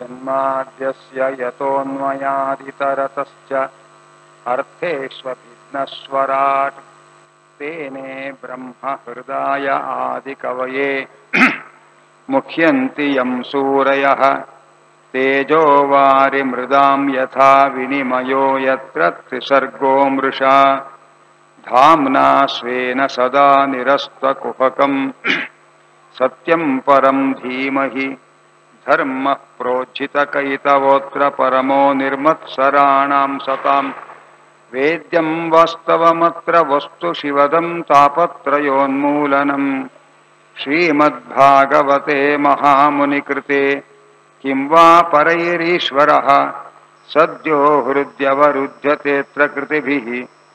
जन्माद्यस्य यतोऽन्वयादितरतश्च अर्थेष्वभिघ्नस्वराट् तेने ब्रह्महृदाय आदिकवये मुह्यन्ति यं सूरयः तेजो वारिमृदां यथा विनिमयो यत्र त्रिसर्गो मृषा धाम्ना स्वेन सदा निरस्त्वकुहकम् सत्यं परं धीमहि धर्मः प्रोज्झितकैतवोऽत्र परमो निर्मत्सराणां सतां वेद्यं वास्तवमत्र वस्तु शिवदं तापत्रयोन्मूलनम् श्रीमद्भागवते महामुनिकृते किं वा परैरीश्वरः सद्यो हृद्यवरुध्यतेऽत्र कृतिभिः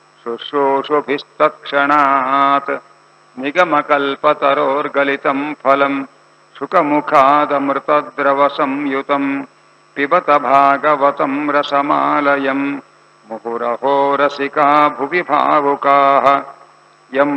शुश्रूषुभिस्तत्क्षणात् निगमकल्पतरोर्गलितं फलं शुकमुखादमृतद्रवसंयुतं पिबत भागवतं रसमालयं मुहुरहो रसिका भुवि भावुकाः यं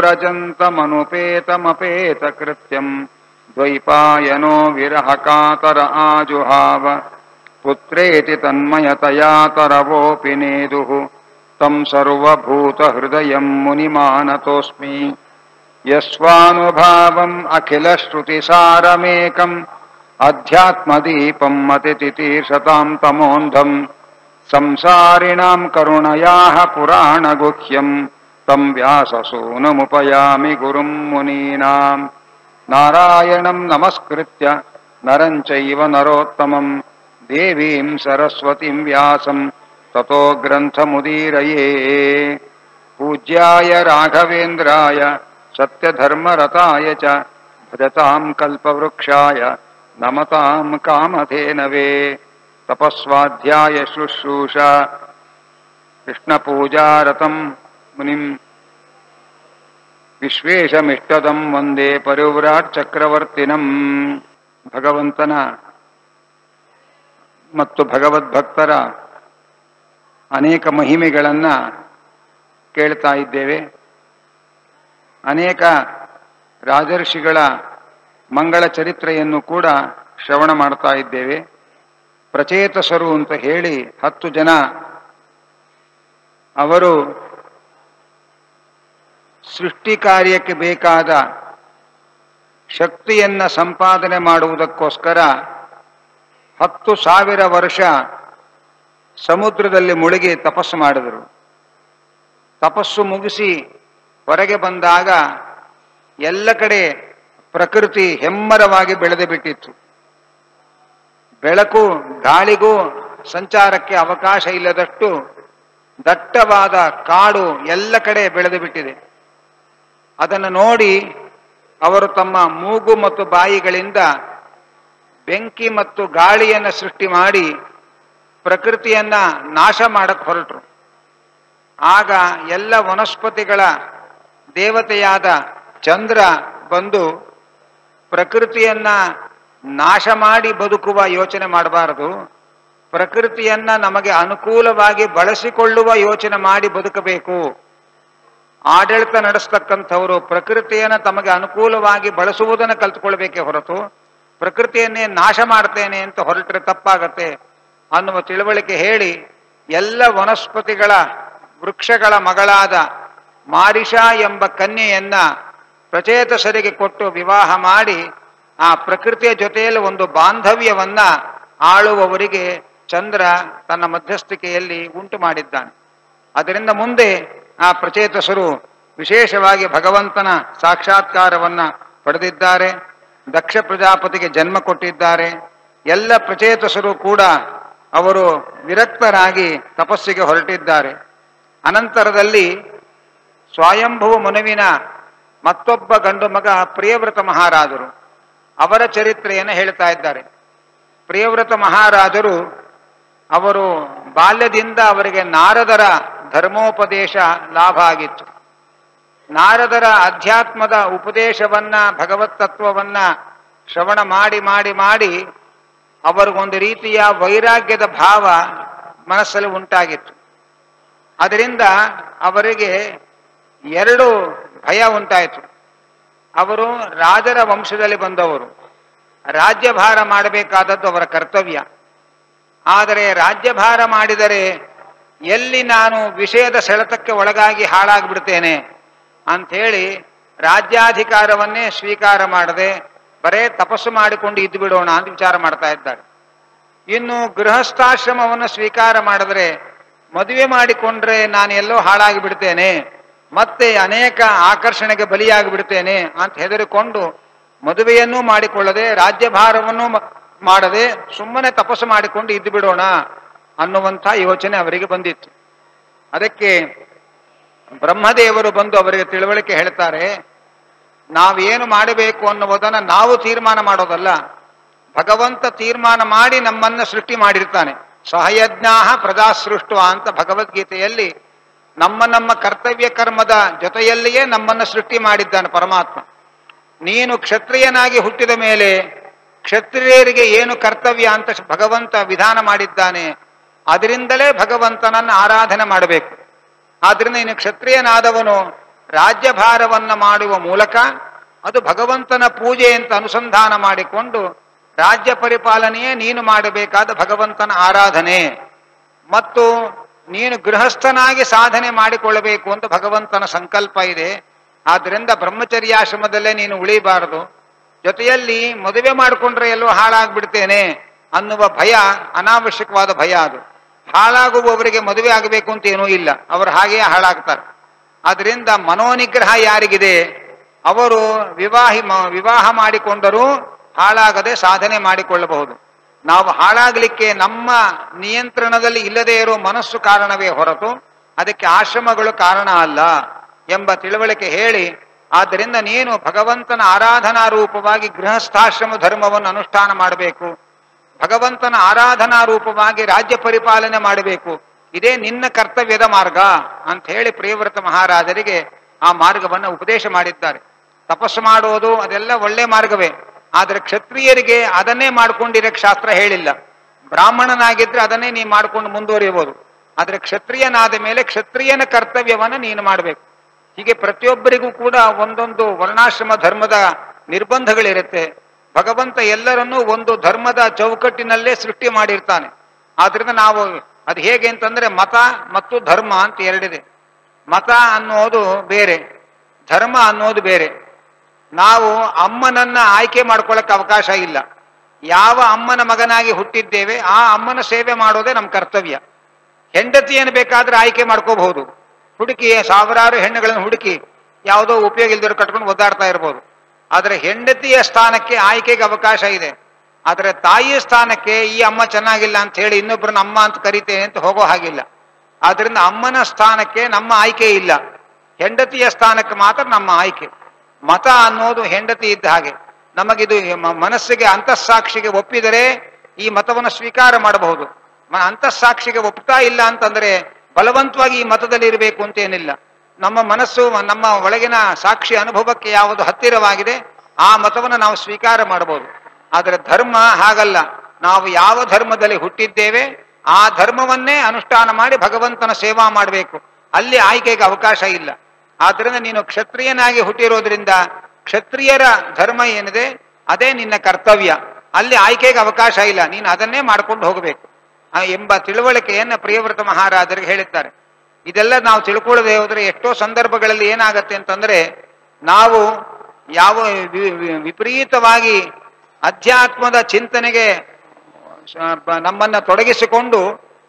प्रव्रजन्तमनुपेतमपेतकृत्यं द्वैपायनो विरहकातर आजुहाव पुत्रेति तन्मयतया तरवोऽपि नेदुः तं सर्वभूतहृदयं मुनिमानतोऽस्मि यस्वानुभावम् अखिलश्रुतिसारमेकम् अध्यात्मदीपं मतितितीर्षतां तमोन्धम् संसारिणां करुणयाः पुराणगुह्यम् तं व्याससूनमुपयामि गुरुं मुनीनाम् नारायणं नमस्कृत्य नरं चैव नरोत्तमम् देवीं सरस्वतीं व्यासं ततो ग्रन्थमुदीरये पूज्याय राघवेन्द्राय सत्यधर्मरताय च भजतां कल्पवृक्षाय नमतां कामधेनवे तपस्वाध्याय शुश्रूषा कृष्णपूजारतं मुनिं ವಿಶ್ವೇಶಮಿಷ್ಟದಂ ವಂದೇ ಪರಿವ್ರಾಟ್ ಚಕ್ರವರ್ತಿನಂ ಭಗವಂತನ ಮತ್ತು ಭಗವದ್ಭಕ್ತರ ಅನೇಕ ಮಹಿಮೆಗಳನ್ನು ಕೇಳ್ತಾ ಇದ್ದೇವೆ ಅನೇಕ ರಾಜರ್ಷಿಗಳ ಮಂಗಳ ಚರಿತ್ರೆಯನ್ನು ಕೂಡ ಶ್ರವಣ ಮಾಡ್ತಾ ಇದ್ದೇವೆ ಪ್ರಚೇತಸರು ಅಂತ ಹೇಳಿ ಹತ್ತು ಜನ ಅವರು ಸೃಷ್ಟಿ ಕಾರ್ಯಕ್ಕೆ ಬೇಕಾದ ಶಕ್ತಿಯನ್ನ ಸಂಪಾದನೆ ಮಾಡುವುದಕ್ಕೋಸ್ಕರ ಹತ್ತು ಸಾವಿರ ವರ್ಷ ಸಮುದ್ರದಲ್ಲಿ ಮುಳುಗಿ ತಪಸ್ಸು ಮಾಡಿದರು ತಪಸ್ಸು ಮುಗಿಸಿ ಹೊರಗೆ ಬಂದಾಗ ಎಲ್ಲ ಕಡೆ ಪ್ರಕೃತಿ ಹೆಮ್ಮರವಾಗಿ ಬೆಳೆದು ಬಿಟ್ಟಿತ್ತು ಬೆಳಕು ಗಾಳಿಗೂ ಸಂಚಾರಕ್ಕೆ ಅವಕಾಶ ಇಲ್ಲದಷ್ಟು ದಟ್ಟವಾದ ಕಾಡು ಎಲ್ಲ ಕಡೆ ಬೆಳೆದು ಬಿಟ್ಟಿದೆ ಅದನ್ನು ನೋಡಿ ಅವರು ತಮ್ಮ ಮೂಗು ಮತ್ತು ಬಾಯಿಗಳಿಂದ ಬೆಂಕಿ ಮತ್ತು ಗಾಳಿಯನ್ನು ಸೃಷ್ಟಿ ಮಾಡಿ ಪ್ರಕೃತಿಯನ್ನ ನಾಶ ಮಾಡಕ್ಕೆ ಹೊರಟರು ಆಗ ಎಲ್ಲ ವನಸ್ಪತಿಗಳ ದೇವತೆಯಾದ ಚಂದ್ರ ಬಂದು ಪ್ರಕೃತಿಯನ್ನ ನಾಶ ಮಾಡಿ ಬದುಕುವ ಯೋಚನೆ ಮಾಡಬಾರದು ಪ್ರಕೃತಿಯನ್ನ ನಮಗೆ ಅನುಕೂಲವಾಗಿ ಬಳಸಿಕೊಳ್ಳುವ ಯೋಚನೆ ಮಾಡಿ ಬದುಕಬೇಕು ಆಡಳಿತ ನಡೆಸ್ತಕ್ಕಂಥವರು ಪ್ರಕೃತಿಯನ್ನು ತಮಗೆ ಅನುಕೂಲವಾಗಿ ಬಳಸುವುದನ್ನು ಕಲ್ತ್ಕೊಳ್ಬೇಕೇ ಹೊರತು ಪ್ರಕೃತಿಯನ್ನೇ ನಾಶ ಮಾಡ್ತೇನೆ ಅಂತ ಹೊರಟ್ರೆ ತಪ್ಪಾಗತ್ತೆ ಅನ್ನುವ ತಿಳುವಳಿಕೆ ಹೇಳಿ ಎಲ್ಲ ವನಸ್ಪತಿಗಳ ವೃಕ್ಷಗಳ ಮಗಳಾದ ಮಾರಿಷ ಎಂಬ ಕನ್ಯೆಯನ್ನ ಪ್ರಚೇತಸರಿಗೆ ಕೊಟ್ಟು ವಿವಾಹ ಮಾಡಿ ಆ ಪ್ರಕೃತಿಯ ಜೊತೆಯಲ್ಲಿ ಒಂದು ಬಾಂಧವ್ಯವನ್ನ ಆಳುವವರಿಗೆ ಚಂದ್ರ ತನ್ನ ಮಧ್ಯಸ್ಥಿಕೆಯಲ್ಲಿ ಉಂಟು ಮಾಡಿದ್ದಾನೆ ಅದರಿಂದ ಮುಂದೆ ಆ ಪ್ರಚೇತಸರು ವಿಶೇಷವಾಗಿ ಭಗವಂತನ ಸಾಕ್ಷಾತ್ಕಾರವನ್ನ ಪಡೆದಿದ್ದಾರೆ ದಕ್ಷ ಪ್ರಜಾಪತಿಗೆ ಜನ್ಮ ಕೊಟ್ಟಿದ್ದಾರೆ ಎಲ್ಲ ಪ್ರಚೇತಸರು ಕೂಡ ಅವರು ವಿರಕ್ತರಾಗಿ ತಪಸ್ಸಿಗೆ ಹೊರಟಿದ್ದಾರೆ ಅನಂತರದಲ್ಲಿ ಸ್ವಯಂಭುವ ಮನುವಿನ ಮತ್ತೊಬ್ಬ ಗಂಡು ಮಗ ಪ್ರಿಯವ್ರತ ಮಹಾರಾಜರು ಅವರ ಚರಿತ್ರೆಯನ್ನು ಹೇಳ್ತಾ ಇದ್ದಾರೆ ಪ್ರಿಯವ್ರತ ಮಹಾರಾಜರು ಅವರು ಬಾಲ್ಯದಿಂದ ಅವರಿಗೆ ನಾರದರ ಧರ್ಮೋಪದೇಶ ಲಾಭ ಆಗಿತ್ತು ನಾರದರ ಅಧ್ಯಾತ್ಮದ ಉಪದೇಶವನ್ನ ಭಗವತ್ ತತ್ವವನ್ನ ಶ್ರವಣ ಮಾಡಿ ಮಾಡಿ ಮಾಡಿ ಅವರಿಗೊಂದು ರೀತಿಯ ವೈರಾಗ್ಯದ ಭಾವ ಮನಸ್ಸಲ್ಲಿ ಉಂಟಾಗಿತ್ತು ಅದರಿಂದ ಅವರಿಗೆ ಎರಡು ಭಯ ಉಂಟಾಯಿತು ಅವರು ರಾಜರ ವಂಶದಲ್ಲಿ ಬಂದವರು ರಾಜ್ಯಭಾರ ಮಾಡಬೇಕಾದದ್ದು ಅವರ ಕರ್ತವ್ಯ ಆದರೆ ರಾಜ್ಯಭಾರ ಮಾಡಿದರೆ ಎಲ್ಲಿ ನಾನು ವಿಷಯದ ಸೆಳೆತಕ್ಕೆ ಒಳಗಾಗಿ ಹಾಳಾಗ್ಬಿಡ್ತೇನೆ ಅಂಥೇಳಿ ರಾಜ್ಯಾಧಿಕಾರವನ್ನೇ ಸ್ವೀಕಾರ ಮಾಡದೆ ಬರೇ ತಪಸ್ಸು ಮಾಡಿಕೊಂಡು ಇದ್ದು ಬಿಡೋಣ ಅಂತ ವಿಚಾರ ಮಾಡ್ತಾ ಇದ್ದಾರೆ ಇನ್ನು ಗೃಹಸ್ಥಾಶ್ರಮವನ್ನು ಸ್ವೀಕಾರ ಮಾಡಿದ್ರೆ ಮದುವೆ ಮಾಡಿಕೊಂಡ್ರೆ ನಾನು ಎಲ್ಲೋ ಹಾಳಾಗಿ ಬಿಡ್ತೇನೆ ಮತ್ತೆ ಅನೇಕ ಆಕರ್ಷಣೆಗೆ ಬಲಿಯಾಗಿ ಬಿಡ್ತೇನೆ ಅಂತ ಹೆದರಿಕೊಂಡು ಮದುವೆಯನ್ನೂ ಮಾಡಿಕೊಳ್ಳದೆ ರಾಜ್ಯಭಾರವನ್ನು ಮ- ಮಾಡದೆ ಸುಮ್ಮನೆ ತಪಸ್ಸು ಮಾಡಿಕೊಂಡು ಇದ್ದು ಬಿಡೋಣ ಅನ್ನುವಂಥ ಯೋಚನೆ ಅವರಿಗೆ ಬಂದಿತ್ತು ಅದಕ್ಕೆ ಬ್ರಹ್ಮದೇವರು ಬಂದು ಅವರಿಗೆ ತಿಳುವಳಿಕೆ ಹೇಳ್ತಾರೆ ನಾವೇನು ಮಾಡಬೇಕು ಅನ್ನುವುದನ್ನ ನಾವು ತೀರ್ಮಾನ ಮಾಡೋದಲ್ಲ ಭಗವಂತ ತೀರ್ಮಾನ ಮಾಡಿ ನಮ್ಮನ್ನ ಸೃಷ್ಟಿ ಮಾಡಿರ್ತಾನೆ ಸಹಯಜ್ಞಾಹ ಪ್ರಜಾಸೃಷ್ಟ ಅಂತ ಭಗವದ್ಗೀತೆಯಲ್ಲಿ ನಮ್ಮ ನಮ್ಮ ಕರ್ತವ್ಯ ಕರ್ಮದ ಜೊತೆಯಲ್ಲಿಯೇ ನಮ್ಮನ್ನ ಸೃಷ್ಟಿ ಮಾಡಿದ್ದಾನೆ ಪರಮಾತ್ಮ ನೀನು ಕ್ಷತ್ರಿಯನಾಗಿ ಹುಟ್ಟಿದ ಮೇಲೆ ಕ್ಷತ್ರಿಯರಿಗೆ ಏನು ಕರ್ತವ್ಯ ಅಂತ ಭಗವಂತ ವಿಧಾನ ಮಾಡಿದ್ದಾನೆ ಅದರಿಂದಲೇ ಭಗವಂತನನ್ನ ಆರಾಧನೆ ಮಾಡಬೇಕು ಆದ್ರಿಂದ ಇನ್ನು ಕ್ಷತ್ರಿಯನಾದವನು ರಾಜ್ಯಭಾರವನ್ನ ಮಾಡುವ ಮೂಲಕ ಅದು ಭಗವಂತನ ಪೂಜೆ ಅಂತ ಅನುಸಂಧಾನ ಮಾಡಿಕೊಂಡು ರಾಜ್ಯ ಪರಿಪಾಲನೆಯೇ ನೀನು ಮಾಡಬೇಕಾದ ಭಗವಂತನ ಆರಾಧನೆ ಮತ್ತು ನೀನು ಗೃಹಸ್ಥನಾಗಿ ಸಾಧನೆ ಮಾಡಿಕೊಳ್ಳಬೇಕು ಅಂತ ಭಗವಂತನ ಸಂಕಲ್ಪ ಇದೆ ಆದ್ದರಿಂದ ಬ್ರಹ್ಮಚರ್ಯಾಶ್ರಮದಲ್ಲೇ ನೀನು ಉಳಿಬಾರದು ಜೊತೆಯಲ್ಲಿ ಮದುವೆ ಮಾಡಿಕೊಂಡ್ರೆ ಎಲ್ಲೋ ಹಾಳಾಗ್ಬಿಡ್ತೇನೆ ಅನ್ನುವ ಭಯ ಅನಾವಶ್ಯಕವಾದ ಭಯ ಅದು ಹಾಳಾಗುವವರಿಗೆ ಮದುವೆ ಆಗಬೇಕು ಅಂತ ಏನೂ ಇಲ್ಲ ಅವರು ಹಾಗೆಯೇ ಹಾಳಾಗ್ತಾರೆ ಆದ್ರಿಂದ ಮನೋನಿಗ್ರಹ ಯಾರಿಗಿದೆ ಅವರು ವಿವಾಹಿ ಮ- ವಿವಾಹ ಮಾಡಿಕೊಂಡರೂ ಹಾಳಾಗದೆ ಸಾಧನೆ ಮಾಡಿಕೊಳ್ಳಬಹುದು ನಾವು ಹಾಳಾಗಲಿಕ್ಕೆ ನಮ್ಮ ನಿಯಂತ್ರಣದಲ್ಲಿ ಇಲ್ಲದೇ ಇರೋ ಮನಸ್ಸು ಕಾರಣವೇ ಹೊರತು ಅದಕ್ಕೆ ಆಶ್ರಮಗಳು ಕಾರಣ ಅಲ್ಲ ಎಂಬ ತಿಳುವಳಿಕೆ ಹೇಳಿ ಆದ್ದರಿಂದ ನೀನು ಭಗವಂತನ ಆರಾಧನಾ ರೂಪವಾಗಿ ಗೃಹಸ್ಥಾಶ್ರಮ ಧರ್ಮವನ್ನು ಅನುಷ್ಠಾನ ಮಾಡಬೇಕು ಭಗವಂತನ ಆರಾಧನಾ ರೂಪವಾಗಿ ರಾಜ್ಯ ಪರಿಪಾಲನೆ ಮಾಡಬೇಕು ಇದೇ ನಿನ್ನ ಕರ್ತವ್ಯದ ಮಾರ್ಗ ಅಂತ ಹೇಳಿ ಪ್ರಿಯವ್ರತ ಮಹಾರಾಜರಿಗೆ ಆ ಮಾರ್ಗವನ್ನು ಉಪದೇಶ ಮಾಡಿದ್ದಾರೆ ತಪಸ್ಸು ಮಾಡುವುದು ಅದೆಲ್ಲ ಒಳ್ಳೆ ಮಾರ್ಗವೇ ಆದರೆ ಕ್ಷತ್ರಿಯರಿಗೆ ಅದನ್ನೇ ಮಾಡ್ಕೊಂಡಿರಕ್ಕೆ ಶಾಸ್ತ್ರ ಹೇಳಿಲ್ಲ ಬ್ರಾಹ್ಮಣನಾಗಿದ್ರೆ ಅದನ್ನೇ ನೀ ಮಾಡ್ಕೊಂಡು ಮುಂದುವರಿಯಬಹುದು ಆದರೆ ಕ್ಷತ್ರಿಯನಾದ ಮೇಲೆ ಕ್ಷತ್ರಿಯನ ಕರ್ತವ್ಯವನ್ನ ನೀನು ಮಾಡಬೇಕು ಹೀಗೆ ಪ್ರತಿಯೊಬ್ಬರಿಗೂ ಕೂಡ ಒಂದೊಂದು ವರ್ಣಾಶ್ರಮ ಧರ್ಮದ ನಿರ್ಬಂಧಗಳಿರುತ್ತೆ ಭಗವಂತ ಎಲ್ಲರನ್ನೂ ಒಂದು ಧರ್ಮದ ಚೌಕಟ್ಟಿನಲ್ಲೇ ಸೃಷ್ಟಿ ಮಾಡಿರ್ತಾನೆ ಆದ್ರಿಂದ ನಾವು ಅದು ಹೇಗೆ ಅಂತಂದ್ರೆ ಮತ ಮತ್ತು ಧರ್ಮ ಅಂತ ಎರಡಿದೆ ಮತ ಅನ್ನೋದು ಬೇರೆ ಧರ್ಮ ಅನ್ನೋದು ಬೇರೆ ನಾವು ಅಮ್ಮನನ್ನ ಆಯ್ಕೆ ಮಾಡ್ಕೊಳ್ಳಕ್ಕೆ ಅವಕಾಶ ಇಲ್ಲ ಯಾವ ಅಮ್ಮನ ಮಗನಾಗಿ ಹುಟ್ಟಿದ್ದೇವೆ ಆ ಅಮ್ಮನ ಸೇವೆ ಮಾಡೋದೇ ನಮ್ಮ ಕರ್ತವ್ಯ ಹೆಂಡತಿಯನ್ನು ಬೇಕಾದ್ರೆ ಆಯ್ಕೆ ಮಾಡ್ಕೋಬಹುದು ಹುಡುಕಿ ಸಾವಿರಾರು ಹೆಣ್ಣುಗಳನ್ನು ಹುಡುಕಿ ಯಾವುದೋ ಉಪಯೋಗ ಇಲ್ದಿರೋ ಕಟ್ಕೊಂಡು ಒದ್ದಾಡ್ತಾ ಇರ್ಬೋದು ಆದರೆ ಹೆಂಡತಿಯ ಸ್ಥಾನಕ್ಕೆ ಆಯ್ಕೆಗೆ ಅವಕಾಶ ಇದೆ ಆದರೆ ತಾಯಿಯ ಸ್ಥಾನಕ್ಕೆ ಈ ಅಮ್ಮ ಚೆನ್ನಾಗಿಲ್ಲ ಅಂತ ಹೇಳಿ ಇನ್ನೊಬ್ಬರನ್ನ ಅಮ್ಮ ಅಂತ ಕರಿತೇನೆ ಅಂತ ಹೋಗೋ ಹಾಗಿಲ್ಲ ಆದ್ರಿಂದ ಅಮ್ಮನ ಸ್ಥಾನಕ್ಕೆ ನಮ್ಮ ಆಯ್ಕೆ ಇಲ್ಲ ಹೆಂಡತಿಯ ಸ್ಥಾನಕ್ಕೆ ಮಾತ್ರ ನಮ್ಮ ಆಯ್ಕೆ ಮತ ಅನ್ನೋದು ಹೆಂಡತಿ ಇದ್ದ ಹಾಗೆ ನಮಗಿದು ಮ- ಮನಸ್ಸಿಗೆ ಅಂತಸ್ಸಾಕ್ಷಿಗೆ ಒಪ್ಪಿದರೆ ಈ ಮತವನ್ನು ಸ್ವೀಕಾರ ಮಾಡಬಹುದು ಮ- ಅಂತಸ್ಸಾಕ್ಷಿಗೆ ಒಪ್ತಾ ಇಲ್ಲ ಅಂತಂದ್ರೆ ಬಲವಂತವಾಗಿ ಈ ಮತದಲ್ಲಿ ಇರಬೇಕು ಅಂತ ಏನಿಲ್ಲ ನಮ್ಮ ಮನಸ್ಸು ನಮ್ಮ ಒಳಗಿನ ಸಾಕ್ಷಿ ಅನುಭವಕ್ಕೆ ಯಾವುದು ಹತ್ತಿರವಾಗಿದೆ ಆ ಮತವನ್ನು ನಾವು ಸ್ವೀಕಾರ ಮಾಡಬಹುದು ಆದರೆ ಧರ್ಮ ಹಾಗಲ್ಲ ನಾವು ಯಾವ ಧರ್ಮದಲ್ಲಿ ಹುಟ್ಟಿದ್ದೇವೆ ಆ ಧರ್ಮವನ್ನೇ ಅನುಷ್ಠಾನ ಮಾಡಿ ಭಗವಂತನ ಸೇವಾ ಮಾಡಬೇಕು ಅಲ್ಲಿ ಆಯ್ಕೆಗೆ ಅವಕಾಶ ಇಲ್ಲ ಆದ್ದರಿಂದ ನೀನು ಕ್ಷತ್ರಿಯನಾಗಿ ಹುಟ್ಟಿರೋದ್ರಿಂದ ಕ್ಷತ್ರಿಯರ ಧರ್ಮ ಏನಿದೆ ಅದೇ ನಿನ್ನ ಕರ್ತವ್ಯ ಅಲ್ಲಿ ಆಯ್ಕೆಗೆ ಅವಕಾಶ ಇಲ್ಲ ನೀನು ಅದನ್ನೇ ಮಾಡ್ಕೊಂಡು ಹೋಗಬೇಕು ಆ ಎಂಬ ತಿಳುವಳಿಕೆಯನ್ನ ಪ್ರಿಯವ್ರತ ಮಹಾರಾಜರಿಗೆ ಹೇಳಿದ್ದಾರೆ ಇದೆಲ್ಲ ನಾವು ತಿಳ್ಕೊಳ್ಳದೆ ಹೋದ್ರೆ ಎಷ್ಟೋ ಸಂದರ್ಭಗಳಲ್ಲಿ ಏನಾಗತ್ತೆ ಅಂತಂದ್ರೆ ನಾವು ಯಾವ ವಿ- ವಿ- ವಿಪರೀತವಾಗಿ ಅಧ್ಯಾತ್ಮದ ಚಿಂತನೆಗೆ ಸ- ಬ- ನಮ್ಮನ್ನ ತೊಡಗಿಸಿಕೊಂಡು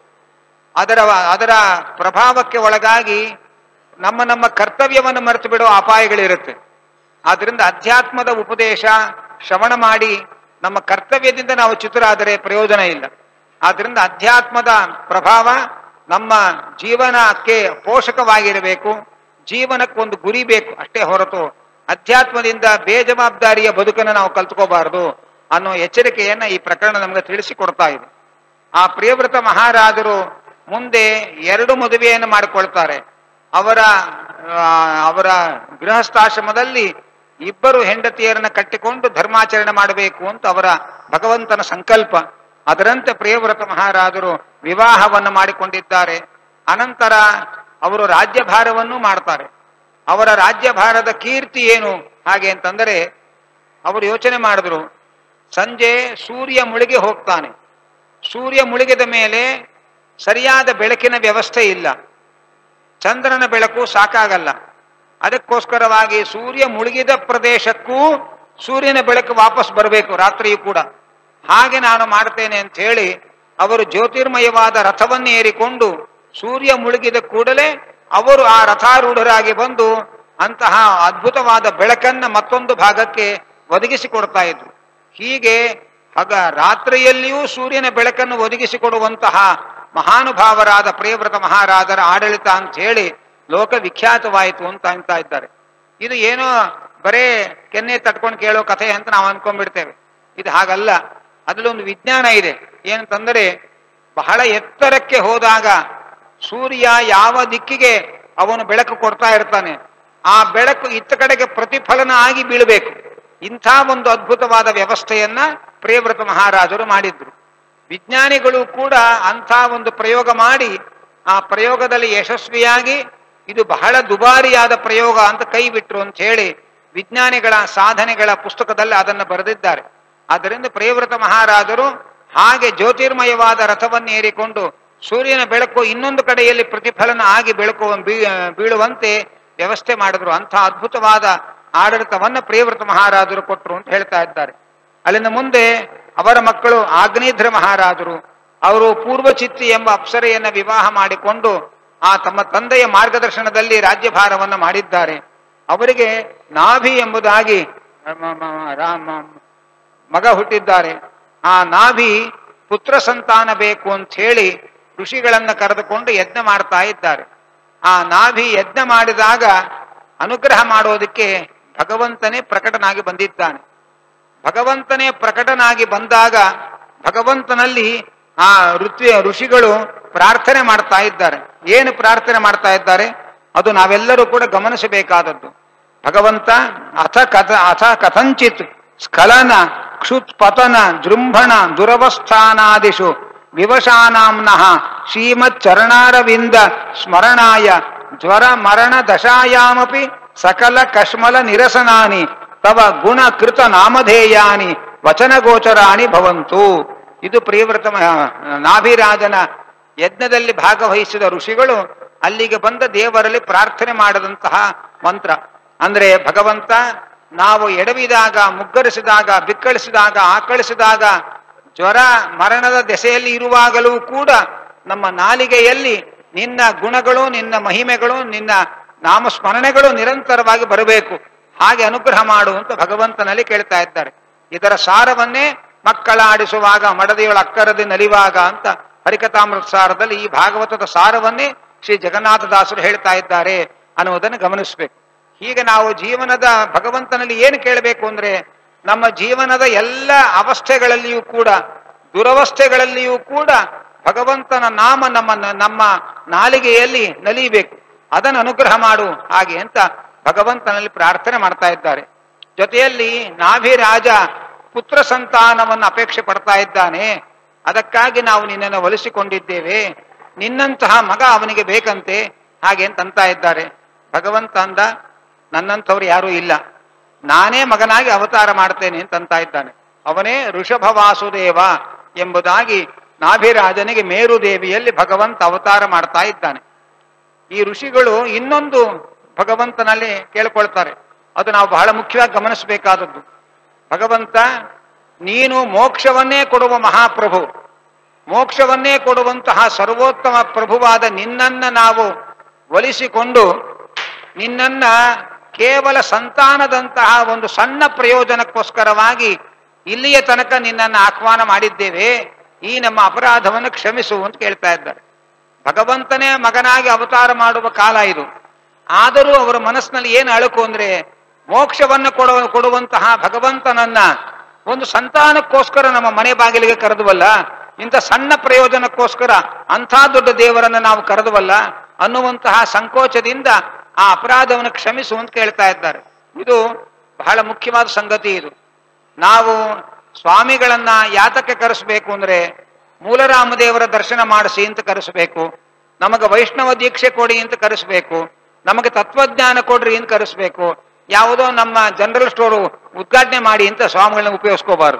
ಅದರ ಅದರ ಪ್ರಭಾವಕ್ಕೆ ಒಳಗಾಗಿ ನಮ್ಮ ನಮ್ಮ ಕರ್ತವ್ಯವನ್ನು ಮರೆತು ಬಿಡೋ ಅಪಾಯಗಳಿರುತ್ತೆ ಆದ್ರಿಂದ ಅಧ್ಯಾತ್ಮದ ಉಪದೇಶ ಶ್ರವಣ ಮಾಡಿ ನಮ್ಮ ಕರ್ತವ್ಯದಿಂದ ನಾವು ಚ್ಯುತರಾದರೆ ಪ್ರಯೋಜನ ಇಲ್ಲ ಆದ್ರಿಂದ ಅಧ್ಯಾತ್ಮದ ಪ್ರಭಾವ ನಮ್ಮ ಜೀವನಕ್ಕೆ ಪೋಷಕವಾಗಿರಬೇಕು ಜೀವನಕ್ಕೊಂದು ಗುರಿ ಬೇಕು ಅಷ್ಟೇ ಹೊರತು ಅಧ್ಯಾತ್ಮದಿಂದ ಬೇಜವಾಬ್ದಾರಿಯ ಬದುಕನ್ನು ನಾವು ಕಲ್ತ್ಕೋಬಾರದು ಅನ್ನೋ ಎಚ್ಚರಿಕೆಯನ್ನ ಈ ಪ್ರಕರಣ ನಮಗೆ ತಿಳಿಸಿಕೊಡ್ತಾ ಇದೆ ಆ ಪ್ರಿಯವ್ರತ ಮಹಾರಾಜರು ಮುಂದೆ ಎರಡು ಮದುವೆಯನ್ನು ಮಾಡಿಕೊಳ್ತಾರೆ ಅವರ ಆ, ಅವರ ಗೃಹಸ್ಥಾಶ್ರಮದಲ್ಲಿ ಇಬ್ಬರು ಹೆಂಡತಿಯರನ್ನ ಕಟ್ಟಿಕೊಂಡು ಧರ್ಮಾಚರಣೆ ಮಾಡಬೇಕು ಅಂತ ಅವರ ಭಗವಂತನ ಸಂಕಲ್ಪ ಅದರಂತೆ ಪ್ರಿಯವ್ರತ ಮಹಾರಾಜರು ವಿವಾಹವನ್ನು ಮಾಡಿಕೊಂಡಿದ್ದಾರೆ ಅನಂತರ ಅವರು ರಾಜ್ಯಭಾರವನ್ನು ಮಾಡ್ತಾರೆ ಅವರ ರಾಜ್ಯಭಾರದ ಕೀರ್ತಿ ಏನು ಹಾಗೆ ಅಂತಂದರೆ ಅವರು ಯೋಚನೆ ಮಾಡಿದ್ರು ಸಂಜೆ ಸೂರ್ಯ ಮುಳುಗಿ ಹೋಗ್ತಾನೆ ಸೂರ್ಯ ಮುಳುಗಿದ ಮೇಲೆ ಸರಿಯಾದ ಬೆಳಕಿನ ವ್ಯವಸ್ಥೆ ಇಲ್ಲ ಚಂದ್ರನ ಬೆಳಕು ಸಾಕಾಗಲ್ಲ ಅದಕ್ಕೋಸ್ಕರವಾಗಿ ಸೂರ್ಯ ಮುಳುಗಿದ ಪ್ರದೇಶಕ್ಕೂ ಸೂರ್ಯನ ಬೆಳಕು ವಾಪಸ್ ಬರಬೇಕು ರಾತ್ರಿಯೂ ಕೂಡ ಹಾಗೆ ನಾನು ಮಾಡ್ತೇನೆ ಅಂತ ಹೇಳಿ ಅವರು ಜ್ಯೋತಿರ್ಮಯವಾದ ರಥವನ್ನು ಏರಿಕೊಂಡು ಸೂರ್ಯ ಮುಳುಗಿದ ಕೂಡಲೇ ಅವರು ಆ ರಥಾರೂಢರಾಗಿ ಬಂದು ಅಂತಹ ಅದ್ಭುತವಾದ ಬೆಳಕನ್ನ ಮತ್ತೊಂದು ಭಾಗಕ್ಕೆ ಒದಗಿಸಿಕೊಡ್ತಾ ಇದ್ರು ಹೀಗೆ ಆಗ ರಾತ್ರಿಯಲ್ಲಿಯೂ ಸೂರ್ಯನ ಬೆಳಕನ್ನು ಒದಗಿಸಿಕೊಡುವಂತಹ ಮಹಾನುಭಾವರಾದ ಪ್ರಿಯವ್ರತ ಮಹಾರಾಜರ ಆಡಳಿತ ಅಂತ ಹೇಳಿ ಲೋಕ ವಿಖ್ಯಾತವಾಯಿತು ಅಂತ ಅಂತ ಇದ್ದಾರೆ ಇದು ಏನೋ ಬರೇ ಕೆನ್ನೆ ತಟ್ಕೊಂಡು ಕೇಳೋ ಕಥೆ ಅಂತ ನಾವು ಅನ್ಕೊಂಡ್ಬಿಡ್ತೇವೆ ಇದು ಹಾಗಲ್ಲ ಅದ್ರಲ್ಲೊಂದು ವಿಜ್ಞಾನ ಇದೆ ಏನಂತಂದರೆ ಬಹಳ ಎತ್ತರಕ್ಕೆ ಹೋದಾಗ ಸೂರ್ಯ ಯಾವ ದಿಕ್ಕಿಗೆ ಅವನು ಬೆಳಕು ಕೊಡ್ತಾ ಇರ್ತಾನೆ ಆ ಬೆಳಕು ಇತ್ತ ಕಡೆಗೆ ಪ್ರತಿಫಲನ ಆಗಿ ಬೀಳಬೇಕು ಇಂಥ ಒಂದು ಅದ್ಭುತವಾದ ವ್ಯವಸ್ಥೆಯನ್ನ ಪ್ರಿಯವ್ರತ ಮಹಾರಾಜರು ಮಾಡಿದ್ರು ವಿಜ್ಞಾನಿಗಳು ಕೂಡ ಅಂಥ ಒಂದು ಪ್ರಯೋಗ ಮಾಡಿ ಆ ಪ್ರಯೋಗದಲ್ಲಿ ಯಶಸ್ವಿಯಾಗಿ ಇದು ಬಹಳ ದುಬಾರಿಯಾದ ಪ್ರಯೋಗ ಅಂತ ಕೈ ಬಿಟ್ರು ಅಂತ ಹೇಳಿ ವಿಜ್ಞಾನಿಗಳ ಸಾಧನೆಗಳ ಪುಸ್ತಕದಲ್ಲಿ ಅದನ್ನು ಬರೆದಿದ್ದಾರೆ ಆದ್ದರಿಂದ ಪ್ರಿಯವ್ರತ ಮಹಾರಾಜರು ಹಾಗೆ ಜ್ಯೋತಿರ್ಮಯವಾದ ರಥವನ್ನು ಏರಿಕೊಂಡು ಸೂರ್ಯನ ಬೆಳಕು ಇನ್ನೊಂದು ಕಡೆಯಲ್ಲಿ ಪ್ರತಿಫಲನ ಆಗಿ ಬೆಳಕುವ ಬೀ- ಬೀಳುವಂತೆ ವ್ಯವಸ್ಥೆ ಮಾಡಿದ್ರು ಅಂಥ ಅದ್ಭುತವಾದ ಆಡಳಿತವನ್ನ ಪ್ರಿಯವ್ರತ ಮಹಾರಾಜರು ಕೊಟ್ಟರು ಅಂತ ಹೇಳ್ತಾ ಇದ್ದಾರೆ ಅಲ್ಲಿಂದ ಮುಂದೆ ಅವರ ಮಕ್ಕಳು ಆಗ್ನೇಧ್ರ ಮಹಾರಾಜರು ಅವರು ಪೂರ್ವಚಿತ್ತಿ ಎಂಬ ಅಪ್ಸರೆಯನ್ನ ವಿವಾಹ ಮಾಡಿಕೊಂಡು ಆ ತಮ್ಮ ತಂದೆಯ ಮಾರ್ಗದರ್ಶನದಲ್ಲಿ ರಾಜ್ಯಭಾರವನ್ನು ಮಾಡಿದ್ದಾರೆ ಅವರಿಗೆ ನಾಭಿ ಎಂಬುದಾಗಿ ಮ- ಮ- ರಾಮ ಮಗ ಹುಟ್ಟಿದ್ದಾರೆ ಆ ನಾಭಿ ಪುತ್ರ ಸಂತಾನ ಬೇಕು ಅಂತ ಹೇಳಿ ಋಷಿಗಳನ್ನ ಕರೆದುಕೊಂಡು ಯಜ್ಞ ಮಾಡ್ತಾ ಇದ್ದಾರೆ ಆ ನಾಭಿ ಯಜ್ಞ ಮಾಡಿದಾಗ ಅನುಗ್ರಹ ಮಾಡೋದಕ್ಕೆ ಭಗವಂತನೇ ಪ್ರಕಟನಾಗಿ ಬಂದಿದ್ದಾನೆ ಭಗವಂತನೇ ಪ್ರಕಟನಾಗಿ ಬಂದಾಗ ಭಗವಂತನಲ್ಲಿ ಆ ಋತ್ವಿ ಋಷಿಗಳು ಪ್ರಾರ್ಥನೆ ಮಾಡ್ತಾ ಇದ್ದಾರೆ ಏನು ಪ್ರಾರ್ಥನೆ ಮಾಡ್ತಾ ಇದ್ದಾರೆ ಅದು ನಾವೆಲ್ಲರೂ ಕೂಡ ಗಮನಿಸಬೇಕಾದದ್ದು ಭಗವಂತ ಅಥ ಕಥ ಅಥ ಕಥಂಚಿತ್ ಸ್ಖಲನ ಕ್ಷುತ್ ಪತನ ಜೃಂಭಣ ದುರವಸ್ಥಾನಾದಿಷು ವಿವಶಾನಾಂನಃ ಶ್ರೀಮತ್ ಚರಣಾರವಿಂದ ಸ್ಮರಣಾಯ ಜ್ವರ ಮರಣ ದಶಾಯಾಮಪಿ ಸಕಲ ಕಶ್ಮಲ ನಿರಸನಾನಿ ತವ ಗುಣ ಕೃತ ನಾಮಧೇಯಾನಿ ವಚನಗೋಚರಾಣಿ ಭವಂತು ಇದು ಪ್ರಿಯವ್ರತ ಮ- ನಾಭಿರಾಜನ ಯಜ್ಞದಲ್ಲಿ ಭಾಗವಹಿಸಿದ ಋಷಿಗಳು ಅಲ್ಲಿಗೆ ಬಂದ ದೇವರಲ್ಲಿ ಪ್ರಾರ್ಥನೆ ಮಾಡದಂತಹ ಮಂತ್ರ ಅಂದ್ರೆ ಭಗವಂತ ನಾವು ಎಡವಿದಾಗ ಮುಗ್ಗರಿಸಿದಾಗ ಬಿಕ್ಕಳಿಸಿದಾಗ ಆಕಳಿಸಿದಾಗ ಜ್ವರ ಮರಣದ ದೆಸೆಯಲ್ಲಿ ಇರುವಾಗಲೂ ಕೂಡ ನಮ್ಮ ನಾಲಿಗೆಯಲ್ಲಿ ನಿನ್ನ ಗುಣಗಳು ನಿನ್ನ ಮಹಿಮೆಗಳು ನಿನ್ನ ನಾಮಸ್ಮರಣೆಗಳು ನಿರಂತರವಾಗಿ ಬರಬೇಕು ಹಾಗೆ ಅನುಗ್ರಹ ಮಾಡು ಅಂತ ಭಗವಂತನಲ್ಲಿ ಕೇಳ್ತಾ ಇದ್ದಾರೆ ಇದರ ಸಾರವನ್ನೇ ಮಕ್ಕಳ ಆಡಿಸುವಾಗ ಮಡದಿಯೊಳ ಅಕ್ಕರದಿ ನಲಿವಾಗ ಅಂತ ಹರಿಕಥಾಮೃತ ಸಾರದಲ್ಲಿ ಈ ಭಾಗವತದ ಸಾರವನ್ನೇ ಶ್ರೀ ಜಗನ್ನಾಥದಾಸರು ಹೇಳ್ತಾ ಇದ್ದಾರೆ ಅನ್ನುವುದನ್ನು ಗಮನಿಸಬೇಕು ಹೀಗೆ ನಾವು ಜೀವನದ ಭಗವಂತನಲ್ಲಿ ಏನು ಕೇಳಬೇಕು ಅಂದ್ರೆ ನಮ್ಮ ಜೀವನದ ಎಲ್ಲ ಅವಸ್ಥೆಗಳಲ್ಲಿಯೂ ಕೂಡ ದುರವಸ್ಥೆಗಳಲ್ಲಿಯೂ ಕೂಡ ಭಗವಂತನ ನಾಮ ನಮ್ಮ ನಮ್ಮ ನಾಲಿಗೆಯಲ್ಲಿ ನಲಿಬೇಕು ಅದನ್ನು ಅನುಗ್ರಹ ಮಾಡು ಹಾಗೆ ಅಂತ ಭಗವಂತನಲ್ಲಿ ಪ್ರಾರ್ಥನೆ ಮಾಡ್ತಾ ಇದ್ದಾರೆ ಜೊತೆಯಲ್ಲಿ ನಾಭಿರಾಜ ಪುತ್ರ ಸಂತಾನವನ್ನು ಅಪೇಕ್ಷೆ ಪಡ್ತಾ ಇದ್ದಾನೆ ಅದಕ್ಕಾಗಿ ನಾವು ನಿನ್ನನ್ನು ಒಲಿಸಿಕೊಂಡಿದ್ದೇವೆ ನಿನ್ನಂತಹ ಮಗ ಅವನಿಗೆ ಬೇಕಂತೆ ಹಾಗೆ ಅಂತ ಅಂತಾ ಇದ್ದಾರೆ ಭಗವಂತ ಅಂದ ನನ್ನಂಥವ್ರು ಯಾರೂ ಇಲ್ಲ ನಾನೇ ಮಗನಾಗಿ ಅವತಾರ ಮಾಡ್ತೇನೆ ಅಂತ ಅಂತಾ ಇದ್ದಾನೆ ಅವನೇ ಋಷಭ ವಾಸುದೇವ ಎಂಬುದಾಗಿ ನಾಭಿರಾಜನಿಗೆ ಮೇರು ದೇವಿಯಲ್ಲಿ ಭಗವಂತ ಅವತಾರ ಮಾಡ್ತಾ ಇದ್ದಾನೆ ಈ ಋಷಿಗಳು ಇನ್ನೊಂದು ಭಗವಂತನಲ್ಲಿ ಕೇಳ್ಕೊಳ್ತಾರೆ ಅದು ನಾವು ಬಹಳ ಮುಖ್ಯವಾಗಿ ಗಮನಿಸಬೇಕಾದದ್ದು ಭಗವಂತ ನೀನು ಮೋಕ್ಷವನ್ನೇ ಕೊಡುವ ಮಹಾಪ್ರಭು ಮೋಕ್ಷವನ್ನೇ ಕೊಡುವಂತಹ ಸರ್ವೋತ್ತಮ ಪ್ರಭುವಾದ ನಿನ್ನನ್ನ ನಾವು ಒಲಿಸಿಕೊಂಡು ನಿನ್ನನ್ನ ಕೇವಲ ಸಂತಾನದಂತಹ ಒಂದು ಸಣ್ಣ ಪ್ರಯೋಜನಕ್ಕೋಸ್ಕರವಾಗಿ ಇಲ್ಲಿಯ ತನಕ ನಿನ್ನನ್ನು ಆಹ್ವಾನ ಮಾಡಿದ್ದೇವೆ ಈ ನಮ್ಮ ಅಪರಾಧವನ್ನು ಕ್ಷಮಿಸು ಅಂತ ಕೇಳ್ತಾ ಇದ್ದಾರೆ ಭಗವಂತನೇ ಮಗನಾಗಿ ಅವತಾರ ಮಾಡುವ ಕಾಲ ಇದು ಆದರೂ ಅವರ ಮನಸ್ಸಿನಲ್ಲಿ ಏನು ಅಳುಕು ಅಂದ್ರೆ ಮೋಕ್ಷವನ್ನು ಕೊಡುವ ಕೊಡುವಂತಹ ಭಗವಂತನನ್ನ ಒಂದು ಸಂತಾನಕ್ಕೋಸ್ಕರ ನಮ್ಮ ಮನೆ ಬಾಗಿಲಿಗೆ ಕರೆದುವಲ್ಲ ಇಂಥ ಸಣ್ಣ ಪ್ರಯೋಜನಕ್ಕೋಸ್ಕರ ಅಂಥ ದೊಡ್ಡ ದೇವರನ್ನ ನಾವು ಕರೆದುವಲ್ಲ ಅನ್ನುವಂತಹ ಸಂಕೋಚದಿಂದ ಆ ಅಪರಾಧವನ್ನು ಕ್ಷಮಿಸು ಅಂತ ಕೇಳ್ತಾ ಇದ್ದಾರೆ ಇದು ಬಹಳ ಮುಖ್ಯವಾದ ಸಂಗತಿ ಇದು ನಾವು ಸ್ವಾಮಿಗಳನ್ನ ಯಾತಕ್ಕೆ ಕರೆಸಬೇಕು ಅಂದ್ರೆ ಮೂಲರಾಮದೇವರ ದರ್ಶನ ಮಾಡಿಸಿ ಅಂತ ಕರೆಸಬೇಕು ನಮಗೆ ವೈಷ್ಣವ ದೀಕ್ಷೆ ಕೊಡಿ ಅಂತ ಕರೆಸಬೇಕು ನಮಗೆ ತತ್ವಜ್ಞಾನ ಕೊಡ್ರಿ ಅಂತ ಕರೆಸಬೇಕು ಯಾವುದೋ ನಮ್ಮ ಜನರಲ್ ಸ್ಟೋರ್ ಉದ್ಘಾಟನೆ ಮಾಡಿ ಅಂತ ಸ್ವಾಮಿಗಳನ್ನ ಉಪಯೋಗಿಸ್ಕೋಬಾರದು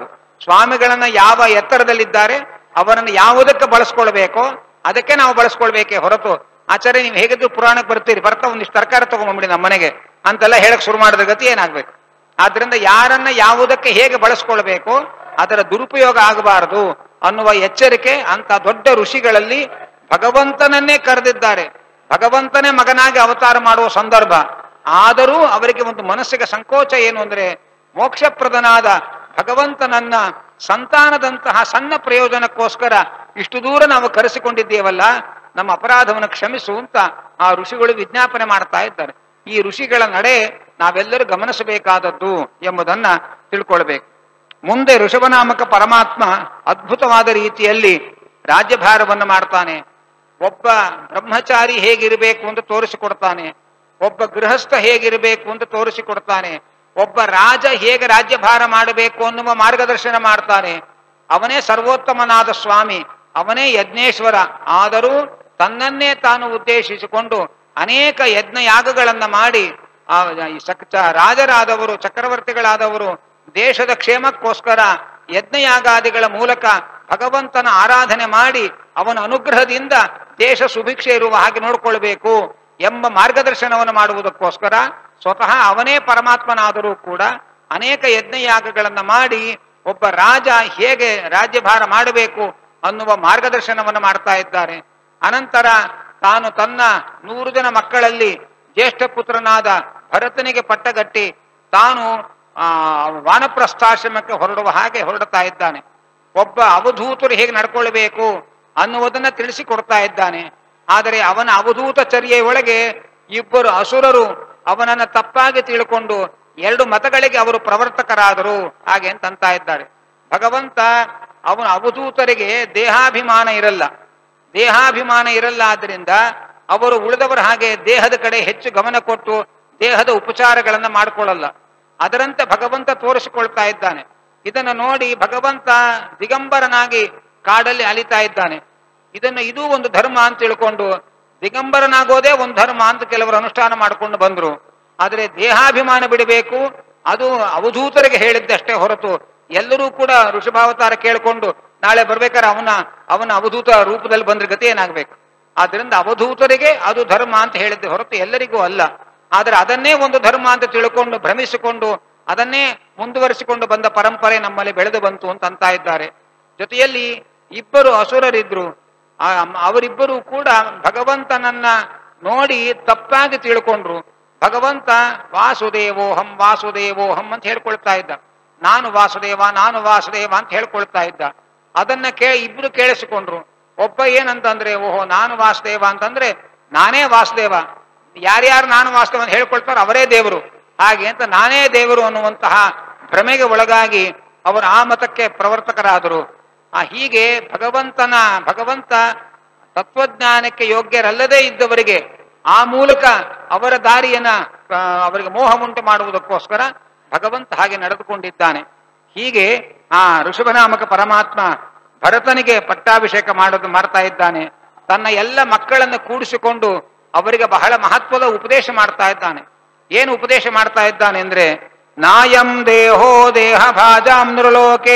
ಸ್ವಾಮಿಗಳನ್ನ ಯಾವ ಎತ್ತರದಲ್ಲಿದ್ದಾರೆ ಅವರನ್ನು ಯಾವುದಕ್ಕೆ ಬಳಸ್ಕೊಳ್ಬೇಕೋ ಅದಕ್ಕೆ ನಾವು ಬಳಸ್ಕೊಳ್ಬೇಕೇ ಹೊರತು ಆಚಾರ್ಯ ನೀವು ಹೇಗಿದ್ರು ಪುರಾಣಕ್ಕೆ ಬರ್ತೀರಿ ಬರ್ತಾ ಒಂದಿಷ್ಟು ತರಕಾರಿ ತಗೊಂಡ್ಬಿಡಿ ನಮ್ಮ ಮನೆಗೆ ಅಂತೆಲ್ಲ ಹೇಳಕ್ ಶುರು ಮಾಡಿದ ಗತಿ ಏನಾಗ್ಬೇಕು ಆದ್ರಿಂದ ಯಾರನ್ನ ಯಾವುದಕ್ಕೆ ಹೇಗೆ ಬಳಸ್ಕೊಳ್ಬೇಕು ಅದರ ದುರುಪಯೋಗ ಆಗಬಾರದು ಅನ್ನುವ ಎಚ್ಚರಿಕೆ ಅಂತ ದೊಡ್ಡ ಋಷಿಗಳಲ್ಲಿ ಭಗವಂತನನ್ನೇ ಕರೆದಿದ್ದಾರೆ ಭಗವಂತನೇ ಮಗನಾಗಿ ಅವತಾರ ಮಾಡುವ ಸಂದರ್ಭ ಆದರೂ ಅವರಿಗೆ ಒಂದು ಮನಸ್ಸಿಗೆ ಸಂಕೋಚ ಏನು ಅಂದ್ರೆ ಮೋಕ್ಷಪ್ರದನಾದ ಭಗವಂತನನ್ನ ಸಂತಾನದಂತಹ ಸಣ್ಣ ಪ್ರಯೋಜನಕ್ಕೋಸ್ಕರ ಇಷ್ಟು ದೂರ ನಾವು ಕರೆಸಿಕೊಂಡಿದ್ದೇವಲ್ಲ ನಮ್ಮ ಅಪರಾಧವನ್ನು ಕ್ಷಮಿಸು ಅಂತ ಆ ಋಷಿಗಳು ವಿಜ್ಞಾಪನೆ ಮಾಡ್ತಾ ಇದ್ದಾರೆ ಈ ಋಷಿಗಳ ನಡೆ ನಾವೆಲ್ಲರೂ ಗಮನಿಸಬೇಕಾದದ್ದು ಎಂಬುದನ್ನ ತಿಳ್ಕೊಳ್ಬೇಕು ಮುಂದೆ ಋಷಭನಾಮಕ ಪರಮಾತ್ಮ ಅದ್ಭುತವಾದ ರೀತಿಯಲ್ಲಿ ರಾಜ್ಯಭಾರವನ್ನು ಮಾಡ್ತಾನೆ ಒಬ್ಬ ಬ್ರಹ್ಮಚಾರಿ ಹೇಗಿರಬೇಕು ಅಂತ ತೋರಿಸಿಕೊಡ್ತಾನೆ ಒಬ್ಬ ಗೃಹಸ್ಥ ಹೇಗಿರಬೇಕು ಅಂತ ತೋರಿಸಿಕೊಡ್ತಾನೆ ಒಬ್ಬ ರಾಜ ಹೇಗೆ ರಾಜ್ಯಭಾರ ಮಾಡಬೇಕು ಅನ್ನುವ ಮಾರ್ಗದರ್ಶನ ಮಾಡ್ತಾನೆ ಅವನೇ ಸರ್ವೋತ್ತಮನಾದ ಸ್ವಾಮಿ ಅವನೇ ಯಜ್ಞೇಶ್ವರ ಆದರೂ ತನ್ನನ್ನೇ ತಾನು ಉದ್ದೇಶಿಸಿಕೊಂಡು ಅನೇಕ ಯಜ್ಞ ಯಾಗಗಳನ್ನ ಮಾಡಿ ಆ ಈ ಸಕ್- ಚ- ರಾಜರಾದವರು ಚಕ್ರವರ್ತಿಗಳಾದವರು ದೇಶದ ಕ್ಷೇಮಕ್ಕೋಸ್ಕರ ಯಜ್ಞಯಾಗಾದಿಗಳ ಮೂಲಕ ಭಗವಂತನ ಆರಾಧನೆ ಮಾಡಿ ಅವನ ಅನುಗ್ರಹದಿಂದ ದೇಶ ಸುಭಿಕ್ಷೆ ಇರುವ ಹಾಗೆ ನೋಡ್ಕೊಳ್ಬೇಕು ಎಂಬ ಮಾರ್ಗದರ್ಶನವನ್ನು ಮಾಡುವುದಕ್ಕೋಸ್ಕರ ಸ್ವತಃ ಅವನೇ ಪರಮಾತ್ಮನಾದರೂ ಕೂಡ ಅನೇಕ ಯಜ್ಞಯಾಗಗಳನ್ನ ಮಾಡಿ ಒಬ್ಬ ರಾಜ ಹೇಗೆ ರಾಜ್ಯಭಾರ ಮಾಡಬೇಕು ಅನ್ನುವ ಮಾರ್ಗದರ್ಶನವನ್ನು ಮಾಡ್ತಾ ಇದ್ದಾರೆ ಅನಂತರ ತಾನು ತನ್ನ ನೂರು ಜನ ಮಕ್ಕಳಲ್ಲಿ ಜ್ಯೇಷ್ಠ ಪುತ್ರನಾದ ಭರತನಿಗೆ ಪಟ್ಟಗಟ್ಟಿ ತಾನು ಆ ವಾನಪ್ರಸ್ಥಾಶ್ರಮಕ್ಕೆ ಹೊರಡುವ ಹಾಗೆ ಹೊರಡುತ್ತಾ ಇದ್ದಾನೆ ಒಬ್ಬ ಅವಧೂತರು ಹೇಗೆ ನಡ್ಕೊಳ್ಬೇಕು ಅನ್ನುವುದನ್ನ ತಿಳಿಸಿಕೊಡ್ತಾ ಇದ್ದಾನೆ ಆದರೆ ಅವನ ಅವಧೂತ ಚರ್ಯೆಯೊಳಗೆ ಇಬ್ಬರು ಅಸುರರು ಅವನನ್ನ ತಪ್ಪಾಗಿ ತಿಳ್ಕೊಂಡು ಎರಡು ಮತಗಳಿಗೆ ಅವರು ಪ್ರವರ್ತಕರಾದರು ಹಾಗೆ ಅಂತ ಅಂತಾ ಇದ್ದಾರೆ ಭಗವಂತ ಅವನ ಅವಧೂತರಿಗೆ ದೇಹಾಭಿಮಾನ ಇರಲ್ಲ ದೇಹಾಭಿಮಾನ ಇರಲ್ಲ ಆದ್ರಿಂದ ಅವರು ಉಳಿದವರ ಹಾಗೆ ದೇಹದ ಕಡೆ ಹೆಚ್ಚು ಗಮನ ಕೊಟ್ಟು ದೇಹದ ಉಪಚಾರಗಳನ್ನ ಮಾಡಿಕೊಳ್ಳಲ್ಲ ಅದರಂತೆ ಭಗವಂತ ತೋರಿಸಿಕೊಳ್ತಾ ಇದ್ದಾನೆ ಇದನ್ನ ನೋಡಿ ಭಗವಂತ ದಿಗಂಬರನಾಗಿ ಕಾಡಲ್ಲಿ ಅಲಿತಾ ಇದ್ದಾನೆ ಇದನ್ನ ಇದೂ ಒಂದು ಧರ್ಮ ಅಂತ ತಿಳ್ಕೊಂಡು ದಿಗಂಬರನಾಗೋದೇ ಒಂದು ಧರ್ಮ ಅಂತ ಕೆಲವರು ಅನುಷ್ಠಾನ ಮಾಡಿಕೊಂಡು ಬಂದ್ರು ಆದ್ರೆ ದೇಹಾಭಿಮಾನ ಬಿಡಬೇಕು ಅದು ಅವಧೂತರಿಗೆ ಹೇಳಿದ್ದಷ್ಟೇ ಹೊರತು ಎಲ್ಲರೂ ಕೂಡ ಋಷಭಾವತಾರ ಕೇಳಿಕೊಂಡು ನಾಳೆ ಬರ್ಬೇಕಾದ್ರೆ ಅವನ ಅವನ ಅವಧೂತ ರೂಪದಲ್ಲಿ ಬಂದ್ರೆ ಗತಿ ಏನಾಗ್ಬೇಕು ಆದ್ರಿಂದ ಅವಧೂತರಿಗೆ ಅದು ಧರ್ಮ ಅಂತ ಹೇಳಿದ್ದೆ ಹೊರತು ಎಲ್ಲರಿಗೂ ಅಲ್ಲ ಆದ್ರೆ ಅದನ್ನೇ ಒಂದು ಧರ್ಮ ಅಂತ ತಿಳ್ಕೊಂಡು ಭ್ರಮಿಸಿಕೊಂಡು ಅದನ್ನೇ ಮುಂದುವರಿಸಿಕೊಂಡು ಬಂದ ಪರಂಪರೆ ನಮ್ಮಲ್ಲಿ ಬೆಳೆದು ಬಂತು ಅಂತ ಅಂತ ಇದ್ದಾರೆ ಜೊತೆಯಲ್ಲಿ ಇಬ್ಬರು ಅಸುರರಿದ್ರು ಆ ಅವರಿಬ್ಬರು ಕೂಡ ಭಗವಂತನನ್ನ ನೋಡಿ ತಪ್ಪಾಗಿ ತಿಳ್ಕೊಂಡ್ರು ಭಗವಂತ ವಾಸುದೇವೋಹಂ ವಾಸುದೇವೋಹಂ ಅಂತ ಹೇಳ್ಕೊಳ್ತಾ ಇದ್ದ ನಾನು ವಾಸುದೇವ ನಾನು ವಾಸುದೇವ ಅಂತ ಹೇಳ್ಕೊಳ್ತಾ ಇದ್ದ ಅದನ್ನ ಕೇ ಇಬ್ರು ಕೇಳಿಸಿಕೊಂಡ್ರು ಒಬ್ಬ ಏನಂತಂದ್ರೆ ಓಹೋ ನಾನು ವಾಸುದೇವ ಅಂತಂದ್ರೆ ನಾನೇ ವಾಸುದೇವ ಯಾರ್ಯಾರು ನಾನು ವಾಸ್ತವ ಅಂತ ಹೇಳ್ಕೊಳ್ತಾರೋ ಅವರೇ ದೇವರು ಹಾಗೆ ಅಂತ ನಾನೇ ದೇವರು ಅನ್ನುವಂತಹ ಭ್ರಮೆಗೆ ಒಳಗಾಗಿ ಅವರು ಆ ಮತಕ್ಕೆ ಪ್ರವರ್ತಕರಾದರು ಆ ಹೀಗೆ ಭಗವಂತನ ಭಗವಂತ ತತ್ವಜ್ಞಾನಕ್ಕೆ ಯೋಗ್ಯರಲ್ಲದೇ ಇದ್ದವರಿಗೆ ಆ ಮೂಲಕ ಅವರ ದಾರಿಯನ್ನ ಆ, ಅವರಿಗೆ ಮೋಹ ಉಂಟು ಮಾಡುವುದಕ್ಕೋಸ್ಕರ ಭಗವಂತ ಹಾಗೆ ನಡೆದುಕೊಂಡಿದ್ದಾನೆ ಹೀಗೆ ಆ ಋಷಭನಾಮಕ ಪರಮಾತ್ಮ ಭರತನಿಗೆ ಪಟ್ಟಾಭಿಷೇಕ ಮಾಡೋದು ಮಾಡ್ತಾ ಇದ್ದಾನೆ ತನ್ನ ಎಲ್ಲ ಮಕ್ಕಳನ್ನು ಕೂಡಿಸಿಕೊಂಡು ಅವರಿಗೆ ಬಹಳ ಮಹತ್ವದ ಉಪದೇಶ ಮಾಡ್ತಾ ಇದ್ದಾನೆ ಏನು ಉಪದೇಶ ಮಾಡ್ತಾ ಇದ್ದಾನೆ ಅಂದ್ರೆ ನಾಯಂ ದೇಹೋ ದೇಹ ಭಾಜಾಂ ನೃಲೋಕೆ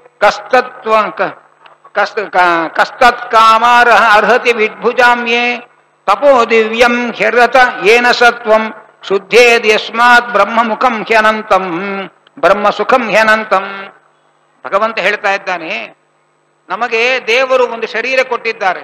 ಕಸ್ತತ್ವ ಕ- ಕಸ್ತ ಕ- ಕಸ್ತತ್ ಕಾಮಾರ ಅರ್ಹತಿ ವಿಡ್ಭುಜಾಮ್ಯೇ ತಪೋ ದಿವ್ಯಂ ಹ್ಯರತ ಏನ ಸತ್ವಂ ಶುದ್ಧೇದ್ ಯಸ್ಮಾತ್ ಬ್ರಹ್ಮ ಮುಖಂ ಹ್ಯನಂತಂ ಬ್ರಹ್ಮ ಸುಖಂ ಹ್ಯನಂತಂ ಭಗವಂತ ಹೇಳ್ತಾ ಇದ್ದಾನೆ ನಮಗೆ ದೇವರು ಒಂದು ಶರೀರ ಕೊಟ್ಟಿದ್ದಾರೆ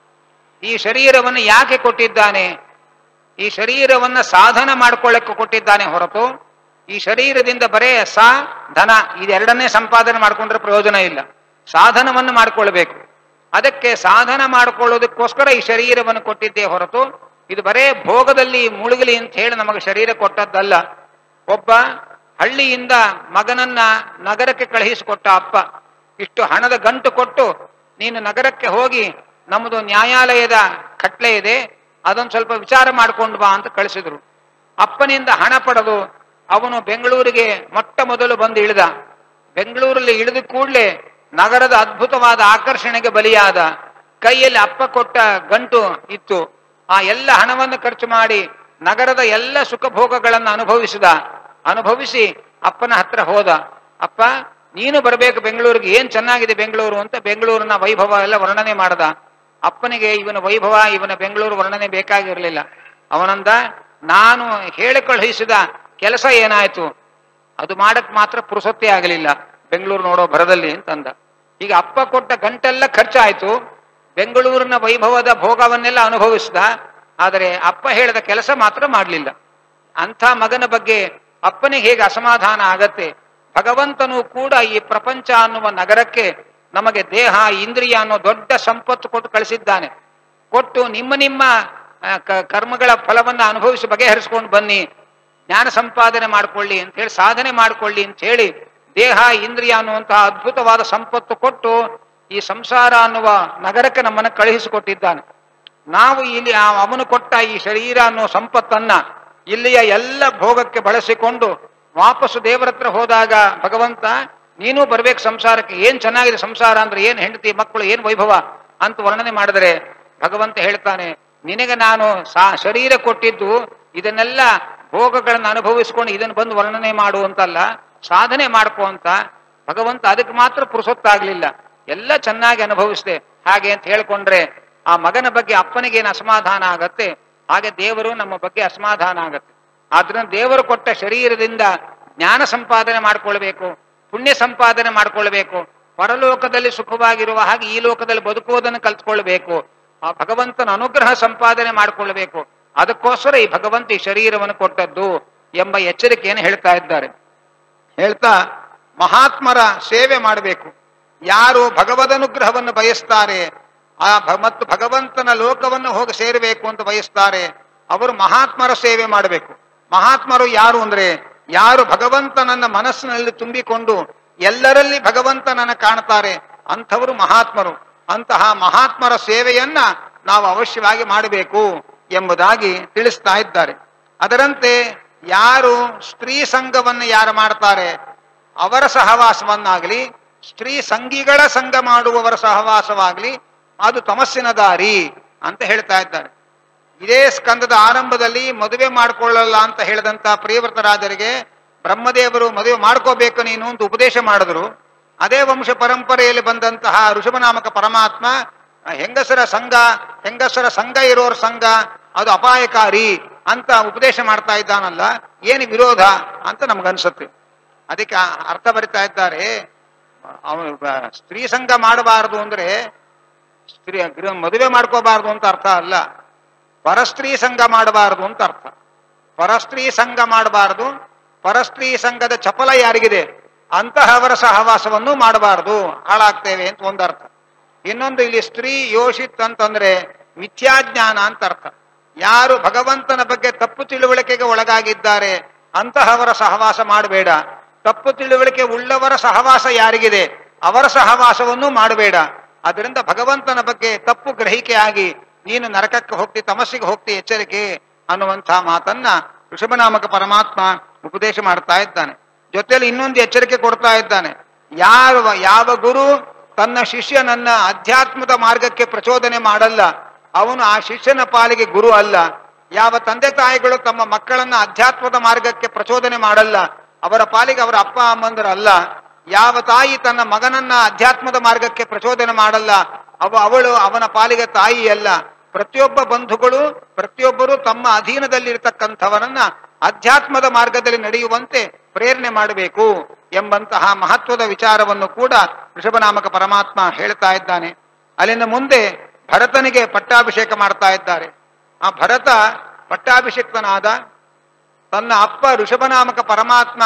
ಈ ಶರೀರವನ್ನು ಯಾಕೆ ಕೊಟ್ಟಿದ್ದಾನೆ ಈ ಶರೀರವನ್ನ ಸಾಧನ ಮಾಡ್ಕೊಳ್ಳಕ್ಕೆ ಕೊಟ್ಟಿದ್ದಾನೆ ಹೊರತು ಈ ಶರೀರದಿಂದ ಬರೇ ಸ ಧನ ಇದೆರಡನ್ನೇ ಸಂಪಾದನೆ ಮಾಡ್ಕೊಂಡ್ರೆ ಪ್ರಯೋಜನ ಇಲ್ಲ ಸಾಧನವನ್ನು ಮಾಡ್ಕೊಳ್ಬೇಕು ಅದಕ್ಕೆ ಸಾಧನ ಮಾಡಿಕೊಳ್ಳೋದಕ್ಕೋಸ್ಕರ ಈ ಶರೀರವನ್ನು ಕೊಟ್ಟಿದ್ದೇ ಹೊರತು ಇದು ಬರೇ ಭೋಗದಲ್ಲಿ ಮುಳುಗಲಿ ಅಂತ ಹೇಳಿ ನಮಗೆ ಶರೀರ ಕೊಟ್ಟದ್ದಲ್ಲ ಒಬ್ಬ ಹಳ್ಳಿಯಿಂದ ಮಗನನ್ನ ನಗರಕ್ಕೆ ಕಳುಹಿಸಿಕೊಟ್ಟ ಅಪ್ಪ ಇಷ್ಟು ಹಣದ ಗಂಟು ಕೊಟ್ಟು ನೀನು ನಗರಕ್ಕೆ ಹೋಗಿ ನಮ್ಮದು ನ್ಯಾಯಾಲಯದ ಕಟ್ಲೆ ಇದೆ ಅದೊಂದು ಸ್ವಲ್ಪ ವಿಚಾರ ಮಾಡ್ಕೊಂಡು ಬಾ ಅಂತ ಕಳಿಸಿದ್ರು ಅಪ್ಪನಿಂದ ಹಣ ಪಡೆದು ಅವನು ಬೆಂಗಳೂರಿಗೆ ಮೊಟ್ಟ ಮೊದಲು ಬಂದು ಇಳಿದ ಬೆಂಗಳೂರಲ್ಲಿ ಇಳಿದ ಕೂಡಲೇ ನಗರದ ಅದ್ಭುತವಾದ ಆಕರ್ಷಣೆಗೆ ಬಲಿಯಾದ ಕೈಯಲ್ಲಿ ಅಪ್ಪ ಕೊಟ್ಟ ಗಂಟು ಇತ್ತು ಆ ಎಲ್ಲ ಹಣವನ್ನು ಖರ್ಚು ಮಾಡಿ ನಗರದ ಎಲ್ಲ ಸುಖ ಭೋಗಗಳನ್ನು ಅನುಭವಿಸಿದ ಅನುಭವಿಸಿ ಅಪ್ಪನ ಹತ್ರ ಹೋದ ಅಪ್ಪ ನೀನು ಬರಬೇಕು ಬೆಂಗಳೂರಿಗೆ ಏನ್ ಚೆನ್ನಾಗಿದೆ ಬೆಂಗಳೂರು ಅಂತ ಬೆಂಗಳೂರಿನ ವೈಭವ ಎಲ್ಲ ವರ್ಣನೆ ಮಾಡ್ದ ಅಪ್ಪನಿಗೆ ಇವನ ವೈಭವ ಇವನ ಬೆಂಗಳೂರು ವರ್ಣನೆ ಬೇಕಾಗಿರ್ಲಿಲ್ಲ ಅವನಂದ ನಾನು ಹೇಳಿ ಕಳುಹಿಸಿದ ಕೆಲಸ ಏನಾಯ್ತು ಅದು ಮಾಡಕ್ ಮಾತ್ರ ಪುರುಸೊತ್ತೇ ಆಗಲಿಲ್ಲ ಬೆಂಗಳೂರು ನೋಡೋ ಭರದಲ್ಲಿ ಅಂತಂದ ಈಗ ಅಪ್ಪ ಕೊಟ್ಟ ಗಂಟೆಲ್ಲ ಖರ್ಚಾಯ್ತು ಬೆಂಗಳೂರಿನ ವೈಭವದ ಭೋಗವನ್ನೆಲ್ಲ ಅನುಭವಿಸಿದ ಆದರೆ ಅಪ್ಪ ಹೇಳಿದ ಕೆಲಸ ಮಾತ್ರ ಮಾಡಲಿಲ್ಲ ಅಂಥ ಮಗನ ಬಗ್ಗೆ ಅಪ್ಪನಿಗೆ ಹೇಗೆ ಅಸಮಾಧಾನ ಆಗತ್ತೆ ಭಗವಂತನು ಕೂಡ ಈ ಪ್ರಪಂಚ ಅನ್ನುವ ನಗರಕ್ಕೆ ನಮಗೆ ದೇಹ ಇಂದ್ರಿಯ ಅನ್ನೋ ದೊಡ್ಡ ಸಂಪತ್ತು ಕೊಟ್ಟು ಕಳಿಸಿದ್ದಾನೆ ಕೊಟ್ಟು ನಿಮ್ಮ ನಿಮ್ಮ ಆ, ಕ- ಕರ್ಮಗಳ ಫಲವನ್ನ ಅನುಭವಿಸಿ ಬಗೆಹರಿಸ್ಕೊಂಡು ಬನ್ನಿ ಜ್ಞಾನ ಸಂಪಾದನೆ ಮಾಡ್ಕೊಳ್ಳಿ ಅಂತ ಹೇಳಿ ಸಾಧನೆ ಮಾಡ್ಕೊಳ್ಳಿ ಅಂತ ಹೇಳಿ ದೇಹ ಇಂದ್ರಿಯ ಅನ್ನುವಂತಹ ಅದ್ಭುತವಾದ ಸಂಪತ್ತು ಕೊಟ್ಟು ಈ ಸಂಸಾರ ಅನ್ನುವ ನಗರಕ್ಕೆ ನಮ್ಮನ್ನು ಕಳುಹಿಸಿಕೊಟ್ಟಿದ್ದಾನೆ ನಾವು ಇಲ್ಲಿ ಆ- ಅವನು ಕೊಟ್ಟ ಈ ಶರೀರ ಅನ್ನೋ ಸಂಪತ್ತನ್ನ ಇಲ್ಲಿಯ ಎಲ್ಲ ಭೋಗಕ್ಕೆ ಬಳಸಿಕೊಂಡು ವಾಪಸ್ಸು ದೇವರ ಹತ್ರ ಹೋದಾಗ ಭಗವಂತ ನೀನು ಬರ್ಬೇಕು ಸಂಸಾರಕ್ಕೆ ಏನ್ ಚೆನ್ನಾಗಿದೆ ಸಂಸಾರ ಅಂದ್ರೆ ಏನ್ ಹೆಂಡತಿ ಮಕ್ಕಳು ಏನ್ ವೈಭವ ಅಂತ ವರ್ಣನೆ ಮಾಡಿದರೆ ಭಗವಂತ ಹೇಳ್ತಾನೆ ನಿನಗೆ ನಾನು ಸಾ ಶರೀರ ಕೊಟ್ಟಿದ್ದು ಇದನ್ನೆಲ್ಲ ಭೋಗಗಳನ್ನು ಅನುಭವಿಸ್ಕೊಂಡು ಇದನ್ನು ಬಂದು ವರ್ಣನೆ ಮಾಡು ಅಂತಲ್ಲ ಸಾಧನೆ ಮಾಡ್ಕೋ ಅಂತ ಭಗವಂತ ಅದಕ್ಕೆ ಮಾತ್ರ ಪುರುಸೊತ್ತಾಗ್ಲಿಲ್ಲ ಎಲ್ಲ ಚೆನ್ನಾಗಿ ಅನುಭವಿಸಿದೆ ಹಾಗೆ ಅಂತ ಹೇಳ್ಕೊಂಡ್ರೆ ಆ ಮಗನ ಬಗ್ಗೆ ಅಪ್ಪನಿಗೇನು ಅಸಮಾಧಾನ ಆಗತ್ತೆ ಹಾಗೆ ದೇವರು ನಮ್ಮ ಬಗ್ಗೆ ಅಸಮಾಧಾನ ಆಗತ್ತೆ ಆದ್ರಿಂದ ದೇವರು ಕೊಟ್ಟ ಶರೀರದಿಂದ ಜ್ಞಾನ ಸಂಪಾದನೆ ಮಾಡ್ಕೊಳ್ಬೇಕು ಪುಣ್ಯ ಸಂಪಾದನೆ ಮಾಡ್ಕೊಳ್ಬೇಕು ಪರಲೋಕದಲ್ಲಿ ಸುಖವಾಗಿರುವ ಹಾಗೆ ಈ ಲೋಕದಲ್ಲಿ ಬದುಕುವುದನ್ನು ಕಲ್ತ್ಕೊಳ್ಬೇಕು ಆ ಭಗವಂತನ ಅನುಗ್ರಹ ಸಂಪಾದನೆ ಮಾಡ್ಕೊಳ್ಬೇಕು ಅದಕ್ಕೋಸ್ಕರ ಈ ಭಗವಂತ ಈ ಶರೀರವನ್ನು ಕೊಟ್ಟದ್ದು ಎಂಬ ಎಚ್ಚರಿಕೆಯನ್ನು ಹೇಳ್ತಾ ಇದ್ದಾರೆ ಹೇಳ್ತಾ ಮಹಾತ್ಮರ ಸೇವೆ ಮಾಡಬೇಕು ಯಾರು ಭಗವದನುಗ್ರಹವನ್ನು ಬಯಸ್ತಾರೆ ಆ ಭ- ಮತ್ತು ಭಗವಂತನ ಲೋಕವನ್ನು ಹೋಗಿ ಸೇರಬೇಕು ಅಂತ ಬಯಸ್ತಾರೆ ಅವರು ಮಹಾತ್ಮರ ಸೇವೆ ಮಾಡಬೇಕು ಮಹಾತ್ಮರು ಯಾರು ಅಂದ್ರೆ ಯಾರು ಭಗವಂತನನ್ನ ಮನಸ್ಸಿನಲ್ಲಿ ತುಂಬಿಕೊಂಡು ಎಲ್ಲರಲ್ಲಿ ಭಗವಂತನನ್ನ ಕಾಣ್ತಾರೆ ಅಂಥವರು ಮಹಾತ್ಮರು ಅಂತಹ ಮಹಾತ್ಮರ ಸೇವೆಯನ್ನ ನಾವು ಅವಶ್ಯವಾಗಿ ಮಾಡಬೇಕು ಎಂಬುದಾಗಿ ತಿಳಿಸ್ತಾ ಇದ್ದಾರೆ ಅದರಂತೆ ಯಾರು ಸ್ತ್ರೀ ಸಂಘವನ್ನು ಯಾರು ಮಾಡ್ತಾರೆ ಅವರ ಸಹವಾಸವನ್ನಾಗಲಿ ಸ್ತ್ರೀ ಸಂಘಿಗಳ ಸಂಘ ಮಾಡುವವರ ಸಹವಾಸವಾಗಲಿ ಅದು ತಮಸ್ಸಿನ ದಾರಿ ಅಂತ ಹೇಳ್ತಾ ಇದ್ದಾರೆ ಇದೇ ಸ್ಕಂದದ ಆರಂಭದಲ್ಲಿ ಮದುವೆ ಮಾಡ್ಕೊಳ್ಳಲ್ಲ ಅಂತ ಹೇಳಿದಂತ ಪ್ರಿಯವ್ರತರಾಜರಿಗೆ ಬ್ರಹ್ಮದೇವರು ಮದುವೆ ಮಾಡ್ಕೋಬೇಕು ನೀನು ಅಂತ ಉಪದೇಶ ಮಾಡಿದ್ರು ಅದೇ ವಂಶ ಪರಂಪರೆಯಲ್ಲಿ ಬಂದಂತಹ ಋಷಭನಾಮಕ ಪರಮಾತ್ಮ ಆ ಹೆಂಗಸರ ಸಂಘ ಹೆಂಗಸರ ಸಂಘ ಇರೋರ ಸಂಘ ಅದು ಅಪಾಯಕಾರಿ ಅಂತ ಉಪದೇಶ ಮಾಡ್ತಾ ಇದ್ದಾನಲ್ಲ ಏನು ವಿರೋಧ ಅಂತ ನಮ್ಗನ್ಸುತ್ತೆ ಅದಕ್ಕೆ ಆ ಅರ್ಥ ಬರಿತಾ ಇದ್ದಾರೆ ಅವನು ಬ- ಸ್ತ್ರೀ ಸಂಘ ಮಾಡಬಾರದು ಅಂದ್ರೆ ಸ್ತ್ರೀ ಗೃಹ ಮದುವೆ ಮಾಡ್ಕೋಬಾರದು ಅಂತ ಅರ್ಥ ಅಲ್ಲ ಪರಸ್ತ್ರೀ ಸಂಘ ಮಾಡಬಾರದು ಅಂತ ಅರ್ಥ ಪರಸ್ತ್ರೀ ಸಂಘ ಮಾಡಬಾರದು ಪರಸ್ತ್ರೀ ಸಂಘದ ಚಪಲ ಯಾರಿಗಿದೆ ಅಂತಹವರ ಸಹವಾಸವನ್ನು ಮಾಡಬಾರದು ಹಾಳಾಗ್ತೇವೆ ಅಂತ ಒಂದರ್ಥ ಇನ್ನೊಂದು ಇಲ್ಲಿ ಸ್ತ್ರೀ ಯೋಷಿತ್ ಅಂತಂದ್ರೆ ಮಿಥ್ಯಾಜ್ಞಾನ ಅಂತ ಅರ್ಥ ಯಾರು ಭಗವಂತನ ಬಗ್ಗೆ ತಪ್ಪು ತಿಳುವಳಿಕೆಗೆ ಒಳಗಾಗಿದ್ದಾರೆ ಅಂತಹವರ ಸಹವಾಸ ಮಾಡಬೇಡ ತಪ್ಪು ತಿಳುವಳಿಕೆ ಉಳ್ಳವರ ಸಹವಾಸ ಯಾರಿಗಿದೆ ಅವರ ಸಹವಾಸವನ್ನು ಮಾಡಬೇಡ ಅದರಿಂದ ಭಗವಂತನ ಬಗ್ಗೆ ತಪ್ಪು ಗ್ರಹಿಕೆ ಆಗಿ ನೀನು ನರಕಕ್ಕೆ ಹೋಗ್ತಿ ತಮಸ್ಸಿಗೆ ಹೋಗ್ತಿ ಎಚ್ಚರಿಕೆ ಅನ್ನುವಂತಹ ಮಾತನ್ನ ಋಷಭನಾಮಕ ಪರಮಾತ್ಮ ಉಪದೇಶ ಮಾಡ್ತಾ ಇದ್ದಾನೆ ಜೊತೆಯಲ್ಲಿ ಇನ್ನೊಂದು ಎಚ್ಚರಿಕೆ ಕೊಡ್ತಾ ಇದ್ದಾನೆ ಯಾವ ಯಾವ ಗುರು ತನ್ನ ಶಿಷ್ಯನನ್ನ ಅಧ್ಯಾತ್ಮದ ಮಾರ್ಗಕ್ಕೆ ಪ್ರಚೋದನೆ ಮಾಡಲ್ಲ ಅವನು ಆ ಶಿಷ್ಯನ ಪಾಲಿಗೆ ಗುರು ಅಲ್ಲ ಯಾವ ತಂದೆ ತಾಯಿಗಳು ತಮ್ಮ ಮಕ್ಕಳನ್ನ ಅಧ್ಯಾತ್ಮದ ಮಾರ್ಗಕ್ಕೆ ಪ್ರಚೋದನೆ ಮಾಡಲ್ಲ ಅವರ ಪಾಲಿಗೆ ಅವರ ಅಪ್ಪ ಅಮ್ಮಂದರಲ್ಲ ಯಾವ ತಾಯಿ ತನ್ನ ಮಗನನ್ನ ಅಧ್ಯಾತ್ಮದ ಮಾರ್ಗಕ್ಕೆ ಪ್ರಚೋದನೆ ಮಾಡಲ್ಲ ಅವ ಅವಳು ಅವನ ಪಾಲಿಗೆ ತಾಯಿ ಅಲ್ಲ ಪ್ರತಿಯೊಬ್ಬ ಬಂಧುಗಳು ಪ್ರತಿಯೊಬ್ಬರು ತಮ್ಮ ಅಧೀನದಲ್ಲಿರ್ತಕ್ಕಂಥವನನ್ನ ಅಧ್ಯಾತ್ಮದ ಮಾರ್ಗದಲ್ಲಿ ನಡೆಯುವಂತೆ ಪ್ರೇರಣೆ ಮಾಡಬೇಕು ಎಂಬಂತಹ ಮಹತ್ವದ ವಿಚಾರವನ್ನು ಕೂಡ ಋಷಭನಾಮಕ ಪರಮಾತ್ಮ ಹೇಳ್ತಾ ಇದ್ದಾನೆ ಅಲ್ಲಿಂದ ಮುಂದೆ ಭರತನಿಗೆ ಪಟ್ಟಾಭಿಷೇಕ ಮಾಡ್ತಾ ಇದ್ದಾರೆ ಆ ಭರತ ಪಟ್ಟಾಭಿಷಿಕ್ತನಾದ ತನ್ನ ಅಪ್ಪ ಋಷಭನಾಮಕ ಪರಮಾತ್ಮ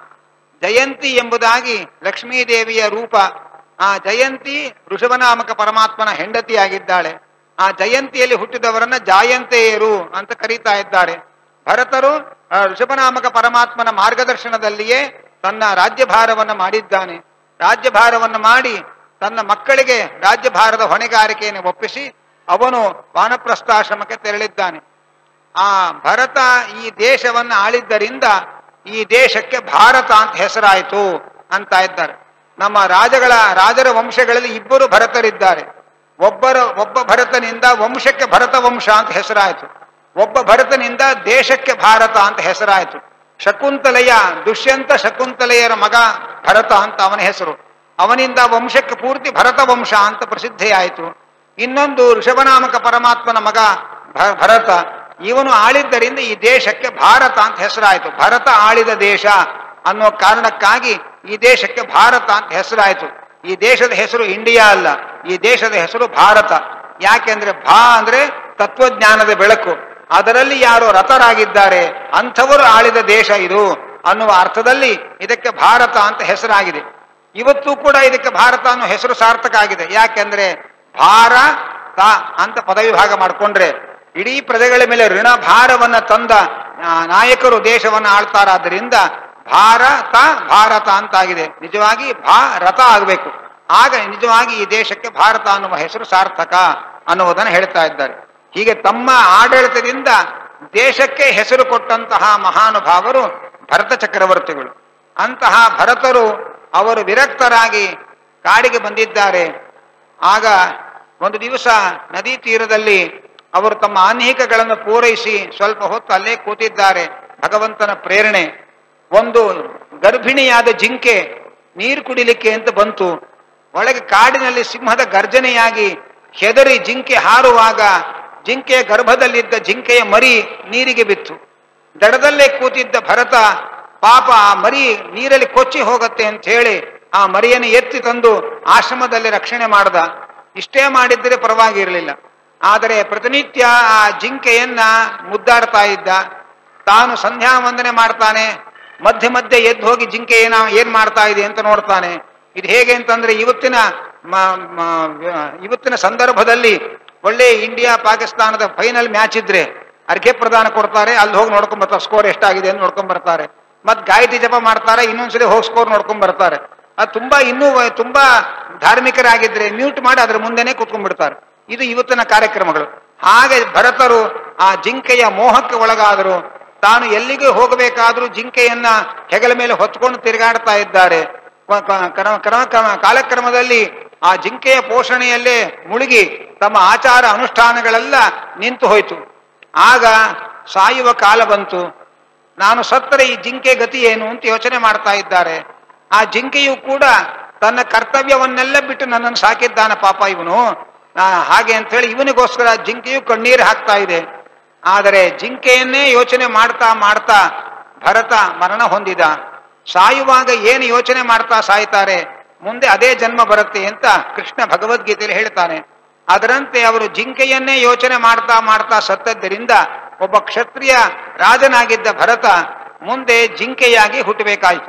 ಜಯಂತಿ ಎಂಬುದಾಗಿ ಲಕ್ಷ್ಮೀದೇವಿಯ ರೂಪ ಆ ಜಯಂತಿ ಋಷಭನಾಮಕ ಪರಮಾತ್ಮನ ಹೆಂಡತಿಯಾಗಿದ್ದಾಳೆ ಆ ಜಯಂತಿಯಲ್ಲಿ ಹುಟ್ಟಿದವರನ್ನ ಜಾಯಂತೆಯರು ಅಂತ ಕರೀತಾ ಇದ್ದಾರೆ ಭರತರು ಆ ಋಷಭನಾಮಕ ಪರಮಾತ್ಮನ ಮಾರ್ಗದರ್ಶನದಲ್ಲಿಯೇ ತನ್ನ ರಾಜ್ಯಭಾರವನ್ನ ಮಾಡಿದ್ದಾನೆ ರಾಜ್ಯಭಾರವನ್ನು ಮಾಡಿ ತನ್ನ ಮಕ್ಕಳಿಗೆ ರಾಜ್ಯಭಾರದ ಹೊಣೆಗಾರಿಕೆಯನ್ನು ಒಪ್ಪಿಸಿ ಅವನು ವಾನಪ್ರಸ್ಥಾಶ್ರಮಕ್ಕೆ ತೆರಳಿದ್ದಾನೆ ಆ ಭರತ ಈ ದೇಶವನ್ನ ಆಳಿದ್ದರಿಂದ ಈ ದೇಶಕ್ಕೆ ಭಾರತ ಅಂತ ಹೆಸರಾಯಿತು ಅಂತ ಇದ್ದಾರೆ ನಮ್ಮ ರಾಜಗಳ ರಾಜರ ವಂಶಗಳಲ್ಲಿ ಇಬ್ಬರು ಭರತರಿದ್ದಾರೆ ಒಬ್ಬರ ಒಬ್ಬ ಭರತನಿಂದ ವಂಶಕ್ಕೆ ಭರತ ವಂಶ ಅಂತ ಹೆಸರಾಯಿತು ಒಬ್ಬ ಭರತನಿಂದ ದೇಶಕ್ಕೆ ಭಾರತ ಅಂತ ಹೆಸರಾಯಿತು ಶಕುಂತಲೆಯ ದುಷ್ಯಂತ ಶಕುಂತಲೆಯರ ಮಗ ಭರತ ಅಂತ ಅವನ ಹೆಸರು ಅವನಿಂದ ವಂಶಕ್ಕೆ ಪೂರ್ತಿ ಭರತ ವಂಶ ಅಂತ ಪ್ರಸಿದ್ಧಿಯಾಯಿತು ಇನ್ನೊಂದು ಋಷಭನಾಮಕ ಪರಮಾತ್ಮನ ಮಗ ಭ- ಭರತ ಇವನು ಆಳಿದ್ದರಿಂದ ಈ ದೇಶಕ್ಕೆ ಭಾರತ ಅಂತ ಹೆಸರಾಯಿತು ಭರತ ಆಳಿದ ದೇಶ ಅನ್ನೋ ಕಾರಣಕ್ಕಾಗಿ ಈ ದೇಶಕ್ಕೆ ಭಾರತ ಅಂತ ಹೆಸರಾಯಿತು ಈ ದೇಶದ ಹೆಸರು ಇಂಡಿಯಾ ಅಲ್ಲ ಈ ದೇಶದ ಹೆಸರು ಭಾರತ ಯಾಕೆಂದ್ರೆ ಭಾ ಅಂದ್ರೆ ತತ್ವಜ್ಞಾನದ ಬೆಳಕು ಅದರಲ್ಲಿ ಯಾರು ರಥರಾಗಿದ್ದಾರೆ ಅಂಥವರು ಆಳಿದ ದೇಶ ಇದು ಅನ್ನುವ ಅರ್ಥದಲ್ಲಿ ಇದಕ್ಕೆ ಭಾರತ ಅಂತ ಹೆಸರಾಗಿದೆ ಇವತ್ತು ಕೂಡ ಇದಕ್ಕೆ ಭಾರತ ಅನ್ನೋ ಹೆಸರು ಸಾರ್ಥಕ ಆಗಿದೆ ಯಾಕೆಂದ್ರೆ ಭಾರತ ಅಂತ ಪದವಿಭಾಗ ಮಾಡಿಕೊಂಡ್ರೆ ಇಡೀ ಪ್ರಜೆಗಳ ಮೇಲೆ ಋಣ ಭಾರವನ್ನ ತಂದ ಆ, ನಾಯಕರು ದೇಶವನ್ನ ಆಳ್ತಾರಾದ್ದರಿಂದ ಭಾರತ ಭಾರತ ಅಂತಾಗಿದೆ ನಿಜವಾಗಿ ಭಾರತ ಆಗಬೇಕು ಆಗ ನಿಜವಾಗಿ ಈ ದೇಶಕ್ಕೆ ಭಾರತ ಅನ್ನುವ ಹೆಸರು ಸಾರ್ಥಕ ಅನ್ನುವುದನ್ನು ಹೇಳ್ತಾ ಇದ್ದಾರೆ ಹೀಗೆ ತಮ್ಮ ಆಡಳಿತದಿಂದ ದೇಶಕ್ಕೆ ಹೆಸರು ಕೊಟ್ಟಂತಹ ಮಹಾನುಭಾವರು ಭರತ ಚಕ್ರವರ್ತಿಗಳು ಅಂತಹ ಭರತರು ಅವರು ವಿರಕ್ತರಾಗಿ ಕಾಡಿಗೆ ಬಂದಿದ್ದಾರೆ ಆಗ ಒಂದು ದಿವಸ ನದಿ ತೀರದಲ್ಲಿ ಅವರು ತಮ್ಮ ಆನ್ಹಿಕಗಳನ್ನು ಪೂರೈಸಿ ಸ್ವಲ್ಪ ಹೊತ್ತು ಅಲ್ಲೇ ಕೂತಿದ್ದಾರೆ ಭಗವಂತನ ಪ್ರೇರಣೆ ಒಂದು ಗರ್ಭಿಣಿಯಾದ ಜಿಂಕೆ ನೀರು ಕುಡಿಲಿಕ್ಕೆ ಅಂತ ಬಂತು ಒಳಗೆ ಕಾಡಿನಲ್ಲಿ ಸಿಂಹದ ಗರ್ಜನೆಯಾಗಿ ಹೆದರಿ ಜಿಂಕೆ ಹಾರುವಾಗ ಜಿಂಕೆಯ ಗರ್ಭದಲ್ಲಿದ್ದ ಜಿಂಕೆಯ ಮರಿ ನೀರಿಗೆ ಬಿತ್ತು ದಡದಲ್ಲೇ ಕೂತಿದ್ದ ಭರತ ಪಾಪ ಆ ಮರಿ ನೀರಲ್ಲಿ ಕೊಚ್ಚಿ ಹೋಗತ್ತೆ ಅಂತ ಹೇಳಿ ಆ ಮರಿಯನ್ನು ಎತ್ತಿ ತಂದು ಆಶ್ರಮದಲ್ಲಿ ರಕ್ಷಣೆ ಮಾಡ್ದ ಇಷ್ಟೇ ಮಾಡಿದ್ರೆ ಪರವಾಗಿರಲಿಲ್ಲ ಆದರೆ ಪ್ರತಿನಿತ್ಯ ಆ ಜಿಂಕೆಯನ್ನ ಮುದ್ದಾಡ್ತಾ ಇದ್ದ ತಾನು ಸಂಧ್ಯಾ ವಂದನೆ ಮಾಡ್ತಾನೆ ಮಧ್ಯೆ ಮಧ್ಯೆ ಎದ್ದು ಹೋಗಿ ಜಿಂಕೆ ಏನ ಏನ್ ಮಾಡ್ತಾ ಇದೆ ಅಂತ ನೋಡ್ತಾನೆ ಇದು ಹೇಗೆ ಅಂತಂದ್ರೆ ಇವತ್ತಿನ ಮ- ಮ- ಇವತ್ತಿನ ಸಂದರ್ಭದಲ್ಲಿ ಒಳ್ಳೆ ಇಂಡಿಯಾ ಪಾಕಿಸ್ತಾನದ ಫೈನಲ್ ಮ್ಯಾಚ್ ಇದ್ರೆ ಅರ್ಘ್ಯ ಪ್ರದಾನ ಕೊಡ್ತಾರೆ ಅಲ್ಲಿ ಹೋಗಿ ನೋಡ್ಕೊಂಡ್ ಬರ್ತಾರೆ ಸ್ಕೋರ್ ಎಷ್ಟಾಗಿದೆ ಅಂತ ನೋಡ್ಕೊಂಡ್ ಬರ್ತಾರೆ ಮತ್ ಗಾಯತ್ರಿ ಜಪ ಮಾಡ್ತಾರೆ ಇನ್ನೊಂದ್ಸಲಿ ಹೋಗಿ ಸ್ಕೋರ್ ನೋಡ್ಕೊಂಡ್ ಬರ್ತಾರೆ ಅದು ತುಂಬಾ ಇನ್ನೂ ವ- ತುಂಬಾ ಧಾರ್ಮಿಕರಾಗಿದ್ರೆ ಮ್ಯೂಟ್ ಮಾಡಿ ಅದ್ರ ಮುಂದೆನೆ ಕೂತ್ಕೊಂಡ್ಬಿಡ್ತಾರೆ ಇದು ಇವತ್ತಿನ ಕಾರ್ಯಕ್ರಮಗಳು ಹಾಗೆ ಭರತರು ಆ ಜಿಂಕೆಯ ಮೋಹಕ್ಕೆ ಒಳಗಾದರು ತಾನು ಎಲ್ಲಿಗೆ ಹೋಗಬೇಕಾದ್ರೂ ಜಿಂಕೆಯನ್ನ ಹೆಗಲ ಮೇಲೆ ಹೊತ್ಕೊಂಡು ತಿರುಗಾಡ್ತಾ ಇದ್ದಾರೆ ಕ- ಕ- ಕ್ರಮ- ಕ್ರಮ- ಕ್ರಮ- ಕಾಲಕ್ರಮದಲ್ಲಿ ಆ ಜಿಂಕೆಯ ಪೋಷಣೆಯಲ್ಲೇ ಮುಳುಗಿ ತಮ್ಮ ಆಚಾರ ಅನುಷ್ಠಾನಗಳೆಲ್ಲ ನಿಂತು ಹೋಯ್ತು ಆಗ ಸಾಯುವ ಕಾಲ ಬಂತು ನಾನು ಸತ್ತರೆ ಈ ಜಿಂಕೆ ಗತಿ ಏನು ಅಂತ ಯೋಚನೆ ಮಾಡ್ತಾ ಇದ್ದಾರೆ ಆ ಜಿಂಕೆಯು ಕೂಡ ತನ್ನ ಕರ್ತವ್ಯವನ್ನೆಲ್ಲ ಬಿಟ್ಟು ನನ್ನನ್ನು ಸಾಕಿದ್ದಾನ ಪಾಪ ಇವನು ಆ, ಹಾಗೆ ಅಂತ ಹೇಳಿ ಇವನಿಗೋಸ್ಕರ ಜಿಂಕೆಯು ಕಣ್ಣೀರು ಹಾಕ್ತಾ ಇದೆ ಆದರೆ ಜಿಂಕೆಯನ್ನೇ ಯೋಚನೆ ಮಾಡ್ತಾ ಮಾಡ್ತಾ ಭರತ ಮರಣ ಹೊಂದಿದ ಸಾಯುವಾಗ ಏನು ಯೋಚನೆ ಮಾಡ್ತಾ ಸಾಯ್ತಾರೆ ಮುಂದೆ ಅದೇ ಜನ್ಮ ಬರುತ್ತೆ ಅಂತ ಕೃಷ್ಣ ಭಗವದ್ಗೀತೆಯಲ್ಲಿ ಹೇಳ್ತಾನೆ ಅದರಂತೆ ಅವರು ಜಿಂಕೆಯನ್ನೇ ಯೋಚನೆ ಮಾಡ್ತಾ ಮಾಡ್ತಾ ಸತ್ತದ್ದರಿಂದ ಒಬ್ಬ ಕ್ಷತ್ರಿಯ ರಾಜನಾಗಿದ್ದ ಭರತ ಮುಂದೆ ಜಿಂಕೆಯಾಗಿ ಹುಟ್ಟಬೇಕಾಯಿತು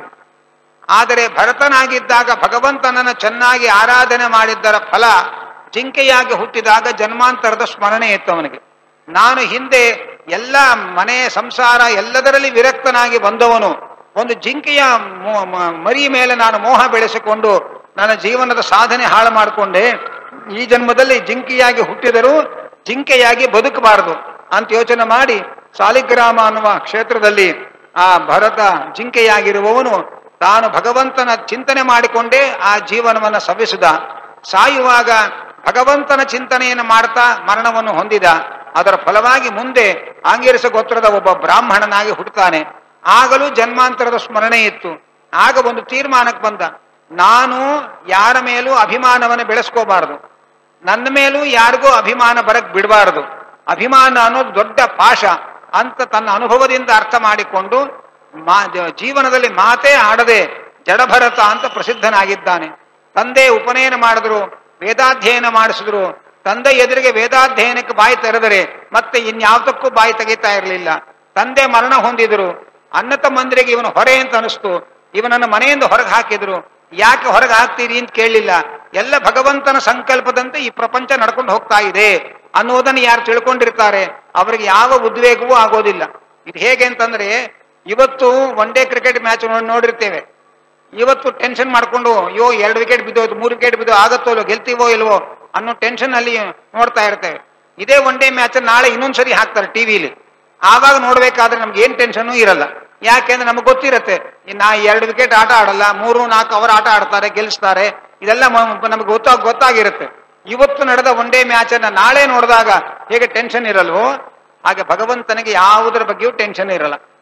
ಆದರೆ ಭರತನಾಗಿದ್ದಾಗ ಭಗವಂತನನ್ನು ಚೆನ್ನಾಗಿ ಆರಾಧನೆ ಮಾಡಿದ್ದರ ಫಲ ಜಿಂಕೆಯಾಗಿ ಹುಟ್ಟಿದಾಗ ಜನ್ಮಾಂತರದ ಸ್ಮರಣೆ ಇತ್ತು ಅವನಿಗೆ ನಾನು ಹಿಂದೆ ಎಲ್ಲ ಮನೆ ಸಂಸಾರ ಎಲ್ಲದರಲ್ಲಿ ವಿರಕ್ತನಾಗಿ ಬಂದವನು ಒಂದು ಜಿಂಕೆಯ ಮೋ- ಮ- ಮರಿ ಮೇಲೆ ನಾನು ಮೋಹ ಬೆಳೆಸಿಕೊಂಡು ನನ್ನ ಜೀವನದ ಸಾಧನೆ ಹಾಳು ಮಾಡಿಕೊಂಡೆ ಈ ಜನ್ಮದಲ್ಲಿ ಜಿಂಕೆಯಾಗಿ ಹುಟ್ಟಿದರೂ ಜಿಂಕೆಯಾಗಿ ಬದುಕಬಾರದು ಅಂತ ಯೋಚನೆ ಮಾಡಿ ಸಾಲಿಗ್ರಾಮ ಅನ್ನುವ ಕ್ಷೇತ್ರದಲ್ಲಿ ಆ ಭರತ ಜಿಂಕೆಯಾಗಿರುವವನು ತಾನು ಭಗವಂತನ ಚಿಂತನೆ ಮಾಡಿಕೊಂಡೇ ಆ ಜೀವನವನ್ನು ಸವಿಸಿದ ಸಾಯುವಾಗ ಭಗವಂತನ ಚಿಂತನೆಯನ್ನು ಮಾಡ್ತಾ ಮರಣವನ್ನು ಹೊಂದಿದ ಅದರ ಫಲವಾಗಿ ಮುಂದೆ ಆಂಗಿರಸ ಗೋತ್ರದ ಒಬ್ಬ ಬ್ರಾಹ್ಮಣನಾಗಿ ಹುಟ್ಟುತ್ತಾನೆ ಆಗಲೂ ಜನ್ಮಾಂತರದ ಸ್ಮರಣೆ ಇತ್ತು ಆಗ ಒಂದು ತೀರ್ಮಾನಕ್ಕೆ ಬಂದ ನಾನು ಯಾರ ಮೇಲೂ ಅಭಿಮಾನವನ್ನು ಬೆಳೆಸ್ಕೋಬಾರದು ನನ್ನ ಮೇಲೂ ಯಾರಿಗೂ ಅಭಿಮಾನ ಬರಕ್ ಬಿಡಬಾರದು ಅಭಿಮಾನ ಅನ್ನೋದು ದೊಡ್ಡ ಪಾಶ ಅಂತ ತನ್ನ ಅನುಭವದಿಂದ ಅರ್ಥ ಮಾಡಿಕೊಂಡು ಮಾ ಜ- ಜೀವನದಲ್ಲಿ ಮಾತೇ ಆಡದೆ ಜಡಭರತ ಅಂತ ಪ್ರಸಿದ್ಧನಾಗಿದ್ದಾನೆ ತಂದೆ ಉಪನಯನ ಮಾಡಿದ್ರು ವೇದಾಧ್ಯಯನ ಮಾಡಿಸಿದ್ರು ತಂದೆ ಎದುರಿಗೆ ವೇದಾಧ್ಯಯನಕ್ಕೆ ಬಾಯಿ ತೆರೆದರೆ ಮತ್ತೆ ಇನ್ಯಾವುದಕ್ಕೂ ಬಾಯಿ ತೆಗಿತಾ ಇರಲಿಲ್ಲ ತಂದೆ ಮರಣ ಹೊಂದಿದ್ರು ಅಣ್ಣ ತಮ್ಮಂದಿರಿಗೆ ಇವನು ಹೊರೆ ಅಂತ ಅನಿಸ್ತು ಇವನನ್ನ ಮನೆಯಿಂದ ಹೊರಗೆ ಹಾಕಿದ್ರು ಯಾಕೆ ಹೊರಗೆ ಹಾಕ್ತೀರಿ ಅಂತ ಕೇಳಲಿಲ್ಲ ಎಲ್ಲ ಭಗವಂತನ ಸಂಕಲ್ಪದಂತೆ ಈ ಪ್ರಪಂಚ ನಡ್ಕೊಂಡು ಹೋಗ್ತಾ ಇದೆ ಅನ್ನುವುದನ್ನು ಯಾರು ತಿಳ್ಕೊಂಡಿರ್ತಾರೆ ಅವರಿಗೆ ಯಾವ ಉದ್ವೇಗವೂ ಆಗೋದಿಲ್ಲ ಇದು ಹೇಗೆ ಅಂತಂದ್ರೆ ಇವತ್ತು ಒನ್ ಡೇ ಕ್ರಿಕೆಟ್ ಮ್ಯಾಚ್ ನೋಡಿರ್ತೇವೆ ಇವತ್ತು ಟೆನ್ಷನ್ ಮಾಡ್ಕೊಂಡು ಅಯ್ಯೋ ಎರಡು ವಿಕೆಟ್ ಬಿದ್ದೋಯ್ತು ಮೂರು ವಿಕೆಟ್ ಬಿದ್ದು ಆಗತ್ತೋ ಇಲ್ವೋ ಗೆಲ್ತೀವೋ ಇಲ್ವೋ ಅನ್ನೋ ಟೆನ್ಷನ್ ಅಲ್ಲಿ ನೋಡ್ತಾ ಇರ್ತೇವೆ ಇದೇ ಒನ್ ಡೇ ಮ್ಯಾಚ್ ನಾಳೆ ಇನ್ನೊಂದ್ಸರಿ ಹಾಕ್ತಾರೆ ಟಿವಿಲಿ ಆವಾಗ ನೋಡ್ಬೇಕಾದ್ರೆ ನಮ್ಗೆ ಏನ್ ಟೆನ್ಷನ್ ಇರಲ್ಲ ಯಾಕೆಂದ್ರೆ ನಮಗೆ ಗೊತ್ತಿರತ್ತೆ ನಾ ಎರಡು ವಿಕೆಟ್ ಆಟ ಆಡಲ್ಲ ಮೂರು ನಾಲ್ಕು ಅವರ್ ಆಟ ಆಡ್ತಾರೆ ಗೆಲ್ಲಿಸ್ತಾರೆ ಇದೆಲ್ಲ ಮ- ನಮಗೆ ಗೊತ್ತಾಗ ಗೊತ್ತಾಗಿರುತ್ತೆ ಇವತ್ತು ನಡೆದ ಒನ್ ಡೇ ಮ್ಯಾಚ್ ಅನ್ನ ನಾಳೆ ನೋಡಿದಾಗ ಹೇಗೆ ಟೆನ್ಷನ್ ಇರಲ್ವೋ ಹಾಗೆ ಭಗವಂತನಿಗೆ ಯಾವುದರ ಬಗ್ಗೆಯೂ ಟೆನ್ಷನ್ ಇರಲ್ಲ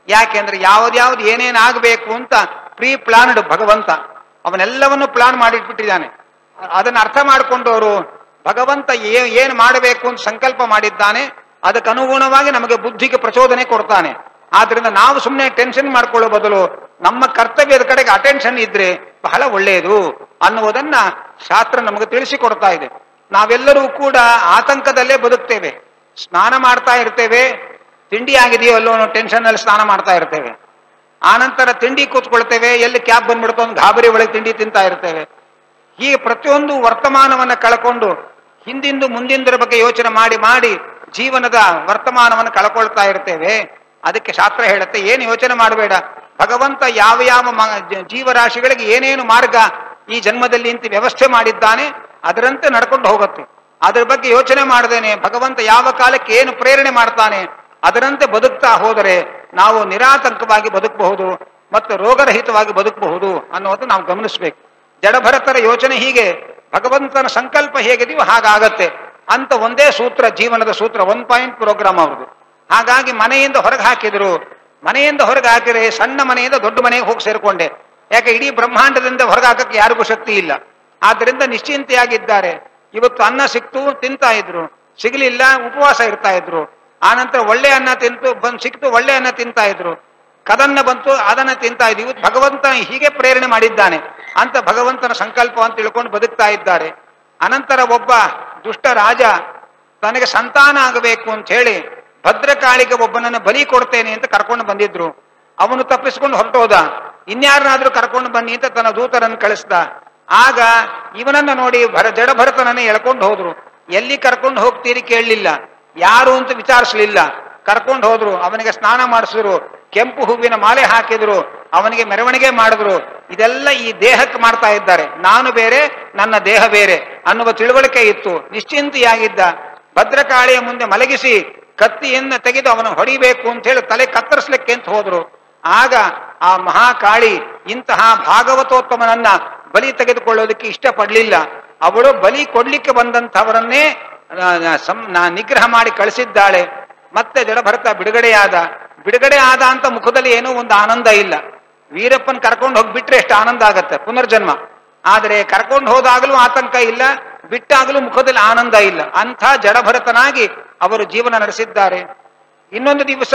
ಯಾಕೆಂದ್ರೆ ಯಾವ್ದ್ಯಾವ್ದು ಏನೇನಾಗಬೇಕು ಅಂತ ಪ್ರೀ ಪ್ಲಾನ್ಡ್ ಭಗವಂತ ಅವನೆಲ್ಲವನ್ನು ಪ್ಲಾನ್ ಮಾಡಿಟ್ಬಿಟ್ಟಿದ್ದಾನೆ ಅದನ್ನ ಅರ್ಥ ಮಾಡಿಕೊಂಡವರು ಭಗವಂತ ಏ- ಏನ್ ಮಾಡಬೇಕು ಅಂತ ಸಂಕಲ್ಪ ಮಾಡಿದ್ದಾನೆ ಅದಕ್ಕೆ ಅನುಗುಣವಾಗಿ ನಮಗೆ ಬುದ್ಧಿಗೆ ಪ್ರಚೋದನೆ ಕೊಡ್ತಾನೆ ಆದ್ರಿಂದ ನಾವು ಸುಮ್ಮನೆ ಟೆನ್ಷನ್ ಮಾಡ್ಕೊಳ್ಳೋ ಬದಲು ನಮ್ಮ ಕರ್ತವ್ಯದ ಕಡೆಗೆ ಅಟೆನ್ಷನ್ ಇದ್ರೆ ಬಹಳ ಒಳ್ಳೆಯದು ಅನ್ನುವುದನ್ನ ಶಾಸ್ತ್ರ ನಮಗೆ ತಿಳಿಸಿಕೊಡ್ತಾ ಇದೆ ನಾವೆಲ್ಲರೂ ಕೂಡ ಆತಂಕದಲ್ಲೇ ಬದುಕ್ತೇವೆ ಸ್ನಾನ ಮಾಡ್ತಾ ಇರ್ತೇವೆ ತಿಂಡಿ ಆಗಿದೆಯೋ ಅಲ್ಲೋ ಅನ್ನೋ ಟೆನ್ಷನ್ ಅಲ್ಲಿ ಸ್ನಾನ ಮಾಡ್ತಾ ಇರ್ತೇವೆ ಆನಂತರ ತಿಂಡಿ ಕೂತ್ಕೊಳ್ತೇವೆ ಎಲ್ಲಿ ಕ್ಯಾಬ್ ಬಂದ್ಬಿಡ್ತು ಒಂದು ಗಾಬರಿ ಒಳಗೆ ತಿಂಡಿ ತಿಂತಾ ಇರ್ತೇವೆ ಹೀಗೆ ಪ್ರತಿಯೊಂದು ವರ್ತಮಾನವನ್ನ ಕಳ್ಕೊಂಡು ಹಿಂದಿಂದು ಮುಂದಿಂದರ ಬಗ್ಗೆ ಯೋಚನೆ ಮಾಡಿ ಮಾಡಿ ಜೀವನದ ವರ್ತಮಾನವನ್ನು ಕಳ್ಕೊಳ್ತಾ ಇರ್ತೇವೆ ಅದಕ್ಕೆ ಶಾಸ್ತ್ರ ಹೇಳುತ್ತೆ ಏನು ಯೋಚನೆ ಮಾಡಬೇಡ ಭಗವಂತ ಯಾವ ಯಾವ ಮ- ಜ- ಜೀವರಾಶಿಗಳಿಗೆ ಏನೇನು ಮಾರ್ಗ ಈ ಜನ್ಮದಲ್ಲಿ ಅಂತ ವ್ಯವಸ್ಥೆ ಮಾಡಿದ್ದಾನೆ ಅದರಂತೆ ನಡ್ಕೊಂಡು ಹೋಗುತ್ತೆ ಅದರ ಬಗ್ಗೆ ಯೋಚನೆ ಮಾಡದೇನೆ ಭಗವಂತ ಯಾವ ಕಾಲಕ್ಕೆ ಏನು ಪ್ರೇರಣೆ ಮಾಡ್ತಾನೆ ಅದರಂತೆ ಬದುಕ್ತಾ ಹೋದರೆ ನಾವು ನಿರಾತಂಕವಾಗಿ ಬದುಕಬಹುದು ಮತ್ತು ರೋಗರಹಿತವಾಗಿ ಬದುಕಬಹುದು ಅನ್ನೋದು ನಾವು ಗಮನಿಸಬೇಕು ಜಡಭರತರ ಯೋಚನೆ ಹೀಗೆ ಭಗವಂತನ ಸಂಕಲ್ಪ ಹೇಗಿದೆಯೋ ಹಾಗಾಗತ್ತೆ ಅಂತ ಒಂದೇ ಸೂತ್ರ ಜೀವನದ ಸೂತ್ರ ಒನ್ ಪಾಯಿಂಟ್ ಪ್ರೋಗ್ರಾಮ್ ಅವ್ರದ್ದು ಹಾಗಾಗಿ ಮನೆಯಿಂದ ಹೊರಗೆ ಹಾಕಿದ್ರು ಮನೆಯಿಂದ ಹೊರಗೆ ಹಾಕಿದ್ರೆ ಸಣ್ಣ ಮನೆಯಿಂದ ದೊಡ್ಡ ಮನೆಗೆ ಹೋಗಿ ಸೇರ್ಕೊಂಡೆ ಯಾಕೆ ಇಡೀ ಬ್ರಹ್ಮಾಂಡದಿಂದ ಹೊರಗೆ ಹಾಕಕ್ಕೆ ಯಾರಿಗೂ ಶಕ್ತಿ ಇಲ್ಲ ಆದ್ರಿಂದ ನಿಶ್ಚಿಂತೆಯಾಗಿದ್ದಾರೆ ಇವತ್ತು ಅನ್ನ ಸಿಕ್ತು ತಿಂತಾ ಇದ್ರು ಸಿಗಲಿಲ್ಲ ಉಪವಾಸ ಇರ್ತಾ ಇದ್ರು ಆನಂತರ ಒಳ್ಳೆ ಅನ್ನ ತಿಂತು ಬಂದ್ ಸಿಕ್ತು ಒಳ್ಳೆ ಅನ್ನ ತಿಂತಾ ಇದ್ರು ಕದನ್ನ ಬಂತು ಅದನ್ನ ತಿಂತಾ ಇದ್ವಿ ಇವತ್ತು ಭಗವಂತ ಹೀಗೆ ಪ್ರೇರಣೆ ಮಾಡಿದ್ದಾನೆ ಅಂತ ಭಗವಂತನ ಸಂಕಲ್ಪ ಅಂತ ತಿಳ್ಕೊಂಡು ಬದುಕ್ತಾ ಇದ್ದಾರೆ ಅನಂತರ ಒಬ್ಬ ದುಷ್ಟ ರಾಜ ತನಗೆ ಸಂತಾನ ಆಗಬೇಕು ಅಂತ ಹೇಳಿ ಭದ್ರಕಾಳಿಗೆ ಒಬ್ಬನನ್ನು ಬಲಿ ಕೊಡ್ತೇನೆ ಅಂತ ಕರ್ಕೊಂಡು ಬಂದಿದ್ರು ಅವನು ತಪ್ಪಿಸ್ಕೊಂಡು ಹೊರಟೋದ ಇನ್ಯಾರನ್ನಾದ್ರೂ ಕರ್ಕೊಂಡು ಬನ್ನಿ ಅಂತ ತನ್ನ ದೂತರನ್ನು ಕಳಿಸ್ದ ಆಗ ಇವನನ್ನ ನೋಡಿ ಭರ ಜಡಭರತನನ್ನ ಎಳ್ಕೊಂಡು ಹೋದ್ರು ಎಲ್ಲಿ ಕರ್ಕೊಂಡು ಹೋಗ್ತೀರಿ ಕೇಳಲಿಲ್ಲ ಯಾರು ಅಂತ ವಿಚಾರಿಸ್ಲಿಲ್ಲ ಕರ್ಕೊಂಡು ಹೋದ್ರು ಅವನಿಗೆ ಸ್ನಾನ ಮಾಡಿಸಿದ್ರು ಕೆಂಪು ಹೂವಿನ ಮಾಲೆ ಹಾಕಿದ್ರು ಅವನಿಗೆ ಮೆರವಣಿಗೆ ಮಾಡಿದ್ರು ಇದೆಲ್ಲ ಈ ದೇಹಕ್ಕೆ ಮಾಡ್ತಾ ಇದ್ದಾರೆ ನಾನು ಬೇರೆ ನನ್ನ ದೇಹ ಬೇರೆ ಅನ್ನುವ ತಿಳುವಳಿಕೆ ಇತ್ತು ನಿಶ್ಚಿಂತೆಯಾಗಿದ್ದ ಭದ್ರಕಾಳಿಯ ಮುಂದೆ ಮಲಗಿಸಿ ಕತ್ತಿಯನ್ನ ತೆಗೆದು ಅವನು ಹೊಡಿಬೇಕು ಅಂತ ಹೇಳಿ ತಲೆ ಕತ್ತರಿಸ್ಲಿಕ್ಕೆ ಅಂತ ಹೋದ್ರು ಆಗ ಆ ಮಹಾಕಾಳಿ ಇಂತಹ ಭಾಗವತೋತ್ತಮನನ್ನ ಬಲಿ ತೆಗೆದುಕೊಳ್ಳೋದಕ್ಕೆ ಇಷ್ಟಪಡ್ಲಿಲ್ಲ ಅವಳು ಬಲಿ ಕೊಡ್ಲಿಕ್ಕೆ ಬಂದಂಥವರನ್ನೇ ಆ, ಸಂ- ನಾ ನಿಗ್ರಹ ಮಾಡಿ ಕಳಿಸಿದ್ದಾಳೆ ಮತ್ತೆ ಜಡಭರತ ಬಿಡುಗಡೆಯಾದ ಬಿಡುಗಡೆ ಆದ ಅಂತ ಮುಖದಲ್ಲಿ ಏನೂ ಒಂದು ಆನಂದ ಇಲ್ಲ ವೀರಪ್ಪನ್ ಕರ್ಕೊಂಡು ಹೋಗ್ಬಿಟ್ರೆ ಎಷ್ಟು ಆನಂದ ಆಗತ್ತೆ ಪುನರ್ಜನ್ಮ ಆದರೆ ಕರ್ಕೊಂಡು ಹೋದಾಗಲೂ ಆತಂಕ ಇಲ್ಲ ಬಿಟ್ಟಾಗಲೂ ಮುಖದಲ್ಲಿ ಆನಂದ ಇಲ್ಲ ಅಂಥ ಜಡಭರತನಾಗಿ ಅವರು ಜೀವನ ನಡೆಸಿದ್ದಾರೆ ಇನ್ನೊಂದು ದಿವಸ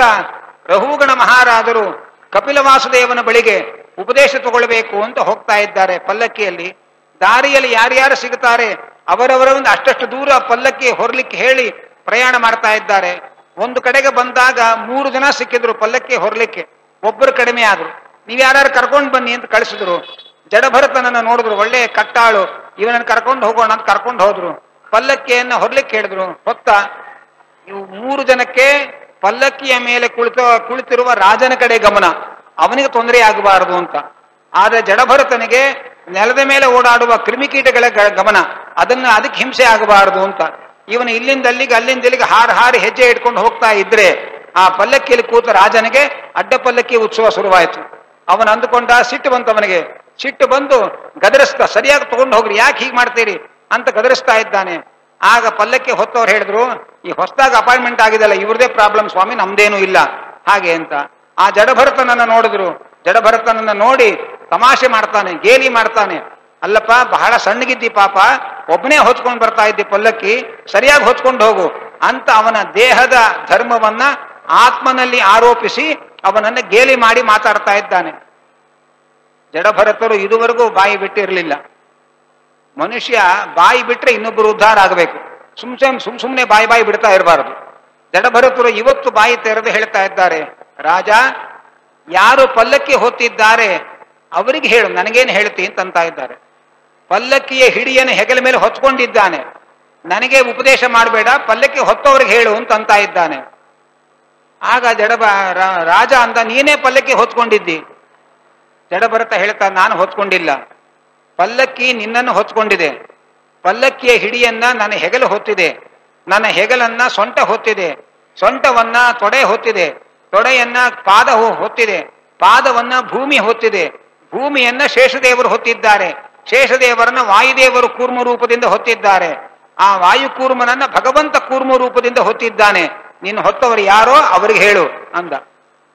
ರಹುಗಣ ಮಹಾರಾಜರು ಕಪಿಲ ವಾಸುದೇವನ ಬಳಿಗೆ ಉಪದೇಶ ತಗೊಳ್ಬೇಕು ಅಂತ ಹೋಗ್ತಾ ಇದ್ದಾರೆ ಪಲ್ಲಕ್ಕಿಯಲ್ಲಿ ದಾರಿಯಲ್ಲಿ ಯಾರ್ಯಾರು ಸಿಗುತ್ತಾರೆ ಅವರವರ ಒಂದು ಅಷ್ಟಷ್ಟು ದೂರ ಪಲ್ಲಕ್ಕಿ ಹೊರಲಿಕ್ಕೆ ಹೇಳಿ ಪ್ರಯಾಣ ಮಾಡ್ತಾ ಇದ್ದಾರೆ ಒಂದು ಕಡೆಗೆ ಬಂದಾಗ ಮೂರು ಜನ ಸಿಕ್ಕಿದ್ರು ಪಲ್ಲಕ್ಕಿ ಹೊರಲಿಕ್ಕೆ ಒಬ್ಬರು ಕಡಿಮೆ ಆದ್ರು ನೀವ್ ಯಾರು ಕರ್ಕೊಂಡು ಬನ್ನಿ ಅಂತ ಕಳಿಸಿದ್ರು ಜಡಭರತನನ್ನ ನೋಡಿದ್ರು ಒಳ್ಳೆ ಕಟ್ಟಾಳು ಇವನನ್ನ ಕರ್ಕೊಂಡು ಹೋಗೋಣ ಅಂತ ಕರ್ಕೊಂಡು ಹೋದ್ರು ಪಲ್ಲಕ್ಕಿಯನ್ನ ಹೊರ್ಲಿಕ್ಕೆ ಹೇಳಿದ್ರು ಹೊತ್ತ ಇವು ಮೂರು ಜನಕ್ಕೆ ಪಲ್ಲಕ್ಕಿಯ ಮೇಲೆ ಕುಳಿತ ಕುಳಿತಿರುವ ರಾಜನ ಕಡೆ ಗಮನ ಅವನಿಗೆ ತೊಂದರೆ ಆಗಬಾರದು ಅಂತ ಆದ್ರೆ ಜಡಭರತನಿಗೆ ನೆಲದ ಮೇಲೆ ಓಡಾಡುವ ಕ್ರಿಮಿಕೀಟಗಳ ಗ- ಗಮನ ಅದನ್ನ ಅದಕ್ಕೆ ಹಿಂಸೆ ಆಗಬಾರದು ಅಂತ ಇವನು ಇಲ್ಲಿಂದ ಅಲ್ಲಿಗೆ ಅಲ್ಲಿಂದ ಇಲ್ಲಿಗೆ ಹಾರಿ ಹಾರಿ ಹೆಜ್ಜೆ ಇಟ್ಕೊಂಡು ಹೋಗ್ತಾ ಇದ್ರೆ ಆ ಪಲ್ಲಕ್ಕಿಯಲ್ಲಿ ಕೂತ ರಾಜನಿಗೆ ಅಡ್ಡ ಪಲ್ಲಕ್ಕಿ ಉತ್ಸವ ಶುರುವಾಯಿತು ಅವನು ಅಂದುಕೊಂಡ ಸಿಟ್ಟು ಬಂತು ಅವನಿಗೆ ಸಿಟ್ಟು ಬಂದು ಗದರಿಸ್ತಾ ಸರಿಯಾಗಿ ತಗೊಂಡು ಹೋಗ್ರಿ ಯಾಕೆ ಹೀಗೆ ಮಾಡ್ತೀರಿ ಅಂತ ಗದರಿಸ್ತಾ ಇದ್ದಾನೆ ಆಗ ಪಲ್ಲಕ್ಕಿ ಹೊತ್ತವ್ರು ಹೇಳಿದ್ರು ಈ ಹೊಸದಾಗಿ ಅಪಾಯಿಂಟ್ಮೆಂಟ್ ಆಗಿದೆಲ್ಲ ಇವ್ರದೇ ಪ್ರಾಬ್ಲಮ್ ಸ್ವಾಮಿ ನಮ್ದೇನು ಇಲ್ಲ ಹಾಗೆ ಅಂತ ಆ ಜಡಭರತನನ್ನ ನೋಡಿದ್ರು ಜಡಭರತನನ್ನ ನೋಡಿ ತಮಾಷೆ ಮಾಡ್ತಾನೆ ಗೇಲಿ ಮಾಡ್ತಾನೆ ಅಲ್ಲಪ್ಪ ಬಹಳ ಸಣ್ಣಗಿದ್ದಿ ಪಾಪ ಒಬ್ಬನೇ ಹೊಚ್ಕೊಂಡು ಬರ್ತಾ ಇದ್ದಿ ಪಲ್ಲಕ್ಕಿ ಸರಿಯಾಗಿ ಹೊಚ್ಕೊಂಡು ಹೋಗು ಅಂತ ಅವನ ದೇಹದ ಧರ್ಮವನ್ನ ಆತ್ಮನಲ್ಲಿ ಆರೋಪಿಸಿ ಅವನನ್ನ ಗೇಲಿ ಮಾಡಿ ಮಾತಾಡ್ತಾ ಇದ್ದಾನೆ ಜಡಭರತರು ಇದುವರೆಗೂ ಬಾಯಿ ಬಿಟ್ಟಿರಲಿಲ್ಲ ಮನುಷ್ಯ ಬಾಯಿ ಬಿಟ್ರೆ ಇನ್ನೊಬ್ಬರು ಉದ್ಧಾರ ಆಗಬೇಕು ಸುಮ್ ಸುಮ್ ಸುಮ್ ಸುಮ್ನೆ ಬಾಯಿ ಬಾಯಿ ಬಿಡ್ತಾ ಇರಬಾರದು ಜಡಭರತರು ಇವತ್ತು ಬಾಯಿ ತೆರೆದು ಹೇಳ್ತಾ ಇದ್ದಾರೆ ರಾಜ ಯಾರು ಪಲ್ಲಕ್ಕಿ ಹೊತ್ತಿದ್ದಾರೆ ಅವರಿಗೆ ಹೇಳು ನನಗೇನು ಹೇಳ್ತಿ ಅಂತ ಅಂತ ಇದ್ದಾರೆ ಪಲ್ಲಕ್ಕಿಯ ಹಿಡಿಯನ್ನು ಹೆಗಲ ಮೇಲೆ ಹೊತ್ಕೊಂಡಿದ್ದಾನೆ ನನಗೆ ಉಪದೇಶ ಮಾಡಬೇಡ ಪಲ್ಲಕ್ಕಿ ಹೊತ್ತವ್ರಿಗೆ ಹೇಳು ಅಂತ ಅಂತ ಇದ್ದಾನೆ ಆಗ ಜಡಬ ರಾ- ರಾಜ ಅಂದ ನೀನೇ ಪಲ್ಲಕ್ಕಿ ಹೊತ್ಕೊಂಡಿದ್ದಿ ಜಡಭರತ ಹೇಳ್ತಾ ನಾನು ಹೊತ್ಕೊಂಡಿಲ್ಲ ಪಲ್ಲಕ್ಕಿ ನಿನ್ನನ್ನು ಹೊತ್ಕೊಂಡಿದೆ ಪಲ್ಲಕ್ಕಿಯ ಹಿಡಿಯನ್ನ ನನ್ನ ಹೆಗಲು ಹೊತ್ತಿದೆ ನನ್ನ ಹೆಗಲನ್ನ ಸೊಂಟ ಹೊತ್ತಿದೆ ಸೊಂಟವನ್ನ ತೊಡೆ ಹೊತ್ತಿದೆ ತೊಡೆಯನ್ನ ಪಾದ ಹೊ- ಹೊತ್ತಿದೆ ಪಾದವನ್ನ ಭೂಮಿ ಹೊತ್ತಿದೆ ಭೂಮಿಯನ್ನ ಶೇಷದೇವರು ಹೊತ್ತಿದ್ದಾರೆ ಶೇಷದೇವರನ್ನ ವಾಯುದೇವರು ಕೂರ್ಮ ರೂಪದಿಂದ ಹೊತ್ತಿದ್ದಾರೆ ಆ ವಾಯುಕೂರ್ಮನನ್ನ ಭಗವಂತ ಕೂರ್ಮ ರೂಪದಿಂದ ಹೊತ್ತಿದ್ದಾನೆ ನೀನು ಹೊತ್ತವರು ಯಾರೋ ಅವರಿಗೆ ಹೇಳು ಅಂದ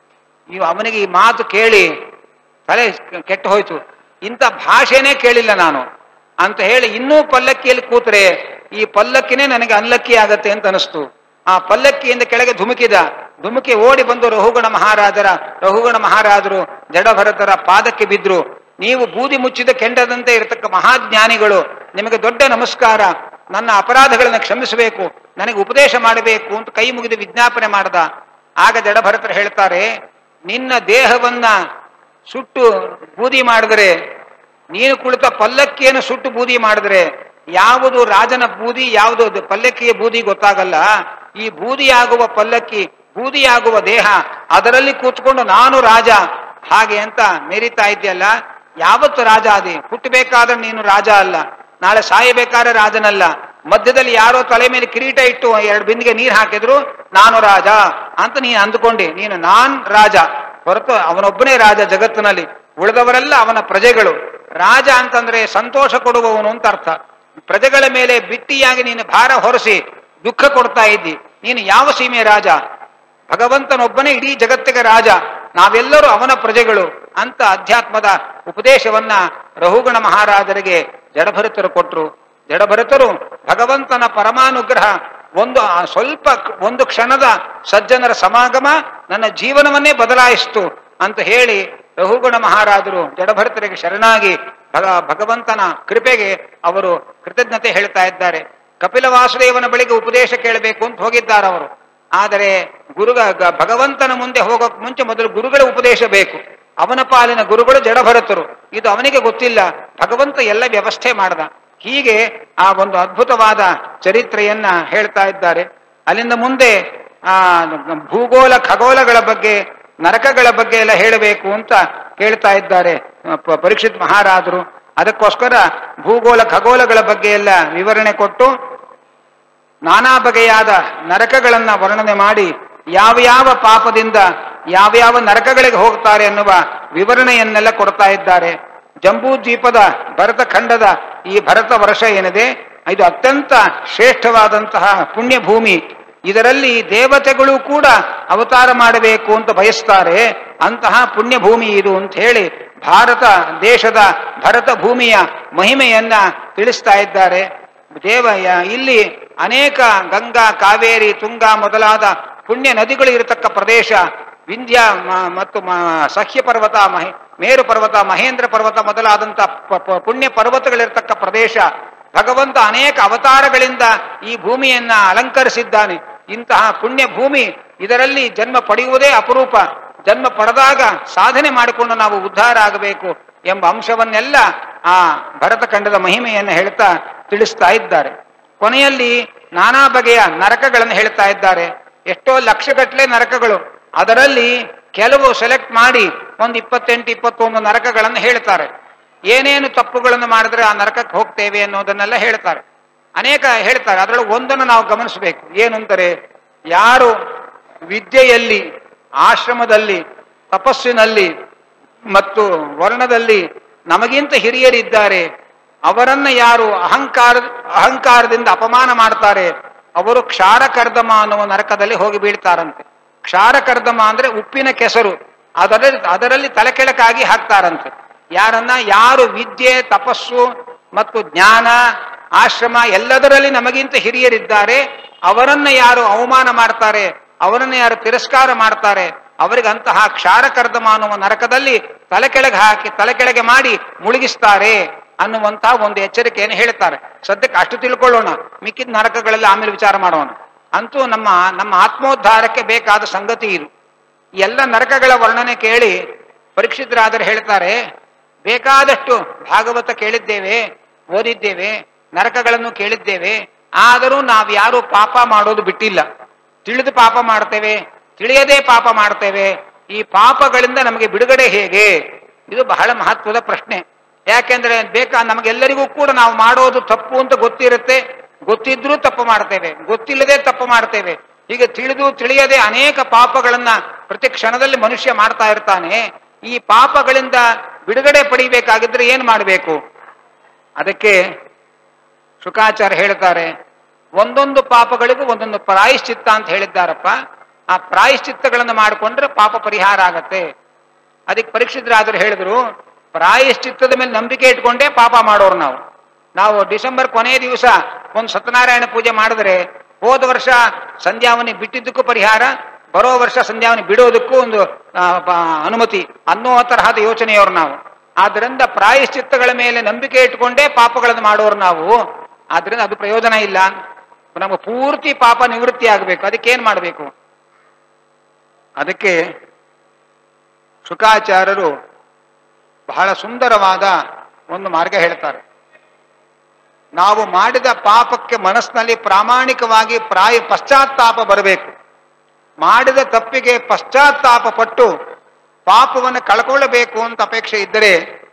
ಇವ್ ಅವನಿಗೆ ಈ ಮಾತು ಕೇಳಿ ತಲೆ ಕೆಟ್ಟು ಹೋಯ್ತು ಇಂಥ ಭಾಷೆನೇ ಕೇಳಿಲ್ಲ ನಾನು ಅಂತ ಹೇಳಿ ಇನ್ನೂ ಪಲ್ಲಕ್ಕಿಯಲ್ಲಿ ಕೂತ್ರೆ ಈ ಪಲ್ಲಕ್ಕಿನೇ ನನಗೆ ಅನ್ಲಕ್ಕಿ ಆಗತ್ತೆ ಅಂತ ಅನಿಸ್ತು ಆ ಪಲ್ಲಕ್ಕಿಯಿಂದ ಕೆಳಗೆ ಧುಮುಕಿದ ಧುಮುಕಿ ಓಡಿ ಬಂದು ರಹುಗಣ ಮಹಾರಾಜರ ರಹುಗಣ ಮಹಾರಾಜರು ಜಡಭರತರ ಪಾದಕ್ಕೆ ಬಿದ್ರು ನೀವು ಬೂದಿ ಮುಚ್ಚಿದ ಕೆಂಡದಂತೆ ಇರತಕ್ಕ ಮಹಾಜ್ಞಾನಿಗಳು ನಿಮಗೆ ದೊಡ್ಡ ನಮಸ್ಕಾರ ನನ್ನ ಅಪರಾಧಗಳನ್ನು ಕ್ಷಮಿಸಬೇಕು ನನಗೆ ಉಪದೇಶ ಮಾಡಬೇಕು ಅಂತ ಕೈ ಮುಗಿದು ವಿಜ್ಞಾಪನೆ ಮಾಡ್ದ ಆಗ ಜಡಭರತರು ಹೇಳ್ತಾರೆ ನಿನ್ನ ದೇಹವನ್ನ ಸುಟ್ಟು ಬೂದಿ ಮಾಡಿದರೆ ನೀನು ಕುಳಿತ ಪಲ್ಲಕ್ಕಿಯನ್ನು ಸುಟ್ಟು ಬೂದಿ ಮಾಡಿದ್ರೆ ಯಾವುದು ರಾಜನ ಬೂದಿ ಯಾವುದು ಅದು ಪಲ್ಲಕ್ಕಿಯ ಬೂದಿ ಗೊತ್ತಾಗಲ್ಲ ಈ ಬೂದಿಯಾಗುವ ಪಲ್ಲಕ್ಕಿ ಬೂದಿಯಾಗುವ ದೇಹ ಅದರಲ್ಲಿ ಕೂತ್ಕೊಂಡು ನಾನು ರಾಜ ಹಾಗೆ ಅಂತ ಮೆರಿತಾ ಇದೆಯಲ್ಲ ಯಾವತ್ತು ರಾಜ ಅದಿ ಹುಟ್ಟಬೇಕಾದ್ರೆ ನೀನು ರಾಜ ಅಲ್ಲ ನಾಳೆ ಸಾಯಬೇಕಾದ್ರೆ ರಾಜನಲ್ಲ ಮಧ್ಯದಲ್ಲಿ ಯಾರೋ ತಲೆ ಮೇಲೆ ಕಿರೀಟ ಇಟ್ಟು ಎರಡು ಬಿಂದಿಗೆ ನೀರು ಹಾಕಿದ್ರು ನಾನು ರಾಜ ಅಂತ ನೀನು ಅಂದುಕೊಂಡೆ ನೀನು ನಾನ್ ರಾಜ ಹೊರತು ಅವನೊಬ್ಬನೇ ರಾಜ ಜಗತ್ತಿನಲ್ಲಿ ಉಳಿದವರೆಲ್ಲ ಅವನ ಪ್ರಜೆಗಳು ರಾಜ ಅಂತಂದ್ರೆ ಸಂತೋಷ ಕೊಡುವವನು ಅಂತ ಅರ್ಥ ಪ್ರಜೆಗಳ ಮೇಲೆ ಬಿಟ್ಟಿಯಾಗಿ ನೀನು ಭಾರ ಹೊರಿಸಿ ದುಃಖ ಕೊಡ್ತಾ ಇದ್ದಿ ನೀನು ಯಾವ ಸೀಮೆಯ ರಾಜ ಭಗವಂತನೊಬ್ಬನೇ ಇಡೀ ಜಗತ್ತಿಗೆ ರಾಜ ನಾವೆಲ್ಲರೂ ಅವನ ಪ್ರಜೆಗಳು ಅಂತ ಅಧ್ಯಾತ್ಮದ ಉಪದೇಶವನ್ನ ರಹುಗಣ ಮಹಾರಾಜರಿಗೆ ಜಡಭರತರು ಕೊಟ್ರು ಜಡಭರತರು ಭಗವಂತನ ಪರಮಾನುಗ್ರಹ ಒಂದು ಆ ಸ್ವಲ್ಪ ಕ್- ಒಂದು ಕ್ಷಣದ ಸಜ್ಜನರ ಸಮಾಗಮ ನನ್ನ ಜೀವನವನ್ನೇ ಬದಲಾಯಿಸಿತು ಅಂತ ಹೇಳಿ ರಹುಗುಣ ಮಹಾರಾಜರು ಜಡಭರತರಿಗೆ ಶರಣಾಗಿ ಭಗ ಭಗವಂತನ ಕೃಪೆಗೆ ಅವರು ಕೃತಜ್ಞತೆ ಹೇಳ್ತಾ ಇದ್ದಾರೆ ಕಪಿಲ ವಾಸುದೇವನ ಬಳಿಗೆ ಉಪದೇಶ ಕೇಳಬೇಕು ಅಂತ ಹೋಗಿದ್ದಾರೆ ಅವರು ಆದರೆ ಗುರುಗ ಗ- ಭಗವಂತನ ಮುಂದೆ ಹೋಗೋಕ್ ಮುಂಚೆ ಮೊದಲು ಗುರುಗಳ ಉಪದೇಶ ಬೇಕು ಅವನ ಪಾಲಿನ ಗುರುಗಳು ಜಡಭರತರು ಇದು ಅವನಿಗೆ ಗೊತ್ತಿಲ್ಲ ಭಗವಂತ ಎಲ್ಲ ವ್ಯವಸ್ಥೆ ಮಾಡ್ದ ಹೀಗೆ ಆ ಒಂದು ಅದ್ಭುತವಾದ ಚರಿತ್ರೆಯನ್ನ ಹೇಳ್ತಾ ಇದ್ದಾರೆ ಅಲ್ಲಿಂದ ಮುಂದೆ ಆ ಭೂಗೋಳ ಖಗೋಳಗಳ ಬಗ್ಗೆ ನರಕಗಳ ಬಗ್ಗೆ ಎಲ್ಲ ಹೇಳಬೇಕು ಅಂತ ಕೇಳ್ತಾ ಇದ್ದಾರೆ ಪ- ಪರೀಕ್ಷಿತ್ ಮಹಾರಾಜರು ಅದಕ್ಕೋಸ್ಕರ ಭೂಗೋಳ ಖಗೋಳಗಳ ಬಗ್ಗೆ ಎಲ್ಲ ವಿವರಣೆ ಕೊಟ್ಟು ನಾನಾ ಬಗೆಯಾದ ನರಕಗಳನ್ನ ವರ್ಣನೆ ಮಾಡಿ ಯಾವ ಯಾವ ಪಾಪದಿಂದ ಯಾವ್ಯಾವ ನರಕಗಳಿಗೆ ಹೋಗ್ತಾರೆ ಅನ್ನುವ ವಿವರಣೆಯನ್ನೆಲ್ಲ ಕೊಡ್ತಾ ಇದ್ದಾರೆ ಜಂಬೂ ದ್ವೀಪದ ಭರತ ಖಂಡದ ಈ ಭರತ ವರ್ಷ ಏನಿದೆ ಇದು ಅತ್ಯಂತ ಶ್ರೇಷ್ಠವಾದಂತಹ ಪುಣ್ಯ ಭೂಮಿ ಇದರಲ್ಲಿ ದೇವತೆಗಳು ಕೂಡ ಅವತಾರ ಮಾಡಬೇಕು ಅಂತ ಬಯಸ್ತಾರೆ ಅಂತಹ ಪುಣ್ಯ ಭೂಮಿ ಇದು ಅಂತ ಹೇಳಿ ಭಾರತ ದೇಶದ ಭರತ ಭೂಮಿಯ ಮಹಿಮೆಯನ್ನ ತಿಳಿಸ್ತಾ ಇದ್ದಾರೆ ದೇವ ಯ- ಇಲ್ಲಿ ಅನೇಕ ಗಂಗಾ ಕಾವೇರಿ ತುಂಗಾ ಮೊದಲಾದ ಪುಣ್ಯ ನದಿಗಳು ಇರತಕ್ಕ ಪ್ರದೇಶ ವಿಂಧ್ಯ ಮ- ಮತ್ತು ಮ- ಸಹ್ಯ ಪರ್ವತ ಮಹೆ ಮೇರು ಪರ್ವತ ಮಹೇಂದ್ರ ಪರ್ವತ ಮೊದಲಾದಂಥ ಪ- ಪ- ಪುಣ್ಯ ಪರ್ವತಗಳಿರ್ತಕ್ಕ ಪ್ರದೇಶ ಭಗವಂತ ಅನೇಕ ಅವತಾರಗಳಿಂದ ಈ ಭೂಮಿಯನ್ನ ಅಲಂಕರಿಸಿದ್ದಾನೆ ಇಂತಹ ಪುಣ್ಯ ಭೂಮಿ ಇದರಲ್ಲಿ ಜನ್ಮ ಪಡೆಯುವುದೇ ಅಪರೂಪ ಜನ್ಮ ಪಡೆದಾಗ ಸಾಧನೆ ಮಾಡಿಕೊಂಡು ನಾವು ಉದ್ಧಾರ ಆಗಬೇಕು ಎಂಬ ಅಂಶವನ್ನೆಲ್ಲ ಆ ಭರತಖಂಡದ ಮಹಿಮೆಯನ್ನು ಹೇಳ್ತಾ ತಿಳಿಸ್ತಾ ಇದ್ದಾರೆ ಕೊನೆಯಲ್ಲಿ ನಾನಾ ಬಗೆಯ ನರಕಗಳನ್ನು ಹೇಳ್ತಾ ಇದ್ದಾರೆ ಎಷ್ಟೋ ಲಕ್ಷಗಟ್ಟಲೆ ನರಕಗಳು ಅದರಲ್ಲಿ ಕೆಲವು ಸೆಲೆಕ್ಟ್ ಮಾಡಿ ಒಂದು ಇಪ್ಪತ್ತೆಂಟು ಇಪ್ಪತ್ತೊಂದು ನರಕಗಳನ್ನು ಹೇಳ್ತಾರೆ ಏನೇನು ತಪ್ಪುಗಳನ್ನು ಮಾಡಿದ್ರೆ ಆ ನರಕಕ್ಕೆ ಹೋಗ್ತೇವೆ ಅನ್ನೋದನ್ನೆಲ್ಲ ಹೇಳ್ತಾರೆ ಅನೇಕ ಹೇಳ್ತಾರೆ ಅದರೊಳಗೆ ಒಂದನ್ನು ನಾವು ಗಮನಿಸಬೇಕು ಏನು ಅಂತಾರೆ ಯಾರು ವಿದ್ಯೆಯಲ್ಲಿ ಆಶ್ರಮದಲ್ಲಿ ತಪಸ್ಸಿನಲ್ಲಿ ಮತ್ತು ವರ್ಣದಲ್ಲಿ ನಮಗಿಂತ ಹಿರಿಯರಿದ್ದಾರೆ ಅವರನ್ನ ಯಾರು ಅಹಂಕಾರ ಅಹಂಕಾರದಿಂದ ಅಪಮಾನ ಮಾಡ್ತಾರೆ ಅವರು ಕ್ಷಾರಕರ್ದಮ ಅನ್ನುವ ನರಕದಲ್ಲಿ ಹೋಗಿ ಬೀಳ್ತಾರಂತೆ ಕ್ಷಾರಕರ್ದಮ ಅಂದ್ರೆ ಉಪ್ಪಿನ ಕೆಸರು ಅದರಲ್ಲಿ ಅದರಲ್ಲಿ ತಲೆಕೆಳಕಾಗಿ ಹಾಕ್ತಾರಂತೆ ಯಾರನ್ನ ಯಾರು ವಿದ್ಯೆ ತಪಸ್ಸು ಮತ್ತು ಜ್ಞಾನ ಆಶ್ರಮ ಎಲ್ಲದರಲ್ಲಿ ನಮಗಿಂತ ಹಿರಿಯರಿದ್ದಾರೆ ಅವರನ್ನ ಯಾರು ಅವಮಾನ ಮಾಡ್ತಾರೆ ಅವರನ್ನ ಯಾರು ತಿರಸ್ಕಾರ ಮಾಡ್ತಾರೆ ಅವರಿಗೆ ಅಂತಹ ಕ್ಷಾರಕರ್ದಮ ಅನ್ನುವ ನರಕದಲ್ಲಿ ತಲೆ ಕೆಳಗೆ ಹಾಕಿ ತಲೆ ಕೆಳಗೆ ಮಾಡಿ ಮುಳುಗಿಸ್ತಾರೆ ಅನ್ನುವಂತಹ ಒಂದು ಎಚ್ಚರಿಕೆಯನ್ನು ಹೇಳ್ತಾರೆ ಸದ್ಯಕ್ಕೆ ಅಷ್ಟು ತಿಳ್ಕೊಳ್ಳೋಣ ಮಿಕ್ಕಿದ ನರಕಗಳಲ್ಲಿ ಆಮೇಲೆ ವಿಚಾರ ಮಾಡೋಣ ಅಂತೂ ನಮ್ಮ ನಮ್ಮ ಆತ್ಮೋದ್ಧಾರಕ್ಕೆ ಬೇಕಾದ ಸಂಗತಿ ಇದು ಈ ಎಲ್ಲ ನರಕಗಳ ವರ್ಣನೆ ಕೇಳಿ ಪರೀಕ್ಷಿತರಾದರೆ ಹೇಳ್ತಾರೆ ಬೇಕಾದಷ್ಟು ಭಾಗವತ ಕೇಳಿದ್ದೇವೆ ಓದಿದ್ದೇವೆ ನರಕಗಳನ್ನು ಕೇಳಿದ್ದೇವೆ ಆದರೂ ನಾವು ಯಾರು ಪಾಪ ಮಾಡೋದು ಬಿಟ್ಟಿಲ್ಲ ತಿಳಿದು ಪಾಪ ಮಾಡ್ತೇವೆ ತಿಳಿಯದೇ ಪಾಪ ಮಾಡ್ತೇವೆ ಈ ಪಾಪಗಳಿಂದ ನಮಗೆ ಬಿಡುಗಡೆ ಹೇಗೆ ಇದು ಬಹಳ ಮಹತ್ವದ ಪ್ರಶ್ನೆ ಯಾಕೆಂದ್ರೆ ಬೇಕಾ ನಮಗೆಲ್ಲರಿಗೂ ಕೂಡ ನಾವು ಮಾಡೋದು ತಪ್ಪು ಅಂತ ಗೊತ್ತಿರುತ್ತೆ ಗೊತ್ತಿದ್ರೂ ತಪ್ಪು ಮಾಡ್ತೇವೆ ಗೊತ್ತಿಲ್ಲದೆ ತಪ್ಪು ಮಾಡ್ತೇವೆ ಹೀಗೆ ತಿಳಿದು ತಿಳಿಯದೆ ಅನೇಕ ಪಾಪಗಳನ್ನ ಪ್ರತಿ ಕ್ಷಣದಲ್ಲಿ ಮನುಷ್ಯ ಮಾಡ್ತಾ ಇರ್ತಾನೆ ಈ ಪಾಪಗಳಿಂದ ಬಿಡುಗಡೆ ಪಡಿಬೇಕಾಗಿದ್ರೆ ಏನ್ ಮಾಡಬೇಕು ಅದಕ್ಕೆ ಶುಕಾಚಾರ್ಯ ಹೇಳ್ತಾರೆ ಒಂದೊಂದು ಪಾಪಗಳಿಗೂ ಒಂದೊಂದು ಪ್ರಾಯಶ್ಚಿತ್ತ ಅಂತ ಹೇಳಿದ್ದಾರಪ್ಪ ಆ ಪ್ರಾಯಶ್ಚಿತ್ತಗಳನ್ನು ಮಾಡಿಕೊಂಡ್ರೆ ಪಾಪ ಪರಿಹಾರ ಆಗತ್ತೆ ಅದಕ್ಕೆ ಪರೀಕ್ಷಿತರಾದ್ರು ಹೇಳಿದ್ರು ಪ್ರಾಯಶ್ಚಿತ್ತದ ಮೇಲೆ ನಂಬಿಕೆ ಇಟ್ಕೊಂಡೇ ಪಾಪ ಮಾಡೋರು ನಾವು ನಾವು ಡಿಸೆಂಬರ್ ಕೊನೆಯ ದಿವಸ ಒಂದು ಸತ್ಯನಾರಾಯಣ ಪೂಜೆ ಮಾಡಿದ್ರೆ ಹೋದ ವರ್ಷ ಸಂಧ್ಯಾವನಿ ಬಿಟ್ಟಿದ್ದಕ್ಕೂ ಪರಿಹಾರ ಬರೋ ವರ್ಷ ಸಂಧ್ಯಾವನಿ ಬಿಡೋದಕ್ಕೂ ಒಂದು ಆ, ಪ- ಅನುಮತಿ ಅನ್ನೋ ತರಹದ ಯೋಚನೆಯವರು ನಾವು ಆದ್ರಿಂದ ಪ್ರಾಯಶ್ಚಿತ್ತಗಳ ಮೇಲೆ ನಂಬಿಕೆ ಇಟ್ಕೊಂಡೇ ಪಾಪಗಳನ್ನು ಮಾಡೋರು ನಾವು ಆದ್ರಿಂದ ಅದು ಪ್ರಯೋಜನ ಇಲ್ಲ ನಮಗೆ ಪೂರ್ತಿ ಪಾಪ ನಿವೃತ್ತಿ ಆಗಬೇಕು ಅದಕ್ಕೆ ಏನ್ ಮಾಡಬೇಕು ಅದಕ್ಕೆ ಶುಕಾಚಾರ್ಯರು ಬಹಳ ಸುಂದರವಾದ ಒಂದು ಮಾರ್ಗ ಹೇಳ್ತಾರೆ ನಾವು ಮಾಡಿದ ಪಾಪಕ್ಕೆ ಮನಸ್ಸಿನಲ್ಲಿ ಪ್ರಾಮಾಣಿಕವಾಗಿ ಪ್ರಾಯ ಪಶ್ಚಾತ್ತಾಪ ಬರಬೇಕು ಮಾಡಿದ ತಪ್ಪಿಗೆ ಪಶ್ಚಾತ್ತಾಪ ಪಟ್ಟು ಪಾಪವನ್ನು ಕಳ್ಕೊಳ್ಳಬೇಕು ಅಂತ ಅಪೇಕ್ಷೆ ಇದ್ದರೆ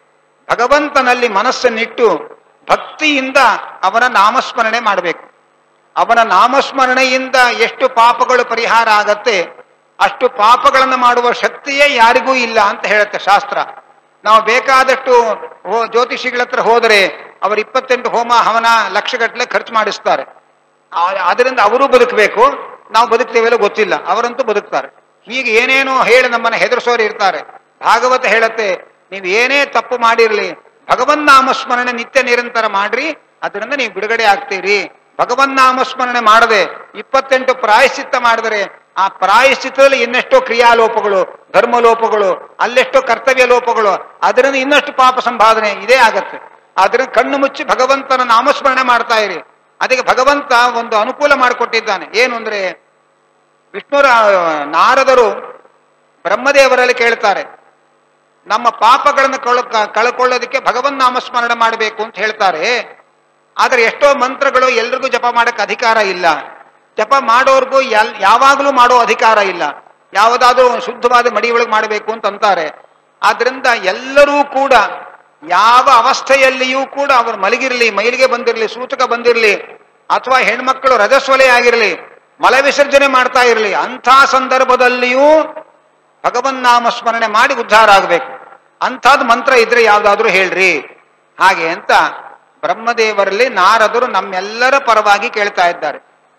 ಭಗವಂತನಲ್ಲಿ ಮನಸ್ಸನ್ನಿಟ್ಟು ಭಕ್ತಿಯಿಂದ ಅವನ ನಾಮಸ್ಮರಣೆ ಮಾಡಬೇಕು ಅವನ ನಾಮಸ್ಮರಣೆಯಿಂದ ಎಷ್ಟು ಪಾಪಗಳು ಪರಿಹಾರ ಆಗತ್ತೆ ಅಷ್ಟು ಪಾಪಗಳನ್ನು ಮಾಡುವ ಶಕ್ತಿಯೇ ಯಾರಿಗೂ ಇಲ್ಲ ಅಂತ ಹೇಳುತ್ತೆ ಶಾಸ್ತ್ರ ನಾವು ಬೇಕಾದಷ್ಟು ಹೋ- ಜ್ಯೋತಿಷಿಗಳ ಹತ್ರ ಹೋದರೆ ಅವರು ಇಪ್ಪತ್ತೆಂಟು ಹೋಮ ಹವನ ಲಕ್ಷಗಟ್ಟಲೆ ಖರ್ಚು ಮಾಡಿಸ್ತಾರೆ ಆ- ಅದರಿಂದ ಅವರು ಬದುಕಬೇಕು ನಾವು ಬದುಕ್ತೇವೆಲ್ಲ ಗೊತ್ತಿಲ್ಲ ಅವರಂತೂ ಬದುಕ್ತಾರೆ ಹೀಗೆ ಏನೇನೋ ಹೇಳಿ ನಮ್ಮನ್ನ ಹೆದರ್ಸೋರು ಇರ್ತಾರೆ ಭಾಗವತ ಹೇಳತ್ತೆ ನೀವು ಏನೇ ತಪ್ಪು ಮಾಡಿರ್ಲಿ ಭಗವನ್ ನಾಮಸ್ಮರಣೆ ನಿತ್ಯ ನಿರಂತರ ಮಾಡ್ರಿ ಅದರಿಂದ ನೀವು ಬಿಡುಗಡೆ ಆಗ್ತೀರಿ ಭಗವನ್ ನಾಮಸ್ಮರಣೆ ಮಾಡದೆ ಇಪ್ಪತ್ತೆಂಟು ಪ್ರಾಯಶ್ಚಿತ್ತ ಮಾಡಿದರೆ ಆ ಪ್ರಾಯಶ್ಚಿತ್ತದಲ್ಲಿ ಇನ್ನೆಷ್ಟೋ ಕ್ರಿಯಾಲೋಪಗಳು ಧರ್ಮಲೋಪಗಳು ಅಲ್ಲೆಷ್ಟೋ ಕರ್ತವ್ಯ ಲೋಪಗಳು ಅದರಿಂದ ಇನ್ನಷ್ಟು ಪಾಪ ಸಂಪಾದನೆ ಇದೇ ಆಗತ್ತೆ ಆದ್ರಿಂದ ಕಣ್ಣು ಮುಚ್ಚಿ ಭಗವಂತನ ನಾಮಸ್ಮರಣೆ ಮಾಡ್ತಾ ಇರಿ ಅದಕ್ಕೆ ಭಗವಂತ ಒಂದು ಅನುಕೂಲ ಮಾಡಿಕೊಟ್ಟಿದ್ದಾನೆ ಏನು ಅಂದ್ರೆ ವಿಷ್ಣುರ ನಾರದರು ಬ್ರಹ್ಮದೇವರಲ್ಲಿ ಕೇಳ್ತಾರೆ ನಮ್ಮ ಪಾಪಗಳನ್ನು ಕಳ ಕಳ್ಕೊಳ್ಳೋದಕ್ಕೆ ಭಗವನ್ ನಾಮಸ್ಮರಣೆ ಮಾಡಬೇಕು ಅಂತ ಹೇಳ್ತಾರೆ ಆದರೆ ಎಷ್ಟೋ ಮಂತ್ರಗಳು ಎಲ್ರಿಗೂ ಜಪ ಮಾಡಕ್ಕೆ ಅಧಿಕಾರ ಇಲ್ಲ ಜಪ ಮಾಡೋರ್ಗೂ ಎಲ್ ಯಾವಾಗಲೂ ಮಾಡೋ ಅಧಿಕಾರ ಇಲ್ಲ ಯಾವುದಾದ್ರೂ ಶುದ್ಧವಾದ ಮಡಿಯೊಳಗೆ ಮಾಡಬೇಕು ಅಂತ ಅಂತಾರೆ ಆದ್ರಿಂದ ಎಲ್ಲರೂ ಕೂಡ ಯಾವ ಅವಸ್ಥೆಯಲ್ಲಿಯೂ ಕೂಡ ಅವರು ಮಲಗಿರ್ಲಿ ಮೈಲಿಗೆ ಬಂದಿರಲಿ ಸೂಚಕ ಬಂದಿರಲಿ ಅಥವಾ ಹೆಣ್ಮಕ್ಕಳು ರಜಸ್ವಲೆ ಆಗಿರಲಿ ಮಲ ವಿಸರ್ಜನೆ ಮಾಡ್ತಾ ಇರಲಿ ಅಂಥ ಸಂದರ್ಭದಲ್ಲಿಯೂ ಭಗವನ್ನಾಮ ಸ್ಮರಣೆ ಮಾಡಿ ಉದ್ಧಾರ ಆಗಬೇಕು ಅಂಥದ್ದು ಮಂತ್ರ ಇದ್ರೆ ಯಾವ್ದಾದ್ರೂ ಹೇಳ್ರಿ ಹಾಗೆ ಅಂತ ಬ್ರಹ್ಮದೇವರಲ್ಲಿ ನಾರದರು ನಮ್ಮೆಲ್ಲರ ಪರವಾಗಿ ಕೇಳ್ತಾ ಇದ್ದಾರೆ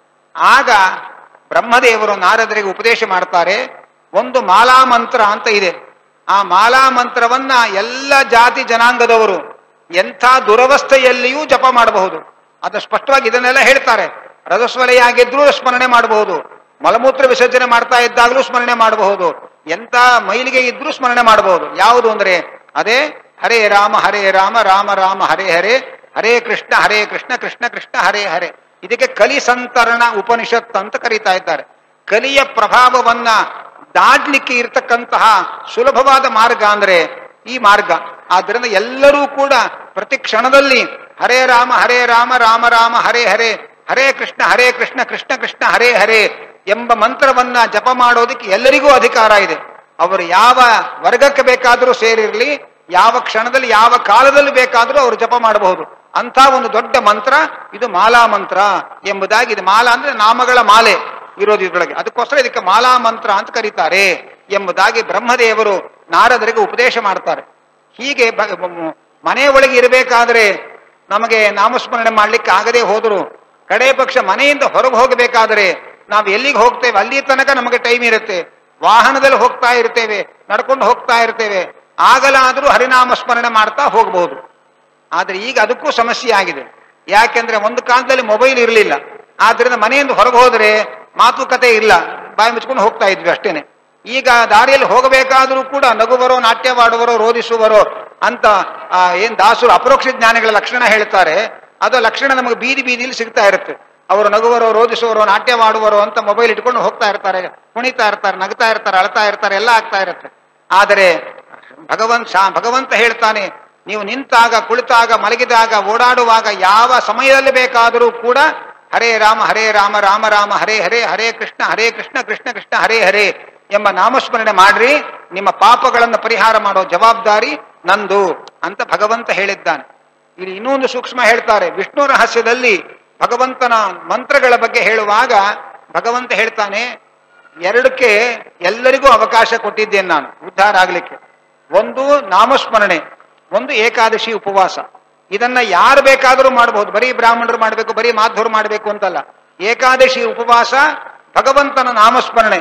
ಆಗ ಬ್ರಹ್ಮದೇವರು ನಾರದರಿಗೆ ಉಪದೇಶ ಮಾಡ್ತಾರೆ ಒಂದು ಮಾಲಾ ಮಂತ್ರ ಅಂತ ಇದೆ ಆ ಮಾಲಾ ಮಂತ್ರವನ್ನ ಎಲ್ಲ ಜಾತಿ ಜನಾಂಗದವರು ಎಂಥ ದುರವಸ್ಥೆಯಲ್ಲಿಯೂ ಜಪ ಮಾಡಬಹುದು ಅದು ಸ್ಪಷ್ಟವಾಗಿ ಇದನ್ನೆಲ್ಲ ಹೇಳ್ತಾರೆ ರಜಸ್ವಲೆಯಾಗಿದ್ರೂ ಸ್ಮರಣೆ ಮಾಡಬಹುದು ಮಲಮೂತ್ರ ವಿಸರ್ಜನೆ ಮಾಡ್ತಾ ಇದ್ದಾಗಲೂ ಸ್ಮರಣೆ ಮಾಡಬಹುದು ಎಂಥ ಮೈಲಿಗೆ ಇದ್ರೂ ಸ್ಮರಣೆ ಮಾಡಬಹುದು ಯಾವುದು ಅಂದ್ರೆ ಅದೇ ಹರೇ ರಾಮ ಹರೇ ರಾಮ ರಾಮ ರಾಮ ಹರೇ ಹರೇ ಹರೇ ಕೃಷ್ಣ ಹರೇ ಕೃಷ್ಣ ಕೃಷ್ಣ ಕೃಷ್ಣ ಹರೇ ಹರೇ ಇದಕ್ಕೆ ಕಲಿ ಸಂತರಣ ಉಪನಿಷತ್ ಅಂತ ಕರೀತಾ ಇದ್ದಾರೆ ಕಲಿಯ ಪ್ರಭಾವವನ್ನ ದಾಟ್ಲಿಕ್ಕೆ ಇರತಕ್ಕಂತಹ ಸುಲಭವಾದ ಮಾರ್ಗ ಅಂದ್ರೆ ಈ ಮಾರ್ಗ ಆದ್ರಿಂದ ಎಲ್ಲರೂ ಕೂಡ ಪ್ರತಿ ಕ್ಷಣದಲ್ಲಿ ಹರೇ ರಾಮ ಹರೇ ರಾಮ ರಾಮ ರಾಮ ಹರೇ ಹರೇ ಹರೇ ಕೃಷ್ಣ ಹರೇ ಕೃಷ್ಣ ಕೃಷ್ಣ ಕೃಷ್ಣ ಹರೇ ಹರೇ ಎಂಬ ಮಂತ್ರವನ್ನ ಜಪ ಮಾಡೋದಕ್ಕೆ ಎಲ್ಲರಿಗೂ ಅಧಿಕಾರ ಇದೆ ಅವರು ಯಾವ ವರ್ಗಕ್ಕೆ ಬೇಕಾದರೂ ಸೇರಿರಲಿ ಯಾವ ಕ್ಷಣದಲ್ಲಿ ಯಾವ ಕಾಲದಲ್ಲಿ ಬೇಕಾದರೂ ಅವರು ಜಪ ಮಾಡಬಹುದು ಅಂತ ಒಂದು ದೊಡ್ಡ ಮಂತ್ರ ಇದು ಮಾಲಾ ಮಂತ್ರ ಎಂಬುದಾಗಿ ಇದು ಮಾಲಾ ಅಂದ್ರೆ ನಾಮಗಳ ಮಾಲೆ ಇರೋದು ಇದ್ರೊಳಗೆ ಅದಕ್ಕೋಸ್ಕರ ಇದಕ್ಕೆ ಮಾಲಾ ಮಂತ್ರ ಅಂತ ಕರೀತಾರೆ ಎಂಬುದಾಗಿ ಬ್ರಹ್ಮದೇವರು ನಾರದರಿಗೆ ಉಪದೇಶ ಮಾಡ್ತಾರೆ ಹೀಗೆ ಬ- ಮ- ಮನೆ ಒಳಗೆ ಇರಬೇಕಾದ್ರೆ ನಮಗೆ ನಾಮಸ್ಮರಣೆ ಮಾಡ್ಲಿಕ್ಕೆ ಆಗದೆ ಹೋದ್ರು ಕಡೆ ಪಕ್ಷ ಮನೆಯಿಂದ ಹೊರಗೆ ಹೋಗಬೇಕಾದ್ರೆ ನಾವು ಎಲ್ಲಿಗೆ ಹೋಗ್ತೇವೆ ಅಲ್ಲಿ ತನಕ ನಮಗೆ ಟೈಮ್ ಇರುತ್ತೆ ವಾಹನದಲ್ಲಿ ಹೋಗ್ತಾ ಇರ್ತೇವೆ ನಡ್ಕೊಂಡು ಹೋಗ್ತಾ ಇರ್ತೇವೆ ಆಗಲಾದರೂ ಹರಿನಾಮ ಸ್ಮರಣೆ ಮಾಡ್ತಾ ಹೋಗಬಹುದು ಆದ್ರೆ ಈಗ ಅದಕ್ಕೂ ಸಮಸ್ಯೆ ಆಗಿದೆ ಯಾಕೆಂದ್ರೆ ಒಂದು ಕಾಲದಲ್ಲಿ ಮೊಬೈಲ್ ಇರಲಿಲ್ಲ ಆದ್ರಿಂದ ಮನೆಯಿಂದ ಹೊರಗೆ ಹೋದ್ರೆ ಮಾತುಕತೆ ಇಲ್ಲ ಬಾಯಿ ಮುಚ್ಕೊಂಡು ಹೋಗ್ತಾ ಇದ್ವಿ ಅಷ್ಟೇನೆ ಈಗ ದಾರಿಯಲ್ಲಿ ಹೋಗಬೇಕಾದ್ರೂ ಕೂಡ ನಗುವರೋ ನಾಟ್ಯವಾಡುವರೋ ರೋಧಿಸುವರೋ ಅಂತ ಆ, ಏನ್ ದಾಸರು ಅಪರೋಕ್ಷ ಜ್ಞಾನಿಗಳ ಲಕ್ಷಣ ಹೇಳ್ತಾರೆ ಅದು ಲಕ್ಷಣ ನಮಗೆ ಬೀದಿ ಬೀದಿಲಿ ಸಿಗ್ತಾ ಇರುತ್ತೆ ಅವರು ನಗುವರೋ ರೋಧಿಸುವರೋ ನಾಟ್ಯವಾಡುವರೋ ಅಂತ ಮೊಬೈಲ್ ಇಟ್ಕೊಂಡು ಹೋಗ್ತಾ ಇರ್ತಾರೆ ಕುಣಿತಾ ಇರ್ತಾರೆ ನಗ್ತಾ ಇರ್ತಾರೆ ಅಳ್ತಾ ಇರ್ತಾರೆ ಎಲ್ಲ ಆಗ್ತಾ ಇರುತ್ತೆ ಆದರೆ ಭಗವಂತ ಶಾ- ಭಗವಂತ ಹೇಳ್ತಾನೆ ನೀವು ನಿಂತಾಗ ಕುಳಿತಾಗ ಮಲಗಿದಾಗ ಓಡಾಡುವಾಗ ಯಾವ ಸಮಯದಲ್ಲಿ ಬೇಕಾದರೂ ಕೂಡ ಹರೇ ರಾಮ ಹರೇ ರಾಮ ರಾಮ ರಾಮ ಹರೇ ಹರೇ ಹರೇ ಕೃಷ್ಣ ಹರೇ ಕೃಷ್ಣ ಕೃಷ್ಣ ಕೃಷ್ಣ ಹರೇ ಹರೇ ಎಂಬ ನಾಮಸ್ಮರಣೆ ಮಾಡ್ರಿ ನಿಮ್ಮ ಪಾಪಗಳನ್ನು ಪರಿಹಾರ ಮಾಡೋ ಜವಾಬ್ದಾರಿ ನಂದು ಅಂತ ಭಗವಂತ ಹೇಳಿದ್ದಾನೆ ಇಲ್ಲಿ ಇನ್ನೊಂದು ಸೂಕ್ಷ್ಮ ಹೇಳ್ತಾರೆ ವಿಷ್ಣು ರಹಸ್ಯದಲ್ಲಿ ಭಗವಂತನ ಮಂತ್ರಗಳ ಬಗ್ಗೆ ಹೇಳುವಾಗ ಭಗವಂತ ಹೇಳ್ತಾನೆ ಎರಡಕ್ಕೆ ಎಲ್ಲರಿಗೂ ಅವಕಾಶ ಕೊಟ್ಟಿದ್ದೇನೆ ನಾನು ಉದ್ಧಾರ ಆಗ್ಲಿಕ್ಕೆ ಒಂದು ನಾಮಸ್ಮರಣೆ ಒಂದು ಏಕಾದಶಿ ಉಪವಾಸ ಇದನ್ನ ಯಾರು ಬೇಕಾದರೂ ಮಾಡಬಹುದು ಬರೀ ಬ್ರಾಹ್ಮಣರು ಮಾಡಬೇಕು ಬರೀ ಮಾಧ್ವರು ಮಾಡಬೇಕು ಅಂತಲ್ಲ ಏಕಾದಶಿ ಉಪವಾಸ ಭಗವಂತನ ನಾಮಸ್ಮರಣೆ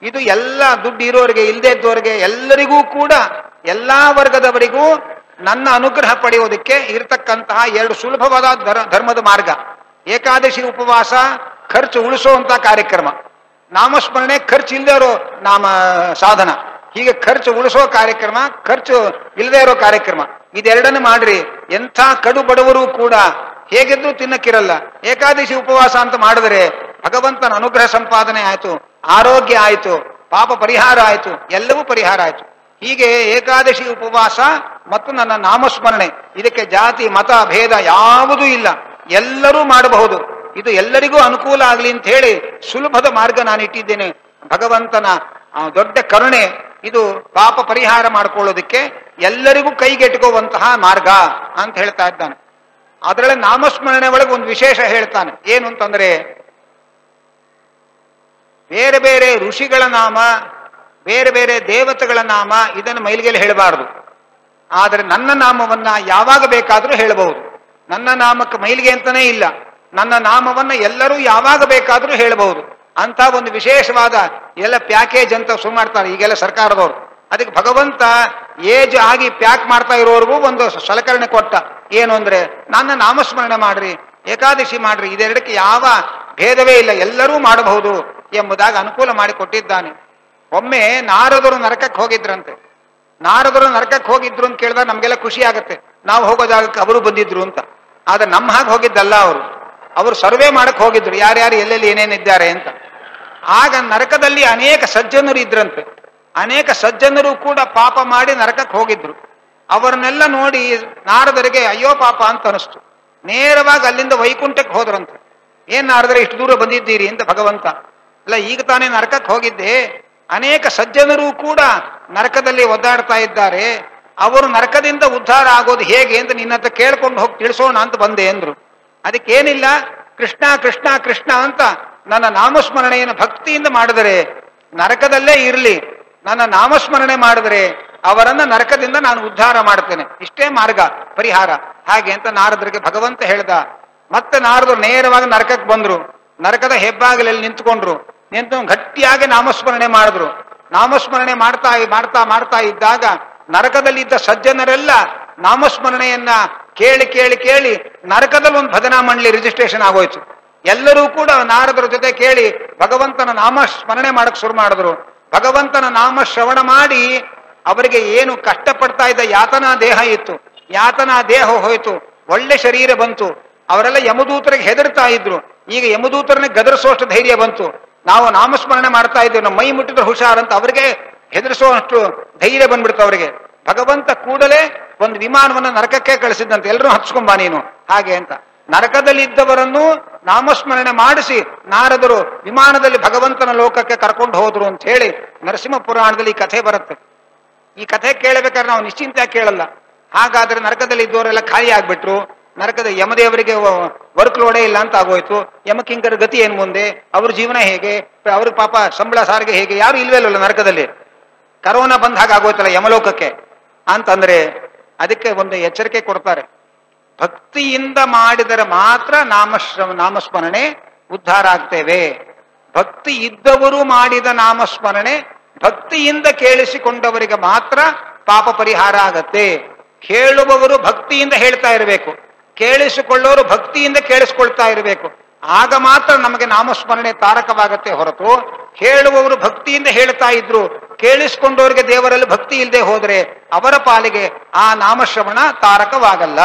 ಇದು ಎಲ್ಲ ದುಡ್ಡು ಇರೋರಿಗೆ ಇಲ್ಲದೆ ಇದ್ದವರಿಗೆ ಎಲ್ಲರಿಗೂ ಕೂಡ ಎಲ್ಲಾ ವರ್ಗದವರಿಗೂ ನನ್ನ ಅನುಗ್ರಹ ಪಡೆಯೋದಕ್ಕೆ ಇರತಕ್ಕಂತಹ ಎರಡು ಸುಲಭವಾದ ಧರ- ಧರ್ಮದ ಮಾರ್ಗ ಏಕಾದಶಿ ಉಪವಾಸ ಖರ್ಚು ಉಳಿಸುವಂತ ಕಾರ್ಯಕ್ರಮ ನಾಮಸ್ಮರಣೆ ಖರ್ಚು ಇಲ್ಲದೆ ಇರೋ ನಾಮ ಸಾಧನ ಹೀಗೆ ಖರ್ಚು ಉಳಿಸೋ ಕಾರ್ಯಕ್ರಮ ಖರ್ಚು ಇಲ್ಲದೆ ಇರೋ ಕಾರ್ಯಕ್ರಮ ಇದೆರಡನ್ನು ಮಾಡ್ರಿ ಎಂಥ ಕಡು ಬಡವರು ಕೂಡ ಹೇಗಿದ್ದು ತಿನ್ನಕ್ಕಿರಲ್ಲ ಏಕಾದಶಿ ಉಪವಾಸ ಅಂತ ಮಾಡಿದ್ರೆ ಭಗವಂತನ ಅನುಗ್ರಹ ಸಂಪಾದನೆ ಆಯ್ತು ಆರೋಗ್ಯ ಆಯ್ತು ಪಾಪ ಪರಿಹಾರ ಆಯ್ತು ಎಲ್ಲವೂ ಪರಿಹಾರ ಆಯ್ತು ಹೀಗೆ ಏಕಾದಶಿ ಉಪವಾಸ ಮತ್ತು ನನ್ನ ನಾಮಸ್ಮರಣೆ ಇದಕ್ಕೆ ಜಾತಿ ಮತ ಭೇದ ಯಾವುದೂ ಇಲ್ಲ ಎಲ್ಲರೂ ಮಾಡಬಹುದು ಇದು ಎಲ್ಲರಿಗೂ ಅನುಕೂಲ ಆಗಲಿ ಅಂತ ಹೇಳಿ ಸುಲಭದ ಮಾರ್ಗ ನಾನು ಇಟ್ಟಿದ್ದೇನೆ ಭಗವಂತನ ಆ, ದೊಡ್ಡ ಕರುಣೆ ಇದು ಪಾಪ ಪರಿಹಾರ ಮಾಡ್ಕೊಳ್ಳೋದಕ್ಕೆ ಎಲ್ಲರಿಗೂ ಕೈಗೆಟುಕುವಂತಹ ಮಾರ್ಗ ಅಂತ ಹೇಳ್ತಾ ಇದ್ದಾನೆ ಅದರಲ್ಲಿ ನಾಮಸ್ಮರಣೆ ಒಳಗೆ ಒಂದು ವಿಶೇಷ ಹೇಳ್ತಾನೆ ಏನು ಅಂತಂದ್ರೆ ಬೇರೆ ಬೇರೆ ಋಷಿಗಳ ನಾಮ ಬೇರೆ ಬೇರೆ ದೇವತೆಗಳ ನಾಮ ಇದನ್ನು ಮೈಲಿಗೆಯಲ್ಲಿ ಹೇಳಬಾರದು ಆದರೆ ನನ್ನ ನಾಮವನ್ನ ಯಾವಾಗ ಬೇಕಾದರೂ ಹೇಳಬಹುದು ನನ್ನ ನಾಮಕ್ಕೆ ಮೈಲಿಗೆ ಅಂತಾನೇ ಇಲ್ಲ ನನ್ನ ನಾಮವನ್ನ ಎಲ್ಲರೂ ಯಾವಾಗ ಬೇಕಾದರೂ ಹೇಳಬಹುದು ಅಂತ ಒಂದು ವಿಶೇಷವಾದ ಎಲ್ಲ ಪ್ಯಾಕೇಜ್ ಅಂತ ಶುರು ಮಾಡ್ತಾರೆ ಈಗೆಲ್ಲ ಸರ್ಕಾರದವರು ಅದಕ್ಕೆ ಭಗವಂತ ಏಜ್ ಆಗಿ ಪ್ಯಾಕ್ ಮಾಡ್ತಾ ಇರೋರ್ಗೂ ಒಂದು ಸಲಕರಣೆ ಕೊಟ್ಟ ಏನು ಅಂದ್ರೆ ನನ್ನ ನಾಮಸ್ಮರಣೆ ಮಾಡ್ರಿ ಏಕಾದಶಿ ಮಾಡ್ರಿ ಇದೆರಡಕ್ಕೆ ಯಾವ ಭೇದವೇ ಇಲ್ಲ ಎಲ್ಲರೂ ಮಾಡಬಹುದು ಎಂಬುದಾಗಿ ಅನುಕೂಲ ಮಾಡಿ ಕೊಟ್ಟಿದ್ದಾನೆ ಒಮ್ಮೆ ನಾರದರು ನರಕಕ್ಕೆ ಹೋಗಿದ್ರಂತೆ ನಾರದರು ನರಕಕ್ಕೆ ಹೋಗಿದ್ರು ಅಂತ ಕೇಳಿದಾಗ ನಮ್ಗೆಲ್ಲ ಖುಷಿ ಆಗುತ್ತೆ ನಾವು ಹೋಗೋ ಜಾಗಕ್ಕೆ ಅವರು ಬಂದಿದ್ರು ಅಂತ ಆದ್ರೆ ನಮ್ಮ ಹಾಗೆ ಹೋಗಿದ್ದಲ್ಲ ಅವರು ಅವರು ಸರ್ವೆ ಮಾಡಕ್ ಹೋಗಿದ್ರು ಯಾರ್ಯಾರು ಎಲ್ಲೆಲ್ಲಿ ಏನೇನಿದ್ದಾರೆ ಅಂತ ಆಗ ನರಕದಲ್ಲಿ ಅನೇಕ ಸಜ್ಜನರು ಇದ್ರಂತೆ ಅನೇಕ ಸಜ್ಜನರು ಕೂಡ ಪಾಪ ಮಾಡಿ ನರಕಕ್ಕೆ ಹೋಗಿದ್ರು ಅವರನ್ನೆಲ್ಲ ನೋಡಿ ನಾರದರಿಗೆ ಅಯ್ಯೋ ಪಾಪ ಅಂತ ಅನಿಸ್ತು ನೇರವಾಗಿ ಅಲ್ಲಿಂದ ವೈಕುಂಠಕ್ಕೆ ಹೋದ್ರಂತೆ ಏನ್ ನಾರದರೆ ಇಷ್ಟು ದೂರ ಬಂದಿದ್ದೀರಿ ಅಂತ ಭಗವಂತ ಅಲ್ಲ ಈಗ ತಾನೇ ನರಕಕ್ಕೆ ಹೋಗಿದ್ದೆ ಅನೇಕ ಸಜ್ಜನರು ಕೂಡ ನರಕದಲ್ಲಿ ಒದ್ದಾಡ್ತಾ ಇದ್ದಾರೆ ಅವರು ನರಕದಿಂದ ಉದ್ಧಾರ ಆಗೋದು ಹೇಗೆ ಅಂತ ನಿನ್ನ ಹತ್ರ ಕೇಳ್ಕೊಂಡು ಹೋಗಿ ತಿಳಿಸೋಣ ಅಂತ ಬಂದೆ ಅಂದ್ರು ಅದಕ್ಕೇನಿಲ್ಲ ಕೃಷ್ಣ ಕೃಷ್ಣ ಕೃಷ್ಣ ಅಂತ ನನ್ನ ನಾಮಸ್ಮರಣೆಯನ್ನು ಭಕ್ತಿಯಿಂದ ಮಾಡಿದರೆ ನರಕದಲ್ಲೇ ಇರಲಿ ನನ್ನ ನಾಮಸ್ಮರಣೆ ಮಾಡಿದರೆ ಅವರನ್ನ ನರಕದಿಂದ ನಾನು ಉದ್ಧಾರ ಮಾಡ್ತೇನೆ ಇಷ್ಟೇ ಮಾರ್ಗ ಪರಿಹಾರ ಹಾಗೆ ಅಂತ ನಾರದರಿಗೆ ಭಗವಂತ ಹೇಳ್ದ ಮತ್ತೆ ನಾರದರು ನೇರವಾಗಿ ನರಕಕ್ಕೆ ಬಂದ್ರು ನರಕದ ಹೆಬ್ಬಾಗಲಲ್ಲಿ ನಿಂತ್ಕೊಂಡ್ರು ನಿಂತು ಗಟ್ಟಿಯಾಗಿ ನಾಮಸ್ಮರಣೆ ಮಾಡಿದ್ರು ನಾಮಸ್ಮರಣೆ ಮಾಡ್ತಾ ಮಾಡ್ತಾ ಮಾಡ್ತಾ ಇದ್ದಾಗ ನರಕದಲ್ಲಿದ್ದ ಸಜ್ಜನರೆಲ್ಲ ನಾಮಸ್ಮರಣೆಯನ್ನ ಕೇಳಿ ಕೇಳಿ ಕೇಳಿ ನರಕದಲ್ಲಿ ಒಂದು ಭಜನಾ ಮಂಡಳಿ ರಿಜಿಸ್ಟ್ರೇಷನ್ ಆಗೋಯ್ತು ಎಲ್ಲರೂ ಕೂಡ ನಾರದರ ಜೊತೆ ಕೇಳಿ ಭಗವಂತನ ನಾಮ ಸ್ಮರಣೆ ಮಾಡಕ್ ಶುರು ಮಾಡಿದ್ರು ಭಗವಂತನ ನಾಮ ಶ್ರವಣ ಮಾಡಿ ಅವರಿಗೆ ಏನು ಕಷ್ಟಪಡ್ತಾ ಇದ್ದ ಯಾತನಾ ದೇಹ ಇತ್ತು ಯಾತನಾ ದೇಹ ಹೋಯ್ತು ಒಳ್ಳೆ ಶರೀರ ಬಂತು ಅವರೆಲ್ಲ ಯಮದೂತರಿಗೆ ಹೆದರ್ತಾ ಇದ್ರು ಈಗ ಯಮದೂತರನ್ನ ಗದರಿಸುವಷ್ಟು ಧೈರ್ಯ ಬಂತು ನಾವು ನಾಮಸ್ಮರಣೆ ಮಾಡ್ತಾ ಇದ್ದೇವೆ ನಮ್ಮ ಮೈ ಮುಟ್ಟಿದ್ರೆ ಹುಷಾರ್ ಅಂತ ಅವರಿಗೆ ಹೆದರಿಸುವಷ್ಟು ಧೈರ್ಯ ಬಂದ್ಬಿಡ್ತು ಅವರಿಗೆ ಭಗವಂತ ಕೂಡಲೇ ಒಂದು ವಿಮಾನವನ್ನ ನರಕಕ್ಕೆ ಕಳಿಸಿದ್ದಂತೆ ಎಲ್ಲರೂ ಹಚ್ಕೊಂಬ ನೀನು ಹಾಗೆ ಅಂತ ನರಕದಲ್ಲಿದ್ದವರನ್ನು ನಾಮಸ್ಮರಣೆ ಮಾಡಿಸಿ ನಾರದರು ವಿಮಾನದಲ್ಲಿ ಭಗವಂತನ ಲೋಕಕ್ಕೆ ಕರ್ಕೊಂಡು ಹೋದ್ರು ಅಂತ ಹೇಳಿ ನರಸಿಂಹ ಪುರಾಣದಲ್ಲಿ ಈ ಕಥೆ ಬರುತ್ತೆ ಈ ಕಥೆ ಕೇಳಬೇಕಾದ್ರೆ ನಾವು ನಿಶ್ಚಿಂತ ಕೇಳಲ್ಲ ಹಾಗಾದ್ರೆ ನರಕದಲ್ಲಿ ಇದ್ದವರೆಲ್ಲ ಖಾಲಿ ಆಗ್ಬಿಟ್ರು ನರಕದ ಯಮದೇವರಿಗೆ ವರ್ಕ್ ಲೋಡೇ ಇಲ್ಲ ಅಂತ ಆಗೋಯ್ತು ಯಮಕಿಂಕರ ಗತಿ ಏನ್ ಮುಂದೆ ಅವ್ರ ಜೀವನ ಹೇಗೆ ಅವ್ರ ಪಾಪ ಸಂಬಳ ಸಾರಿಗೆ ಹೇಗೆ ಯಾರು ಇಲ್ವೇ ಇಲ್ವಲ್ಲ ನರಕದಲ್ಲಿ ಕರೋನಾ ಬಂದ ಹಾಗೆ ಆಗೋಯ್ತಲ್ಲ ಯಮಲೋಕಕ್ಕೆ ಅಂತಂದ್ರೆ ಅದಕ್ಕೆ ಒಂದು ಎಚ್ಚರಿಕೆ ಕೊಡ್ತಾರೆ ಭಕ್ತಿಯಿಂದ ಮಾಡಿದರೆ ಮಾತ್ರ ನಾಮಶ್ರ ನಾಮಸ್ಮರಣೆ ಉದ್ಧಾರ ಆಗ್ತೇವೆ ಭಕ್ತಿ ಇದ್ದವರು ಮಾಡಿದ ನಾಮಸ್ಮರಣೆ ಭಕ್ತಿಯಿಂದ ಕೇಳಿಸಿಕೊಂಡವರಿಗೆ ಮಾತ್ರ ಪಾಪ ಪರಿಹಾರ ಆಗತ್ತೆ ಕೇಳುವವರು ಭಕ್ತಿಯಿಂದ ಹೇಳ್ತಾ ಇರಬೇಕು ಕೇಳಿಸಿಕೊಳ್ಳೋರು ಭಕ್ತಿಯಿಂದ ಕೇಳಿಸ್ಕೊಳ್ತಾ ಇರಬೇಕು ಆಗ ಮಾತ್ರ ನಮಗೆ ನಾಮಸ್ಮರಣೆ ತಾರಕವಾಗತ್ತೆ ಹೊರತು ಹೇಳುವವರು ಭಕ್ತಿಯಿಂದ ಹೇಳ್ತಾ ಇದ್ರು ಕೇಳಿಸ್ಕೊಂಡವರಿಗೆ ದೇವರಲ್ಲಿ ಭಕ್ತಿ ಇಲ್ಲದೆ ಹೋದ್ರೆ ಅವರ ಪಾಲಿಗೆ ಆ ನಾಮಶ್ರವಣ ತಾರಕವಾಗಲ್ಲ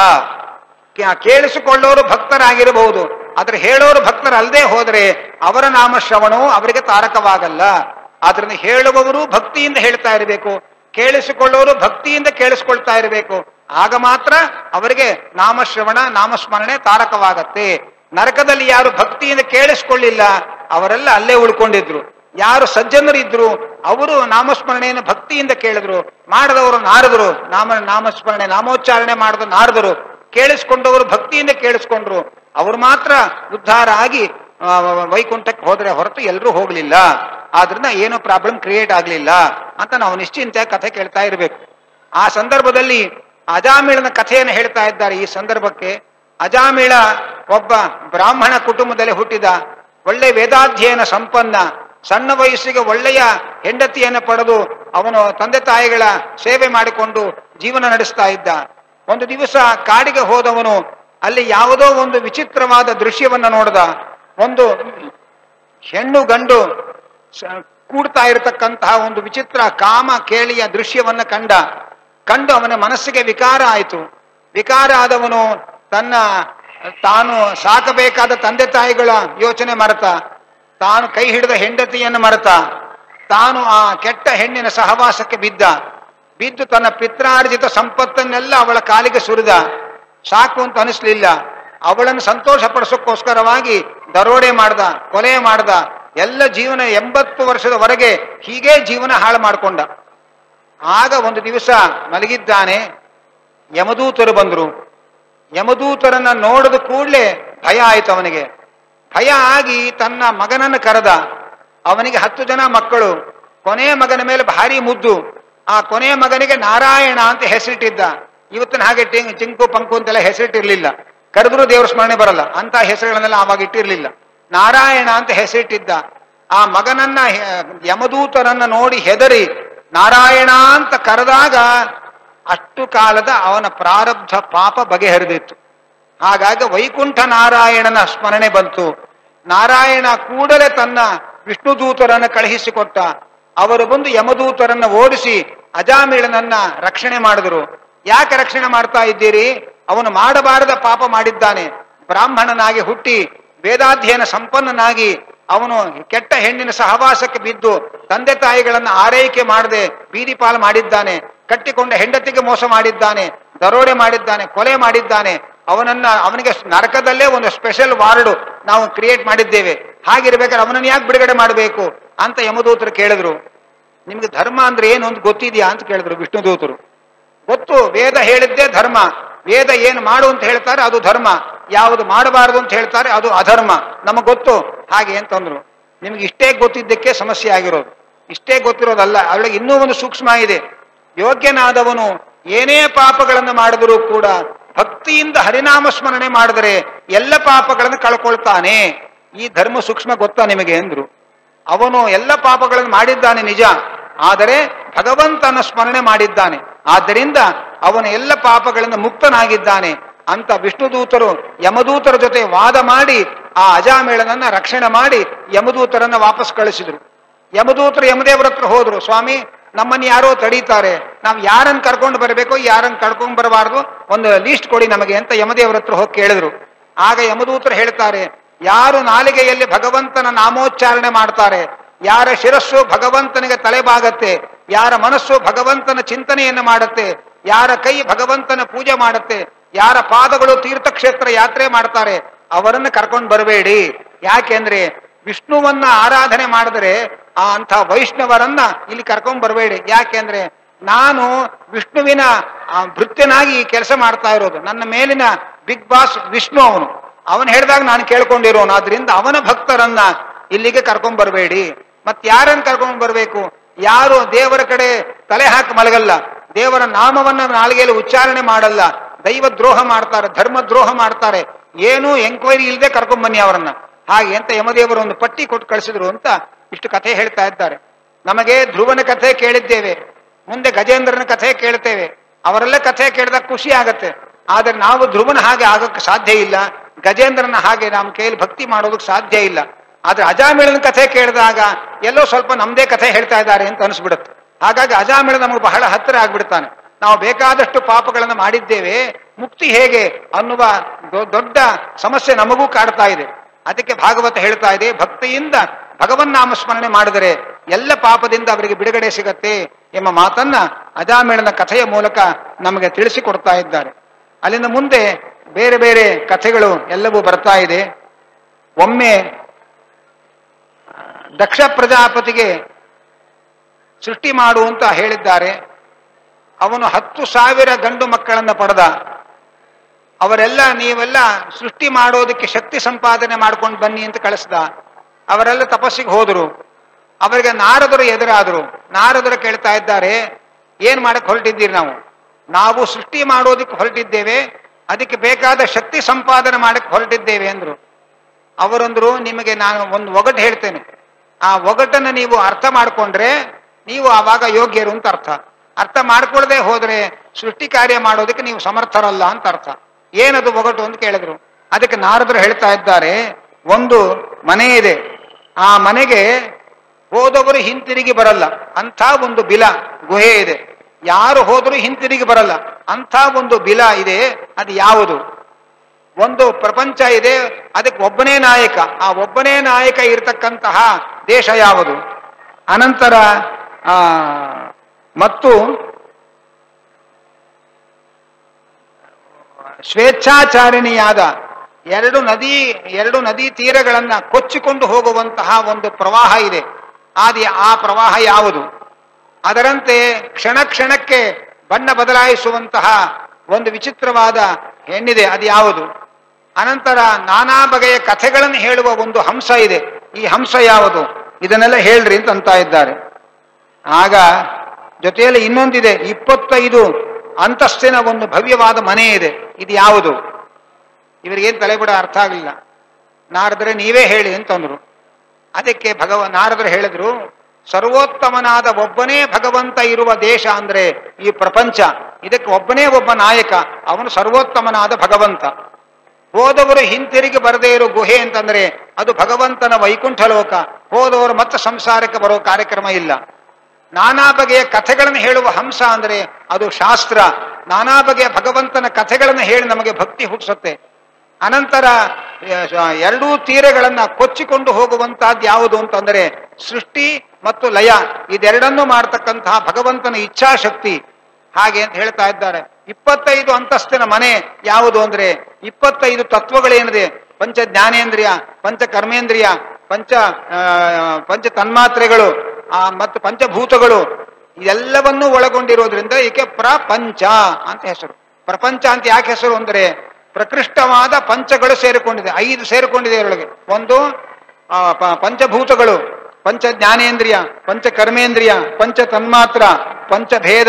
ಕೇ- ಕೇಳಿಸಿಕೊಳ್ಳೋರು ಭಕ್ತರಾಗಿರಬಹುದು ಆದ್ರೆ ಹೇಳೋರು ಭಕ್ತರಲ್ಲದೆ ಹೋದ್ರೆ ಅವರ ನಾಮಶ್ರವಣವು ಅವರಿಗೆ ತಾರಕವಾಗಲ್ಲ ಆದ್ರಿಂದ ಹೇಳುವವರು ಭಕ್ತಿಯಿಂದ ಹೇಳ್ತಾ ಇರಬೇಕು ಕೇಳಿಸಿಕೊಳ್ಳೋರು ಭಕ್ತಿಯಿಂದ ಕೇಳಿಸ್ಕೊಳ್ತಾ ಇರಬೇಕು ಆಗ ಮಾತ್ರ ಅವರಿಗೆ ನಾಮಶ್ರವಣ ನಾಮಸ್ಮರಣೆ ತಾರಕವಾಗತ್ತೆ ನರಕದಲ್ಲಿ ಯಾರು ಭಕ್ತಿಯಿಂದ ಕೇಳಿಸ್ಕೊಳ್ಳಿಲ್ಲ ಅವರೆಲ್ಲ ಅಲ್ಲೇ ಉಳ್ಕೊಂಡಿದ್ರು ಯಾರು ಸಜ್ಜನರು ಇದ್ರು ಅವರು ನಾಮಸ್ಮರಣೆಯನ್ನು ಭಕ್ತಿಯಿಂದ ಕೇಳಿದ್ರು ಮಾಡದವರು ನಾರದರು ನಾಮ ನಾಮಸ್ಮರಣೆ ನಾಮೋಚ್ಚಾರಣೆ ಮಾಡಿದ ನಾರದರು ಕೇಳಿಸ್ಕೊಂಡವರು ಭಕ್ತಿಯಿಂದ ಕೇಳಿಸ್ಕೊಂಡ್ರು ಅವರು ಮಾತ್ರ ಉದ್ಧಾರ ಆಗಿ ಆ, ವೈಕುಂಠಕ್ಕೆ ಹೋದ್ರೆ ಹೊರತು ಎಲ್ಲರೂ ಹೋಗ್ಲಿಲ್ಲ ಆದ್ರಿಂದ ಏನೋ ಪ್ರಾಬ್ಲಮ್ ಕ್ರಿಯೇಟ್ ಆಗ್ಲಿಲ್ಲ ಅಂತ ನಾವು ನಿಶ್ಚಿಂತೆ ಕಥೆ ಕೇಳ್ತಾ ಇರಬೇಕು ಆ ಸಂದರ್ಭದಲ್ಲಿ ಅಜಾಮಿಳನ ಕಥೆಯನ್ನು ಹೇಳ್ತಾ ಇದ್ದಾರೆ ಈ ಸಂದರ್ಭಕ್ಕೆ ಅಜಾಮಿಳ ಒಬ್ಬ ಬ್ರಾಹ್ಮಣ ಕುಟುಂಬದಲ್ಲಿ ಹುಟ್ಟಿದ ಒಳ್ಳೆ ವೇದಾಧ್ಯಯನ ಸಂಪನ್ನ ಸಣ್ಣ ವಯಸ್ಸಿಗೆ ಒಳ್ಳೆಯ ಹೆಂಡತಿಯನ್ನು ಪಡೆದು ಅವನು ತಂದೆ ತಾಯಿಗಳ ಸೇವೆ ಮಾಡಿಕೊಂಡು ಜೀವನ ನಡೆಸ್ತಾ ಇದ್ದ ಒಂದು ದಿವಸ ಕಾಡಿಗೆ ಹೋದವನು ಅಲ್ಲಿ ಯಾವುದೋ ಒಂದು ವಿಚಿತ್ರವಾದ ದೃಶ್ಯವನ್ನ ನೋಡ್ದ ಒಂದು ಹೆಣ್ಣು ಗಂಡು ಸ- ಕೂಡ್ತಾ ಇರತಕ್ಕಂತಹ ಒಂದು ವಿಚಿತ್ರ ಕಾಮ ಕೇಳಿಯ ದೃಶ್ಯವನ್ನ ಕಂಡ ಕಂಡು ಅವನ ಮನಸ್ಸಿಗೆ ವಿಕಾರ ಆಯಿತು ವಿಕಾರ ಆದವನು ತನ್ನ ತಾನು ಸಾಕಬೇಕಾದ ತಂದೆ ತಾಯಿಗಳ ಯೋಚನೆ ಮರೆತ ತಾನು ಕೈ ಹಿಡಿದ ಹೆಂಡತಿಯನ್ನು ಮರೆತ ತಾನು ಆ ಕೆಟ್ಟ ಹೆಣ್ಣಿನ ಸಹವಾಸಕ್ಕೆ ಬಿದ್ದ ಬಿದ್ದು ತನ್ನ ಪಿತ್ರಾರ್ಜಿತ ಸಂಪತ್ತನ್ನೆಲ್ಲ ಅವಳ ಕಾಲಿಗೆ ಸುರಿದ ಸಾಕು ಅಂತ ಅನಿಸ್ಲಿಲ್ಲ ಅವಳನ್ನು ಸಂತೋಷ ಪಡಿಸೋಕ್ಕೋಸ್ಕರವಾಗಿ ದರೋಡೆ ಮಾಡ್ದ ಕೊಲೆ ಮಾಡ್ದ ಎಲ್ಲ ಜೀವನ ಎಂಬತ್ತು ವರ್ಷದವರೆಗೆ ಹೀಗೆ ಜೀವನ ಹಾಳು ಮಾಡಿಕೊಂಡ ಆಗ ಒಂದು ದಿವಸ ಮಲಗಿದ್ದಾನೆ ಯಮದೂತರು ಬಂದರು ಯಮದೂತರನ್ನ ನೋಡಿದ ಕೂಡಲೇ ಭಯ ಆಯ್ತು ಅವನಿಗೆ ಭಯ ಆಗಿ ತನ್ನ ಮಗನನ್ನು ಕರೆದ ಅವನಿಗೆ ಹತ್ತು ಜನ ಮಕ್ಕಳು ಕೊನೆಯ ಮಗನ ಮೇಲೆ ಭಾರಿ ಮುದ್ದು ಆ ಕೊನೆಯ ಮಗನಿಗೆ ನಾರಾಯಣ ಅಂತ ಹೆಸರಿಟ್ಟಿದ್ದ ಇವತ್ತಿನ ಹಾಗೆ ಟಿಂಗ್ ಚಿಂಕು ಪಂಕು ಅಂತೆಲ್ಲ ಹೆಸರಿಟ್ಟಿರ್ಲಿಲ್ಲ ಕರೆದ್ರು ದೇವ್ರ ಸ್ಮರಣೆ ಬರಲ್ಲ ಅಂತ ಹೆಸರುಗಳನ್ನೆಲ್ಲ ಆವಾಗ ಇಟ್ಟಿರ್ಲಿಲ್ಲ ನಾರಾಯಣ ಅಂತ ಹೆಸರಿಟ್ಟಿದ್ದ ಆ ಮಗನನ್ನ ಹೆ- ಯಮದೂತರನ್ನ ನೋಡಿ ಹೆದರಿ ನಾರಾಯಣ ಅಂತ ಕರೆದಾಗ ಅಷ್ಟು ಕಾಲದ ಅವನ ಪ್ರಾರಬ್ಧ ಪಾಪ ಬಗೆಹರಿದಿತ್ತು ಹಾಗಾಗಿ ವೈಕುಂಠ ನಾರಾಯಣನ ಸ್ಮರಣೆ ಬಂತು ನಾರಾಯಣ ಕೂಡಲೇ ತನ್ನ ವಿಷ್ಣು ದೂತರನ್ನು ಕಳುಹಿಸಿಕೊಟ್ಟ ಅವರು ಬಂದು ಯಮದೂತರನ್ನ ಓಡಿಸಿ ಅಜಾಮಿಳನನ್ನ ರಕ್ಷಣೆ ಮಾಡಿದರು ಯಾಕೆ ರಕ್ಷಣೆ ಮಾಡ್ತಾ ಇದ್ದೀರಿ ಅವನು ಮಾಡಬಾರದ ಪಾಪ ಮಾಡಿದ್ದಾನೆ ಬ್ರಾಹ್ಮಣನಾಗಿ ಹುಟ್ಟಿ ವೇದಾಧ್ಯಯನ ಸಂಪನ್ನನಾಗಿ ಅವನು ಕೆಟ್ಟ ಹೆಣ್ಣಿನ ಸಹವಾಸಕ್ಕೆ ಬಿದ್ದು ತಂದೆ ತಾಯಿಗಳನ್ನ ಆರೈಕೆ ಮಾಡದೆ ಬೀದಿ ಪಾಲು ಮಾಡಿದ್ದಾನೆ ಕಟ್ಟಿಕೊಂಡ ಹೆಂಡತಿಗೆ ಮೋಸ ಮಾಡಿದ್ದಾನೆ ದರೋಡೆ ಮಾಡಿದ್ದಾನೆ ಕೊಲೆ ಮಾಡಿದ್ದಾನೆ ಅವನನ್ನ ಅವನಿಗೆ ನರಕದಲ್ಲೇ ಒಂದು ಸ್ಪೆಷಲ್ ವಾರ್ಡ್ ನಾವು ಕ್ರಿಯೇಟ್ ಮಾಡಿದ್ದೇವೆ ಹಾಗಿರ್ಬೇಕಾದ್ರೆ ಅವನನ್ನ ಯಾಕೆ ಬಿಡುಗಡೆ ಮಾಡಬೇಕು ಅಂತ ಯಮದೂತರು ಕೇಳಿದ್ರು ನಿಮ್ಗೆ ಧರ್ಮ ಅಂದ್ರೆ ಏನು ಅಂತ ಗೊತ್ತಿದ್ಯಾ ಅಂತ ಕೇಳಿದ್ರು ವಿಷ್ಣುದೂತರು ಗೊತ್ತು ವೇದ ಹೇಳಿದ್ದೇ ಧರ್ಮ ವೇದ ಏನು ಮಾಡು ಅಂತ ಹೇಳ್ತಾರೆ ಅದು ಧರ್ಮ ಯಾವುದು ಮಾಡಬಾರದು ಅಂತ ಹೇಳ್ತಾರೆ ಅದು ಅಧರ್ಮ ನಮಗೆ ಗೊತ್ತು ಹಾಗೆ ಅಂತಂದ್ರು ನಿಮ್ಗೆ ಇಷ್ಟೇ ಗೊತ್ತಿದ್ದಕ್ಕೆ ಸಮಸ್ಯೆ ಆಗಿರೋದು ಇಷ್ಟೇ ಗೊತ್ತಿರೋದಲ್ಲ ಅವಳಿಗೆ ಇನ್ನೂ ಒಂದು ಸೂಕ್ಷ್ಮ ಇದೆ ಯೋಗ್ಯನಾದವನು ಏನೇ ಪಾಪಗಳನ್ನು ಮಾಡಿದರೂ ಕೂಡ ಭಕ್ತಿಯಿಂದ ಹರಿನಾಮ ಸ್ಮರಣೆ ಮಾಡಿದರೆ ಎಲ್ಲ ಪಾಪಗಳನ್ನು ಕಳ್ಕೊಳ್ತಾನೆ ಈ ಧರ್ಮ ಸೂಕ್ಷ್ಮ ಗೊತ್ತಾ ನಿಮಗೆ ಅಂದ್ರು ಅವನು ಎಲ್ಲ ಪಾಪಗಳನ್ನು ಮಾಡಿದ್ದಾನೆ ನಿಜ ಆದರೆ ಭಗವಂತನ ಸ್ಮರಣೆ ಮಾಡಿದ್ದಾನೆ ಆದ್ದರಿಂದ ಅವನು ಎಲ್ಲ ಪಾಪಗಳಿಂದ ಮುಕ್ತನಾಗಿದ್ದಾನೆ ಅಂತ ವಿಷ್ಣುದೂತರು ಯಮದೂತರ ಜೊತೆ ವಾದ ಮಾಡಿ ಆ ಅಜಾಮೇಳನನ್ನ ರಕ್ಷಣೆ ಮಾಡಿ ಯಮದೂತರನ್ನ ವಾಪಸ್ ಕಳಿಸಿದ್ರು ಯಮದೂತರು ಯಮದೇವರ ಹತ್ರ ಹೋದ್ರು ಸ್ವಾಮಿ ನಮ್ಮನ್ನ ಯಾರೋ ತಡೀತಾರೆ ನಾವು ಯಾರನ್ನ ಕರ್ಕೊಂಡು ಬರಬೇಕು ಯಾರನ್ನ ಕರ್ಕೊಂಡು ಬರಬಾರ್ದು ಒಂದು ಲೀಸ್ಟ್ ಕೊಡಿ ನಮಗೆ ಅಂತ ಯಮದೇವರ ಹತ್ರ ಹೋಗಿ ಕೇಳಿದ್ರು ಆಗ ಯಮದೂತರು ಹೇಳ್ತಾರೆ ಯಾರು ನಾಲಿಗೆಯಲ್ಲಿ ಭಗವಂತನ ನಾಮೋಚ್ಚಾರಣೆ ಮಾಡ್ತಾರೆ ಯಾರ ಶಿರಸ್ಸು ಭಗವಂತನಿಗೆ ತಲೆಬಾಗತ್ತೆ ಯಾರ ಮನಸ್ಸು ಭಗವಂತನ ಚಿಂತನೆಯನ್ನು ಮಾಡುತ್ತೆ ಯಾರ ಕೈ ಭಗವಂತನ ಪೂಜೆ ಮಾಡುತ್ತೆ ಯಾರ ಪಾದಗಳು ತೀರ್ಥಕ್ಷೇತ್ರ ಯಾತ್ರೆ ಮಾಡ್ತಾರೆ ಅವರನ್ನು ಕರ್ಕೊಂಡು ಬರಬೇಡಿ ಯಾಕೆಂದ್ರೆ ವಿಷ್ಣುವನ್ನ ಆರಾಧನೆ ಮಾಡಿದ್ರೆ ಆ ಅಂಥ ವೈಷ್ಣವರನ್ನ ಇಲ್ಲಿ ಕರ್ಕೊಂಡ್ ಬರಬೇಡಿ ಯಾಕೆಂದ್ರೆ ನಾನು ವಿಷ್ಣುವಿನ ಆ, ಭೃತ್ಯನಾಗಿ ಈ ಕೆಲಸ ಮಾಡ್ತಾ ಇರೋದು ನನ್ನ ಮೇಲಿನ ಬಿಗ್ ಬಾಸ್ ವಿಷ್ಣು ಅವನು ಅವನು ಹೇಳಿದಾಗ ನಾನು ಕೇಳ್ಕೊಂಡಿರೋನು ಆದ್ರಿಂದ ಅವನ ಭಕ್ತರನ್ನ ಇಲ್ಲಿಗೆ ಕರ್ಕೊಂಡ್ ಬರಬೇಡಿ ಮತ್ ಯಾರನ್ನ ಕರ್ಕೊಂಡ್ ಬರ್ಬೇಕು ಯಾರು ದೇವರ ಕಡೆ ತಲೆ ಹಾಕಿ ಮಲಗಲ್ಲ ದೇವರ ನಾಮವನ್ನ ನಾಲಿಗೆಯಲ್ಲಿ ಉಚ್ಚಾರಣೆ ಮಾಡಲ್ಲ ದೈವ ದ್ರೋಹ ಮಾಡ್ತಾರೆ ಧರ್ಮ ದ್ರೋಹ ಮಾಡ್ತಾರೆ ಏನು ಎಂಕ್ವೈರಿ ಇಲ್ಲದೆ ಕರ್ಕೊಂಡ್ ಬನ್ನಿ ಅವರನ್ನ ಹಾಗೆ ಅಂತ ಯಮದೇವರು ಒಂದು ಪಟ್ಟಿ ಕೊಟ್ಟು ಕಳಿಸಿದ್ರು ಅಂತ ಇಷ್ಟು ಕಥೆ ಹೇಳ್ತಾ ಇದ್ದಾರೆ ನಮಗೆ ಧ್ರುವನ ಕಥೆ ಕೇಳಿದ್ದೇವೆ ಮುಂದೆ ಗಜೇಂದ್ರನ ಕಥೆ ಕೇಳ್ತೇವೆ ಅವರೆಲ್ಲ ಕಥೆ ಕೇಳಿದಾಗ ಖುಷಿ ಆಗತ್ತೆ ಆದ್ರೆ ನಾವು ಧ್ರುವನ ಹಾಗೆ ಆಗಕ್ಕೆ ಸಾಧ್ಯ ಇಲ್ಲ ಗಜೇಂದ್ರನ ಹಾಗೆ ನಮ್ಮ ಕೈಯಲ್ಲಿ ಭಕ್ತಿ ಮಾಡೋದಕ್ಕೆ ಸಾಧ್ಯ ಇಲ್ಲ ಆದ್ರೆ ಅಜಾಮಿಳನ ಕಥೆ ಕೇಳಿದಾಗ ಎಲ್ಲೋ ಸ್ವಲ್ಪ ನಮ್ದೇ ಕಥೆ ಹೇಳ್ತಾ ಇದ್ದಾರೆ ಅಂತ ಅನಿಸ್ಬಿಡುತ್ತೆ ಹಾಗಾಗಿ ಅಜಾಮಿಳ ನಮಗೆ ಬಹಳ ಹತ್ತಿರ ಆಗ್ಬಿಡ್ತಾನೆ ನಾವು ಬೇಕಾದಷ್ಟು ಪಾಪಗಳನ್ನು ಮಾಡಿದ್ದೇವೆ ಮುಕ್ತಿ ಹೇಗೆ ಅನ್ನುವ ದೊ- ದೊಡ್ಡ ಸಮಸ್ಯೆ ನಮಗೂ ಕಾಡ್ತಾ ಇದೆ ಅದಕ್ಕೆ ಭಾಗವತ ಹೇಳ್ತಾ ಇದೆ ಭಕ್ತಿಯಿಂದ ಭಗವನ್ನಾಮ ಸ್ಮರಣೆ ಮಾಡಿದರೆ ಎಲ್ಲ ಪಾಪದಿಂದ ಅವರಿಗೆ ಬಿಡುಗಡೆ ಸಿಗತ್ತೆ ಎಂಬ ಮಾತನ್ನ ಅಜಾಮಿಳನ ಕಥೆಯ ಮೂಲಕ ನಮಗೆ ತಿಳಿಸಿಕೊಡ್ತಾ ಇದ್ದಾರೆ ಅಲ್ಲಿಂದ ಮುಂದೆ ಬೇರೆ ಬೇರೆ ಕಥೆಗಳು ಎಲ್ಲವೂ ಬರ್ತಾ ಇದೆ ಒಮ್ಮೆ ದಕ್ಷ ಪ್ರಜಾಪತಿಗೆ ಸೃಷ್ಟಿ ಮಾಡು ಅಂತ ಹೇಳಿದ್ದಾರೆ ಅವನು ಹತ್ತು ಸಾವಿರ ಗಂಡು ಮಕ್ಕಳನ್ನ ಪಡೆದ ಅವರೆಲ್ಲ ನೀವೆಲ್ಲ ಸೃಷ್ಟಿ ಮಾಡೋದಕ್ಕೆ ಶಕ್ತಿ ಸಂಪಾದನೆ ಮಾಡ್ಕೊಂಡು ಬನ್ನಿ ಅಂತ ಕಳಿಸ್ದ ಅವರೆಲ್ಲ ತಪಸ್ಸಿಗೆ ಹೋದರು ಅವರಿಗೆ ನಾರದರು ಎದುರಾದರು ನಾರದರು ಕೇಳ್ತಾ ಇದ್ದಾರೆ ಏನ್ ಮಾಡಕ್ ಹೊರಟಿದ್ದೀರಿ ನಾವು ನಾವು ಸೃಷ್ಟಿ ಮಾಡೋದಕ್ಕೆ ಹೊರಟಿದ್ದೇವೆ ಅದಕ್ಕೆ ಬೇಕಾದ ಶಕ್ತಿ ಸಂಪಾದನೆ ಮಾಡಕ್ಕೆ ಹೊರಟಿದ್ದೇವೆ ಅಂದ್ರು ಅವರಂದ್ರು ನಿಮಗೆ ನಾನು ಒಂದು ಒಗಟು ಹೇಳ್ತೇನೆ ಆ ಒಗಟನ್ನು ನೀವು ಅರ್ಥ ಮಾಡಿಕೊಂಡ್ರೆ ನೀವು ಆವಾಗ ಯೋಗ್ಯರು ಅಂತ ಅರ್ಥ ಅರ್ಥ ಮಾಡ್ಕೊಳ್ಳದೆ ಹೋದ್ರೆ ಸೃಷ್ಟಿ ಕಾರ್ಯ ಮಾಡೋದಕ್ಕೆ ನೀವು ಸಮರ್ಥರಲ್ಲ ಅಂತ ಅರ್ಥ ಏನದು ಒಗಟು ಅಂತ ಕೇಳಿದ್ರು ಅದಕ್ಕೆ ನಾರದರು ಹೇಳ್ತಾ ಇದ್ದಾರೆ ಒಂದು ಮನೆ ಇದೆ ಆ ಮನೆಗೆ ಹೋದವರು ಹಿಂತಿರುಗಿ ಬರಲ್ಲ ಅಂಥ ಒಂದು ಬಿಲ ಗುಹೆ ಇದೆ ಯಾರು ಹೋದರೂ ಹಿಂತಿರುಗಿ ಬರಲ್ಲ ಅಂಥ ಒಂದು ಬಿಲ ಇದೆ ಅದು ಯಾವುದು ಒಂದು ಪ್ರಪಂಚ ಇದೆ ಅದಕ್ಕೆ ಒಬ್ಬನೇ ನಾಯಕ ಆ ಒಬ್ಬನೇ ನಾಯಕ ಇರತಕ್ಕಂತಹ ದೇಶ ಯಾವುದು ಅನಂತರ ಆ ಮತ್ತು ಸ್ವೇಚ್ಛಾಚಾರಿಣಿಯಾದ ಎರಡು ನದಿ ಎರಡು ನದಿ ತೀರಗಳನ್ನ ಕೊಚ್ಚಿಕೊಂಡು ಹೋಗುವಂತಹ ಒಂದು ಪ್ರವಾಹ ಇದೆ ಆದಿ ಆ ಪ್ರವಾಹ ಯಾವುದು ಅದರಂತೆ ಕ್ಷಣ ಕ್ಷಣಕ್ಕೆ ಬಣ್ಣ ಬದಲಾಯಿಸುವಂತಹ ಒಂದು ವಿಚಿತ್ರವಾದ ಹೆಣ್ಣಿದೆ ಅದು ಯಾವುದು ಅನಂತರ ನಾನಾ ಬಗೆಯ ಕಥೆಗಳನ್ನು ಹೇಳುವ ಒಂದು ಹಂಸ ಇದೆ ಈ ಹಂಸ ಯಾವುದು ಇದನ್ನೆಲ್ಲ ಹೇಳ್ರಿ ಅಂತ ಅಂತ ಇದ್ದಾರೆ ಆಗ ಜೊತೆಯಲ್ಲಿ ಇನ್ನೊಂದಿದೆ ಇಪ್ಪತ್ತೈದು ಅಂತಸ್ತಿನ ಒಂದು ಭವ್ಯವಾದ ಮನೆ ಇದೆ ಇದು ಯಾವುದು ಇವರಿಗೇನು ತಲೆಬಿಡ ಅರ್ಥ ಆಗಲಿಲ್ಲ ನಾರದ್ರೆ ನೀವೇ ಹೇಳಿ ಅಂತಂದ್ರು ಅದಕ್ಕೆ ಭಗವ ನಾರದರು ಹೇಳಿದ್ರು ಸರ್ವೋತ್ತಮನಾದ ಒಬ್ಬನೇ ಭಗವಂತ ಇರುವ ದೇಶ ಅಂದ್ರೆ ಈ ಪ್ರಪಂಚ ಇದಕ್ಕೆ ಒಬ್ಬನೇ ಒಬ್ಬ ನಾಯಕ ಅವನು ಸರ್ವೋತ್ತಮನಾದ ಭಗವಂತ ಹೋದವರು ಹಿಂತಿರುಗಿ ಬರದೇ ಇರೋ ಗುಹೆ ಅಂತಂದ್ರೆ ಅದು ಭಗವಂತನ ವೈಕುಂಠ ಲೋಕ ಹೋದವರು ಮತ್ತೆ ಸಂಸಾರಕ್ಕೆ ಬರೋ ಕಾರ್ಯಕ್ರಮ ಇಲ್ಲ ನಾನಾ ಬಗೆಯ ಕಥೆಗಳನ್ನು ಹೇಳುವ ಹಂಸ ಅಂದ್ರೆ ಅದು ಶಾಸ್ತ್ರ ನಾನಾ ಬಗೆಯ ಭಗವಂತನ ಕಥೆಗಳನ್ನು ಹೇಳಿ ನಮಗೆ ಭಕ್ತಿ ಹುಟ್ಟಿಸುತ್ತೆ ಅನಂತರ ಆ, ಎರಡೂ ತೀರಗಳನ್ನ ಕೊಚ್ಚಿಕೊಂಡು ಹೋಗುವಂತಹದ್ದು ಯಾವುದು ಅಂತಂದ್ರೆ ಸೃಷ್ಟಿ ಮತ್ತು ಲಯ ಇದೆರಡನ್ನೂ ಮಾಡ್ತಕ್ಕಂತಹ ಭಗವಂತನ ಇಚ್ಛಾಶಕ್ತಿ ಹಾಗೆ ಅಂತ ಹೇಳ್ತಾ ಇದ್ದಾರೆ ಇಪ್ಪತ್ತೈದು ಅಂತಸ್ತಿನ ಮನೆ ಯಾವುದು ಅಂದ್ರೆ ಇಪ್ಪತ್ತೈದು ತತ್ವಗಳೇನಿದೆ ಪಂಚ ಜ್ಞಾನೇಂದ್ರಿಯ ಪಂಚ ಕರ್ಮೇಂದ್ರಿಯ ಪಂಚ ಆ, ಪಂಚ ತನ್ಮಾತ್ರೆಗಳು ಆ, ಮತ್ತು ಪಂಚಭೂತಗಳು ಇದೆಲ್ಲವನ್ನೂ ಒಳಗೊಂಡಿರೋದ್ರಿಂದ ಈಕೆ ಪ್ರಪಂಚ ಅಂತ ಹೆಸರು ಪ್ರಪಂಚ ಅಂತ ಯಾಕೆ ಹೆಸರು ಅಂದ್ರೆ ಪ್ರಕೃಷ್ಟವಾದ ಪಂಚಗಳು ಸೇರಿಕೊಂಡಿದೆ ಐದು ಸೇರಿಕೊಂಡಿದೆ ಇದರೊಳಗೆ ಒಂದು ಆ, ಪ- ಪಂಚಭೂತಗಳು ಪಂಚ ಜ್ಞಾನೇಂದ್ರಿಯ ಪಂಚ ಕರ್ಮೇಂದ್ರಿಯ ಪಂಚ ತನ್ಮಾತ್ರ ಪಂಚಭೇದ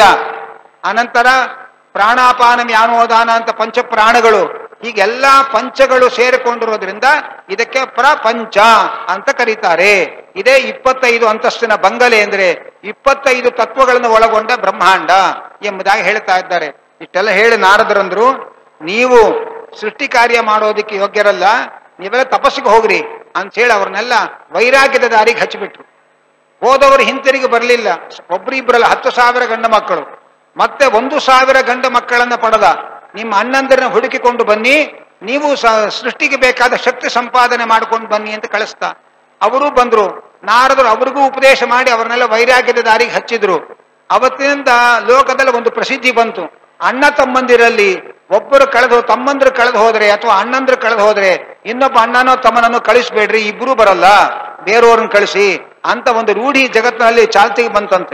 ಅನಂತರ ಪ್ರಾಣಾಪಾನ ಜ್ಞಾನೋದಾನ ಅಂತ ಪಂಚ ಪ್ರಾಣಗಳು ಹೀಗೆಲ್ಲ ಪಂಚಗಳು ಸೇರಿಕೊಂಡಿರೋದ್ರಿಂದ ಇದಕ್ಕೆ ಪ್ರಪಂಚ ಅಂತ ಕರೀತಾರೆ ಇದೇ ಇಪ್ಪತ್ತೈದು ಅಂತಸ್ತಿನ ಬಂಗಲೆ ಅಂದ್ರೆ ಇಪ್ಪತ್ತೈದು ತತ್ವಗಳನ್ನು ಒಳಗೊಂಡ ಬ್ರಹ್ಮಾಂಡ ಎಂಬುದಾಗಿ ಹೇಳ್ತಾ ಇದ್ದಾರೆ ಇಷ್ಟೆಲ್ಲ ಹೇಳಿ ನಾರದರಂದ್ರು ನೀವು ಸೃಷ್ಟಿ ಕಾರ್ಯ ಮಾಡೋದಕ್ಕೆ ಯೋಗ್ಯರಲ್ಲ ನೀವೆಲ್ಲ ತಪಸ್ಸಿಗೆ ಹೋಗ್ರಿ ಅಂತ ಹೇಳಿ ಅವ್ರನ್ನೆಲ್ಲ ವೈರಾಗ್ಯದ ದಾರಿಗೆ ಹಚ್ಚಿಬಿಟ್ರು ಹೋದವರು ಹಿಂತಿರುಗಿ ಬರಲಿಲ್ಲ ಒಬ್ರಿಬ್ರಲ್ಲ ಹತ್ತು ಸಾವಿರ ಗಂಡು ಮಕ್ಕಳು ಮತ್ತೆ ಒಂದು ಸಾವಿರ ಗಂಡು ಮಕ್ಕಳನ್ನ ಪಡೆದ ನಿಮ್ಮ ಅಣ್ಣಂದಿರನ್ನ ಹುಡುಕಿಕೊಂಡು ಬನ್ನಿ ನೀವು ಸ- ಸೃಷ್ಟಿಗೆ ಬೇಕಾದ ಶಕ್ತಿ ಸಂಪಾದನೆ ಮಾಡ್ಕೊಂಡು ಬನ್ನಿ ಅಂತ ಕಳಿಸ್ತಾ ಅವರು ಬಂದ್ರು ನಾರದರು ಅವ್ರಿಗೂ ಉಪದೇಶ ಮಾಡಿ ಅವ್ರನ್ನೆಲ್ಲ ವೈರಾಗ್ಯದ ದಾರಿಗೆ ಹಚ್ಚಿದ್ರು ಅವತ್ತಿನಿಂದ ಲೋಕದಲ್ಲಿ ಒಂದು ಪ್ರಸಿದ್ಧಿ ಬಂತು ಅಣ್ಣ ತಮ್ಮಂದಿರಲ್ಲಿ ಒಬ್ಬರು ಕಳೆದು ತಮ್ಮಂದ್ರು ಕಳೆದು ಹೋದ್ರೆ ಅಥವಾ ಅಣ್ಣಂದ್ರು ಕಳೆದು ಹೋದ್ರೆ ಇನ್ನೊಬ್ಬ ಅಣ್ಣನೋ ತಮ್ಮನನ್ನು ಕಳಿಸ್ಬೇಡ್ರಿ ಇಬ್ರು ಬರಲ್ಲ ಬೇರೆಯವ್ರನ್ನ ಕಳಿಸಿ ಅಂತ ಒಂದು ರೂಢಿ ಜಗತ್ತಿನಲ್ಲಿ ಚಾಲ್ತಿಗೆ ಬಂತಂತೆ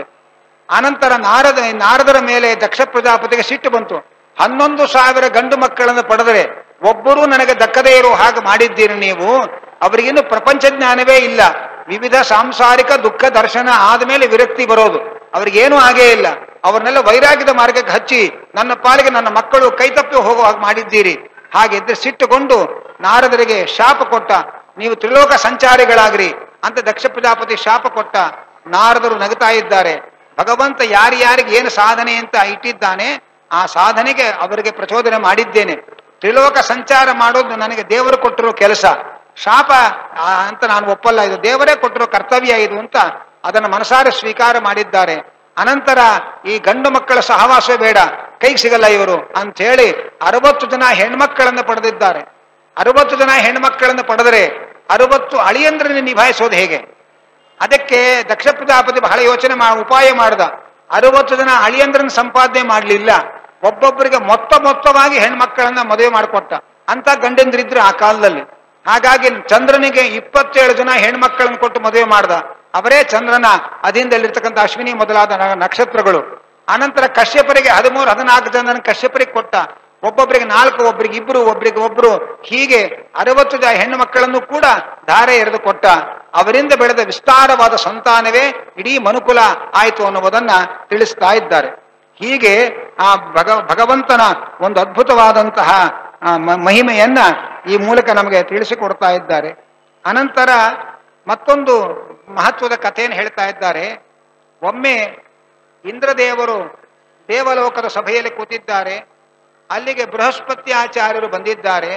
ಅನಂತರ ನಾರದ ನಾರದರ ಮೇಲೆ ದಕ್ಷ ಪ್ರಜಾಪತಿಗೆ ಸಿಟ್ಟು ಬಂತು ಹನ್ನೊಂದು ಸಾವಿರ ಗಂಡು ಮಕ್ಕಳನ್ನು ಪಡೆದರೆ ಒಬ್ಬರೂ ನನಗೆ ದಕ್ಕದೇ ಇರೋ ಹಾಗೆ ಮಾಡಿದ್ದೀರಿ ನೀವು ಅವರಿಗಿನ್ನು ಪ್ರಪಂಚ ಜ್ಞಾನವೇ ಇಲ್ಲ ವಿವಿಧ ಸಾಂಸಾರಿಕ ದುಃಖ ದರ್ಶನ ಆದ್ಮೇಲೆ ವಿರಕ್ತಿ ಬರೋದು ಅವ್ರಿಗೇನೂ ಆಗೇ ಇಲ್ಲ ಅವ್ರನ್ನೆಲ್ಲ ವೈರಾಗ್ಯದ ಮಾರ್ಗಕ್ಕೆ ಹಚ್ಚಿ ನನ್ನ ಪಾಲಿಗೆ ನನ್ನ ಮಕ್ಕಳು ಕೈತಪ್ಪಿ ಹೋಗೋ ಹಾಗೆ ಮಾಡಿದ್ದೀರಿ ಹಾಗಿದ್ರೆ ಸಿಟ್ಟುಕೊಂಡು ನಾರದರಿಗೆ ಶಾಪ ಕೊಟ್ಟ ನೀವು ತ್ರಿಲೋಕ ಸಂಚಾರಿಗಳಾಗ್ರಿ ಅಂತ ದಕ್ಷ ಪ್ರಜಾಪತಿ ಶಾಪ ಕೊಟ್ಟ ನಾರದರು ನಗುತ್ತಾ ಇದ್ದಾರೆ ಭಗವಂತ ಯಾರ್ಯಾರಿಗೆ ಏನು ಸಾಧನೆ ಅಂತ ಇಟ್ಟಿದ್ದಾನೆ ಆ ಸಾಧನೆಗೆ ಅವರಿಗೆ ಪ್ರಚೋದನೆ ಮಾಡಿದ್ದೇನೆ ತ್ರಿಲೋಕ ಸಂಚಾರ ಮಾಡೋದು ನನಗೆ ದೇವರು ಕೊಟ್ಟಿರೋ ಕೆಲಸ ಶಾಪ ಆ, ಅಂತ ನಾನು ಒಪ್ಪಲ್ಲ ಇದು ದೇವರೇ ಕೊಟ್ಟಿರೋ ಕರ್ತವ್ಯ ಇದು ಅಂತ ಅದನ್ನು ಮನಸಾರೆ ಸ್ವೀಕಾರ ಮಾಡಿದ್ದಾರೆ ಅನಂತರ ಈ ಗಂಡು ಮಕ್ಕಳ ಸಹವಾಸ ಬೇಡ ಕೈಗೆ ಸಿಗಲ್ಲ ಇವರು ಅಂತ ಹೇಳಿ ಅರವತ್ತು ಜನ ಹೆಣ್ಮಕ್ಕಳನ್ನು ಪಡೆದಿದ್ದಾರೆ ಅರವತ್ತು ಜನ ಹೆಣ್ಮಕ್ಕಳನ್ನು ಪಡೆದರೆ ಅರವತ್ತು ಅಳಿಯಂದ್ರನ್ನು ನಿಭಾಯಿಸೋದು ಹೇಗೆ ಅದಕ್ಕೆ ದಕ್ಷ ಪ್ರಜಾಪತಿ ಬಹಳ ಯೋಚನೆ ಮಾ ಉಪಾಯ ಮಾಡ್ದ ಅರವತ್ತು ಜನ ಅಳಿಯಂದ್ರನ್ನ ಸಂಪಾದನೆ ಮಾಡಲಿಲ್ಲ ಒಬ್ಬೊಬ್ಬರಿಗೆ ಮೊತ್ತ ಮೊತ್ತವಾಗಿ ಹೆಣ್ಮಕ್ಕಳನ್ನ ಮದುವೆ ಮಾಡಿಕೊಟ್ಟ ಅಂತ ಗಂಡಂದ್ರಿದ್ರು ಆ ಕಾಲದಲ್ಲಿ ಹಾಗಾಗಿ ಚಂದ್ರನಿಗೆ ಇಪ್ಪತ್ತೇಳು ಜನ ಹೆಣ್ಮಕ್ಕಳನ್ನು ಕೊಟ್ಟು ಮದುವೆ ಮಾಡ್ದ ಅವರೇ ಚಂದ್ರನ ಅಧೀನದಲ್ಲಿರ್ತಕ್ಕಂಥ ಅಶ್ವಿನಿ ಮೊದಲಾದ ನ- ನಕ್ಷತ್ರಗಳು ಅನಂತರ ಕಶ್ಯಪರಿಗೆ ಹದಿಮೂರು ಹದಿನಾಲ್ಕು ಜನ ಕಶ್ಯಪರಿಗೆ ಕೊಟ್ಟ ಒಬ್ಬೊಬ್ಬರಿಗೆ ನಾಲ್ಕು ಒಬ್ಬರಿಗೆ ಇಬ್ರು ಒಬ್ಬರಿಗೆ ಒಬ್ರು ಹೀಗೆ ಅರವತ್ತು ಜನ ಹೆಣ್ಣು ಮಕ್ಕಳನ್ನು ಕೂಡ ಧಾರೆ ಎರೆದು ಕೊಟ್ಟ ಅವರಿಂದ ಬೆಳೆದ ವಿಸ್ತಾರವಾದ ಸಂತಾನವೇ ಇಡೀ ಮನುಕುಲ ಆಯಿತು ಅನ್ನುವುದನ್ನ ತಿಳಿಸ್ತಾ ಇದ್ದಾರೆ ಹೀಗೆ ಆ ಭಗ ಭಗವಂತನ ಒಂದು ಅದ್ಭುತವಾದಂತಹ ಆ, ಮ- ಮಹಿಮೆಯನ್ನ ಈ ಮೂಲಕ ನಮಗೆ ತಿಳಿಸಿಕೊಡ್ತಾ ಇದ್ದಾರೆ ಅನಂತರ ಮತ್ತೊಂದು ಮಹತ್ವದ ಕಥೆಯನ್ನು ಹೇಳ್ತಾ ಇದ್ದಾರೆ ಒಮ್ಮೆ ಇಂದ್ರದೇವರು ದೇವಲೋಕದ ಸಭೆಯಲ್ಲಿ ಕೂತಿದ್ದಾರೆ ಅಲ್ಲಿಗೆ ಬೃಹಸ್ಪತಿ ಆಚಾರ್ಯರು ಬಂದಿದ್ದಾರೆ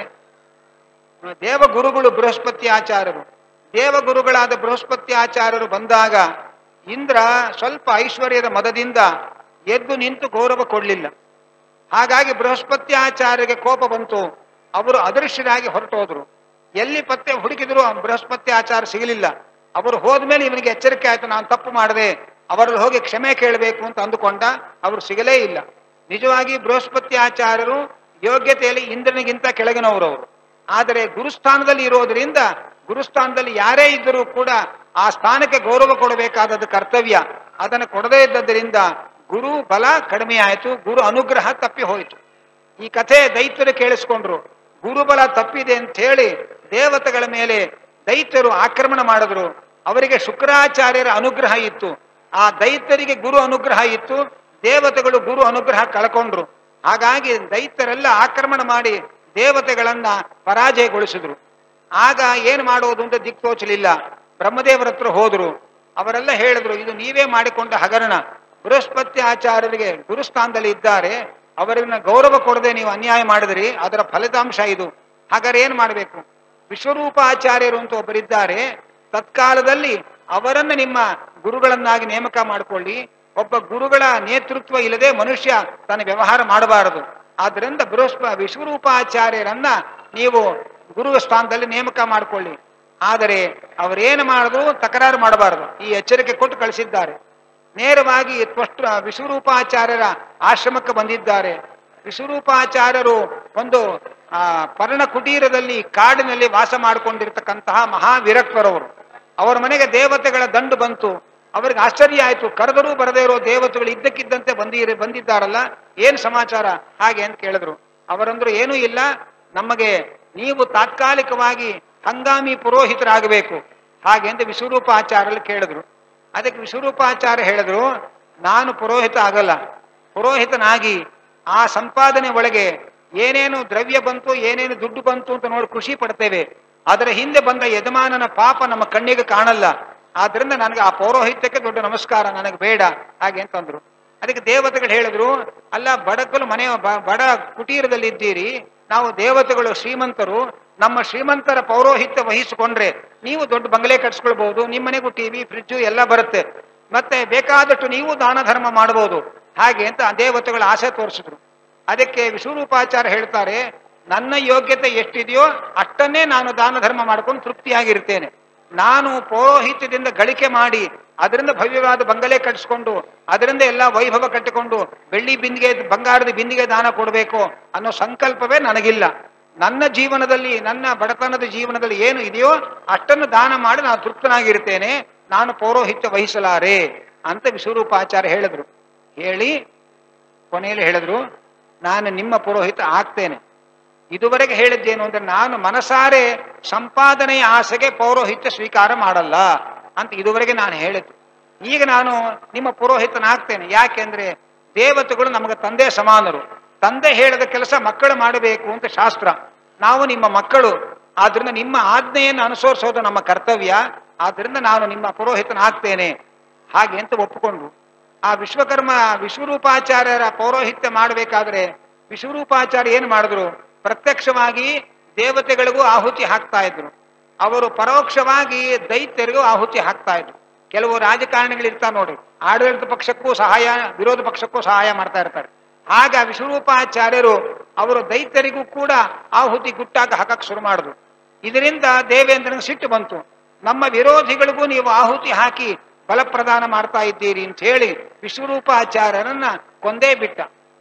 ದೇವಗುರುಗಳು ಬೃಹಸ್ಪತಿ ಆಚಾರ್ಯರು ದೇವಗುರುಗಳಾದ ಬೃಹಸ್ಪತಿ ಆಚಾರ್ಯರು ಬಂದಾಗ ಇಂದ್ರ ಸ್ವಲ್ಪ ಐಶ್ವರ್ಯದ ಮದದಿಂದ ಎದ್ದು ನಿಂತು ಗೌರವ ಕೊಡಲಿಲ್ಲ ಹಾಗಾಗಿ ಬೃಹಸ್ಪತಿ ಆಚಾರ್ಯರಿಗೆ ಕೋಪ ಬಂತು ಅವರು ಅದೃಶ್ಯರಾಗಿ ಹೊರಟೋದ್ರು ಎಲ್ಲಿ ಪತ್ತೆ ಹುಡುಕಿದ್ರು ಆ ಬೃಹಸ್ಪತಿ ಆಚಾರ್ಯ ಸಿಗಲಿಲ್ಲ ಅವರು ಹೋದ್ಮೇಲೆ ಇವನಿಗೆ ಎಚ್ಚರಿಕೆ ಆಯ್ತು ನಾನು ತಪ್ಪು ಮಾಡಿದೆ ಅವರಲ್ಲಿ ಹೋಗಿ ಕ್ಷಮೆ ಕೇಳಬೇಕು ಅಂತ ಅಂದುಕೊಂಡ ಅವರು ಸಿಗಲೇ ಇಲ್ಲ ನಿಜವಾಗಿ ಬೃಹಸ್ಪತಿ ಆಚಾರ್ಯರು ಯೋಗ್ಯತೆಯಲ್ಲಿ ಇಂದ್ರನಿಗಿಂತ ಕೆಳಗಿನವರು ಅವರು ಆದರೆ ಗುರುಸ್ಥಾನದಲ್ಲಿ ಇರೋದ್ರಿಂದ ಗುರುಸ್ಥಾನದಲ್ಲಿ ಯಾರೇ ಇದ್ದರೂ ಕೂಡ ಆ ಸ್ಥಾನಕ್ಕೆ ಗೌರವ ಕೊಡಬೇಕಾದದ್ದು ಕರ್ತವ್ಯ ಅದನ್ನು ಕೊಡದೇ ಇದ್ದದ್ದರಿಂದ ಗುರು ಬಲ ಕಡಿಮೆ ಆಯಿತು ಗುರು ಅನುಗ್ರಹ ತಪ್ಪಿ ಹೋಯಿತು ಈ ಕಥೆ ದೈತ್ಯರು ಕೇಳಿಸ್ಕೊಂಡ್ರು ಗುರುಬಲ ತಪ್ಪಿದೆ ಅಂತ ಹೇಳಿ ದೇವತೆಗಳ ಮೇಲೆ ದೈತ್ಯರು ಆಕ್ರಮಣ ಮಾಡಿದ್ರು ಅವರಿಗೆ ಶುಕ್ರಾಚಾರ್ಯರ ಅನುಗ್ರಹ ಇತ್ತು ಆ ದೈತ್ಯರಿಗೆ ಗುರು ಅನುಗ್ರಹ ಇತ್ತು ದೇವತೆಗಳು ಗುರು ಅನುಗ್ರಹ ಕಳ್ಕೊಂಡ್ರು ಹಾಗಾಗಿ ದೈತ್ಯರೆಲ್ಲ ಆಕ್ರಮಣ ಮಾಡಿ ದೇವತೆಗಳನ್ನ ಪರಾಜಯಗೊಳಿಸಿದ್ರು ಆಗ ಏನ್ ಮಾಡೋದು ಅಂತ ದಿಕ್ತೋಚಲಿಲ್ಲ ಬ್ರಹ್ಮದೇವರ ಹತ್ರ ಹೋದ್ರು ಅವರೆಲ್ಲ ಹೇಳಿದ್ರು ಇದು ನೀವೇ ಮಾಡಿಕೊಂಡ ಹಗರಣ ಬೃಹಸ್ಪತಿ ಆಚಾರ್ಯರಿಗೆ ಗುರುಸ್ಥಾನದಲ್ಲಿ ಇದ್ದಾರೆ ಅವರನ್ನ ಗೌರವ ಕೊಡದೆ ನೀವು ಅನ್ಯಾಯ ಮಾಡಿದ್ರಿ ಅದರ ಫಲಿತಾಂಶ ಇದು ಹಾಗಾದ್ರೆ ಏನ್ ಮಾಡಬೇಕು ವಿಶ್ವರೂಪಾಚಾರ್ಯರು ಅಂತ ಒಬ್ಬರಿದ್ದಾರೆ ತತ್ಕಾಲದಲ್ಲಿ ಅವರನ್ನ ನಿಮ್ಮ ಗುರುಗಳನ್ನಾಗಿ ನೇಮಕ ಮಾಡಿಕೊಳ್ಳಿ ಒಬ್ಬ ಗುರುಗಳ ನೇತೃತ್ವ ಇಲ್ಲದೆ ಮನುಷ್ಯ ತನ್ನ ವ್ಯವಹಾರ ಮಾಡಬಾರದು ಆದ್ರಿಂದ ಬೃಹಸ್ಪ ವಿಶ್ವರೂಪಾಚಾರ್ಯರನ್ನ ನೀವು ಗುರು ಸ್ಥಾನದಲ್ಲಿ ನೇಮಕ ಮಾಡಿಕೊಳ್ಳಿ ಆದರೆ ಅವರೇನು ಮಾಡಿದ್ರು ತಕರಾರು ಮಾಡಬಾರದು ಈ ಎಚ್ಚರಿಕೆ ಕೊಟ್ಟು ಕಳಿಸಿದ್ದಾರೆ ನೇರವಾಗಿ ತ್ವಷ್ಟ ವಿಶ್ವರೂಪಾಚಾರ್ಯರ ಆಶ್ರಮಕ್ಕೆ ಬಂದಿದ್ದಾರೆ ವಿಶ್ವರೂಪಾಚಾರ್ಯರು ಒಂದು ಆ ಪರ್ಣ ಕುಟೀರದಲ್ಲಿ ಕಾಡಿನಲ್ಲಿ ವಾಸ ಮಾಡಿಕೊಂಡಿರ್ತಕ್ಕಂತಹ ಮಹಾವಿರಕ್ತರವರು ಅವರ ಮನೆಗೆ ದೇವತೆಗಳ ದಂಡು ಬಂತು ಅವರಿಗೆ ಆಶ್ಚರ್ಯ ಆಯ್ತು ಕರೆದರೂ ಬರದೇ ಇರೋ ದೇವತೆಗಳು ಇದ್ದಕ್ಕಿದ್ದಂತೆ ಬಂದಿ ಬಂದಿದ್ದಾರಲ್ಲ ಏನ್ ಸಮಾಚಾರ ಹಾಗೆ ಅಂತ ಕೇಳಿದ್ರು ಅವರಂದ್ರು ಏನೂ ಇಲ್ಲ ನಮಗೆ ನೀವು ತಾತ್ಕಾಲಿಕವಾಗಿ ಹಂಗಾಮಿ ಪುರೋಹಿತರಾಗಬೇಕು ಹಾಗೆ ಅಂತ ವಿಶ್ವರೂಪಾಚಾರ್ಯಲ್ಲಿ ಕೇಳಿದ್ರು ಅದಕ್ಕೆ ವಿಶ್ವರೂಪಾಚಾರ್ಯ ಹೇಳಿದ್ರು ನಾನು ಪುರೋಹಿತ ಆಗಲ್ಲ ಪುರೋಹಿತನಾಗಿ ಆ ಸಂಪಾದನೆ ಒಳಗೆ ಏನೇನು ದ್ರವ್ಯ ಬಂತು ಏನೇನು ದುಡ್ಡು ಬಂತು ಅಂತ ನೋಡಿ ಖುಷಿ ಪಡ್ತೇವೆ ಅದರ ಹಿಂದೆ ಬಂದ ಯಜಮಾನನ ಪಾಪ ನಮ್ಮ ಕಣ್ಣಿಗೆ ಕಾಣಲ್ಲ ಆದ್ರಿಂದ ನನಗೆ ಆ ಪೌರೋಹಿತ್ಯಕ್ಕೆ ದೊಡ್ಡ ನಮಸ್ಕಾರ ನನಗೆ ಬೇಡ ಹಾಗೆ ಅಂತಂದ್ರು ಅದಕ್ಕೆ ದೇವತೆಗಳು ಹೇಳಿದ್ರು ಅಲ್ಲ ಬಡಕಲು ಮನೆ ಬ- ಬಡ ಕುಟೀರದಲ್ಲಿ ಇದ್ದೀರಿ ನಾವು ದೇವತೆಗಳು ಶ್ರೀಮಂತರು ನಮ್ಮ ಶ್ರೀಮಂತರ ಪೌರೋಹಿತ್ಯ ವಹಿಸಿಕೊಂಡ್ರೆ ನೀವು ದೊಡ್ಡ ಬಂಗಲೆ ಕಟ್ಸ್ಕೊಳ್ಬಹುದು ನಿಮ್ಮನೆಗೂ ಟಿವಿ ಫ್ರಿಡ್ಜು ಎಲ್ಲ ಬರುತ್ತೆ ಮತ್ತೆ ಬೇಕಾದಷ್ಟು ನೀವು ದಾನ ಧರ್ಮ ಮಾಡಬಹುದು ಹಾಗೆ ಅಂತ ಆ ದೇವತೆಗಳು ಆಸೆ ತೋರಿಸಿದ್ರು ಅದಕ್ಕೆ ವಿಶ್ವರೂಪಾಚಾರ್ಯ ಹೇಳ್ತಾರೆ ನನ್ನ ಯೋಗ್ಯತೆ ಎಷ್ಟಿದೆಯೋ ಅಷ್ಟನ್ನೇ ನಾನು ದಾನ ಧರ್ಮ ಮಾಡ್ಕೊಂಡು ತೃಪ್ತಿಯಾಗಿರ್ತೇನೆ ನಾನು ಪೌರೋಹಿತ್ಯದಿಂದ ಗಳಿಕೆ ಮಾಡಿ ಅದರಿಂದ ಭವ್ಯವಾದ ಬಂಗಲೆ ಕಟ್ಟಿಸ್ಕೊಂಡು ಅದರಿಂದ ಎಲ್ಲ ವೈಭವ ಕಟ್ಟಿಕೊಂಡು ಬೆಳ್ಳಿ ಬಿಂದಿಗೆ ಬಂಗಾರದ ಬಿಂದಿಗೆ ದಾನ ಕೊಡಬೇಕು ಅನ್ನೋ ಸಂಕಲ್ಪವೇ ನನಗಿಲ್ಲ ನನ್ನ ಜೀವನದಲ್ಲಿ ನನ್ನ ಬಡತನದ ಜೀವನದಲ್ಲಿ ಏನು ಇದೆಯೋ ಅಷ್ಟನ್ನು ದಾನ ಮಾಡಿ ನಾನು ತೃಪ್ತನಾಗಿರ್ತೇನೆ ನಾನು ಪೌರೋಹಿತ್ಯ ವಹಿಸಲಾರೆ ಅಂತ ವಿಶ್ವರೂಪಾಚಾರ್ಯ ಹೇಳಿದ್ರು ಹೇಳಿ ಕೊನೆಯಲ್ಲಿ ಹೇಳಿದ್ರು ನಾನು ನಿಮ್ಮ ಪುರೋಹಿತ ಆಗ್ತೇನೆ ಇದುವರೆಗೆ ಹೇಳಿದ್ದೇನು ಅಂದ್ರೆ ನಾನು ಮನಸಾರೆ ಸಂಪಾದನೆಯ ಆಸೆಗೆ ಪೌರೋಹಿತ್ಯ ಸ್ವೀಕಾರ ಮಾಡಲ್ಲ ಅಂತ ಇದುವರೆಗೆ ನಾನು ಹೇಳಿದ್ದು ಈಗ ನಾನು ನಿಮ್ಮ ಪುರೋಹಿತನಾಗ್ತೇನೆ ಯಾಕೆಂದ್ರೆ ದೇವತೆಗಳು ನಮಗೆ ತಂದೆ ಸಮಾನರು ತಂದೆ ಹೇಳಿದ ಕೆಲಸ ಮಕ್ಕಳು ಮಾಡಬೇಕು ಅಂತ ಶಾಸ್ತ್ರ ನಾವು ನಿಮ್ಮ ಮಕ್ಕಳು ಆದ್ರಿಂದ ನಿಮ್ಮ ಆಜ್ಞೆಯನ್ನು ಅನುಸರಿಸೋದು ನಮ್ಮ ಕರ್ತವ್ಯ ಆದ್ರಿಂದ ನಾನು ನಿಮ್ಮ ಪುರೋಹಿತನಾಗ್ತೇನೆ ಹಾಗೆ ಅಂತ ಒಪ್ಪಿಕೊಂಡು ಆ ವಿಶ್ವಕರ್ಮ ವಿಶ್ವರೂಪಾಚಾರ್ಯರ ಪೌರೋಹಿತ್ಯ ಮಾಡಬೇಕಾದ್ರೆ ವಿಶ್ವರೂಪಾಚಾರ್ಯ ಏನು ಮಾಡಿದ್ರು ಪ್ರತ್ಯಕ್ಷವಾಗಿ ದೇವತೆಗಳಿಗೂ ಆಹುತಿ ಹಾಕ್ತಾ ಇದ್ರು ಅವರು ಪರೋಕ್ಷವಾಗಿ ದೈತ್ಯರಿಗೂ ಆಹುತಿ ಹಾಕ್ತಾ ಇದ್ರು ಕೆಲವು ರಾಜಕಾರಣಿಗಳು ಇರ್ತಾರೆ ನೋಡಿ ಆಡಳಿತ ಪಕ್ಷಕ್ಕೂ ಸಹಾಯ ವಿರೋಧ ಪಕ್ಷಕ್ಕೂ ಸಹಾಯ ಮಾಡ್ತಾ ಇರ್ತಾರೆ ಆಗ ವಿಶ್ವರೂಪಾಚಾರ್ಯರು ಅವರು ದೈತ್ಯರಿಗೂ ಕೂಡ ಆಹುತಿ ಗುಟ್ಟಾಗ ಹಾಕಕ್ ಶುರು ಮಾಡಿದ್ರು ಇದರಿಂದ ದೇವೇಂದ್ರನ ಸಿಟ್ಟು ಬಂತು ನಮ್ಮ ವಿರೋಧಿಗಳಿಗೂ ನೀವು ಆಹುತಿ ಹಾಕಿ ಫಲಪ್ರದಾನ ಮಾಡ್ತಾ ಇದ್ದೀರಿ ಅಂತ ಹೇಳಿ ವಿಶ್ವರೂಪಾಚಾರ್ಯರನ್ನ ಕೊಂದೇ ಬಿಟ್ಟ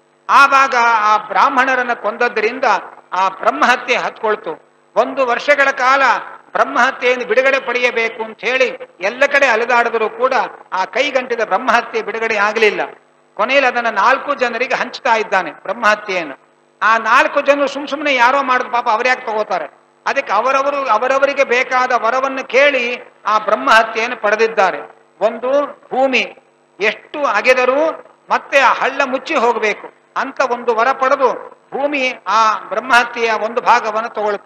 ಆವಾಗ ಆ ಬ್ರಾಹ್ಮಣರನ್ನ ಕೊಂದದ್ದರಿಂದ ಆ ಬ್ರಹ್ಮಹತ್ಯೆ ಹತ್ಕೊಳ್ತು ಒಂದು ವರ್ಷಗಳ ಕಾಲ ಬ್ರಹ್ಮಹತ್ಯೆಯನ್ನು ಬಿಡುಗಡೆ ಪಡೆಯಬೇಕು ಅಂತ ಹೇಳಿ ಎಲ್ಲ ಕಡೆ ಅಲೆದಾಡಿದರೂ ಕೂಡ ಆ ಕೈಗಂಟಿದ ಬ್ರಹ್ಮಹತ್ಯೆ ಬಿಡುಗಡೆ ಆಗಲಿಲ್ಲ ಕೊನೆಯಲ್ಲಿ ಅದನ್ನ ನಾಲ್ಕು ಜನರಿಗೆ ಹಂಚ್ತಾ ಇದ್ದಾನೆ ಬ್ರಹ್ಮಹತ್ಯೆಯನ್ನು ಆ ನಾಲ್ಕು ಜನರು ಸುಮ್ ಸುಮ್ಮನೆ ಯಾರೋ ಮಾಡಿದ ಪಾಪ ಅವ್ರ್ಯಾಕೆ ತಗೋತಾರೆ ಅದಕ್ಕೆ ಅವರವರು ಅವರವರಿಗೆ ಬೇಕಾದ ವರವನ್ನು ಕೇಳಿ ಆ ಬ್ರಹ್ಮಹತ್ಯೆಯನ್ನು ಪಡೆದಿದ್ದಾರೆ ಒಂದು ಭೂಮಿ ಎಷ್ಟು ಅಗೆದರೂ ಮತ್ತೆ ಆ ಹಳ್ಳ ಮುಚ್ಚಿ ಹೋಗಬೇಕು ಅಂತ ಒಂದು ವರ ಪಡೆದು ಭೂಮಿ ಆ ಬ್ರಹ್ಮಹತ್ಯೆಯ ಒಂದು ಭಾಗವನ್ನು ತಗೊಳ್ತು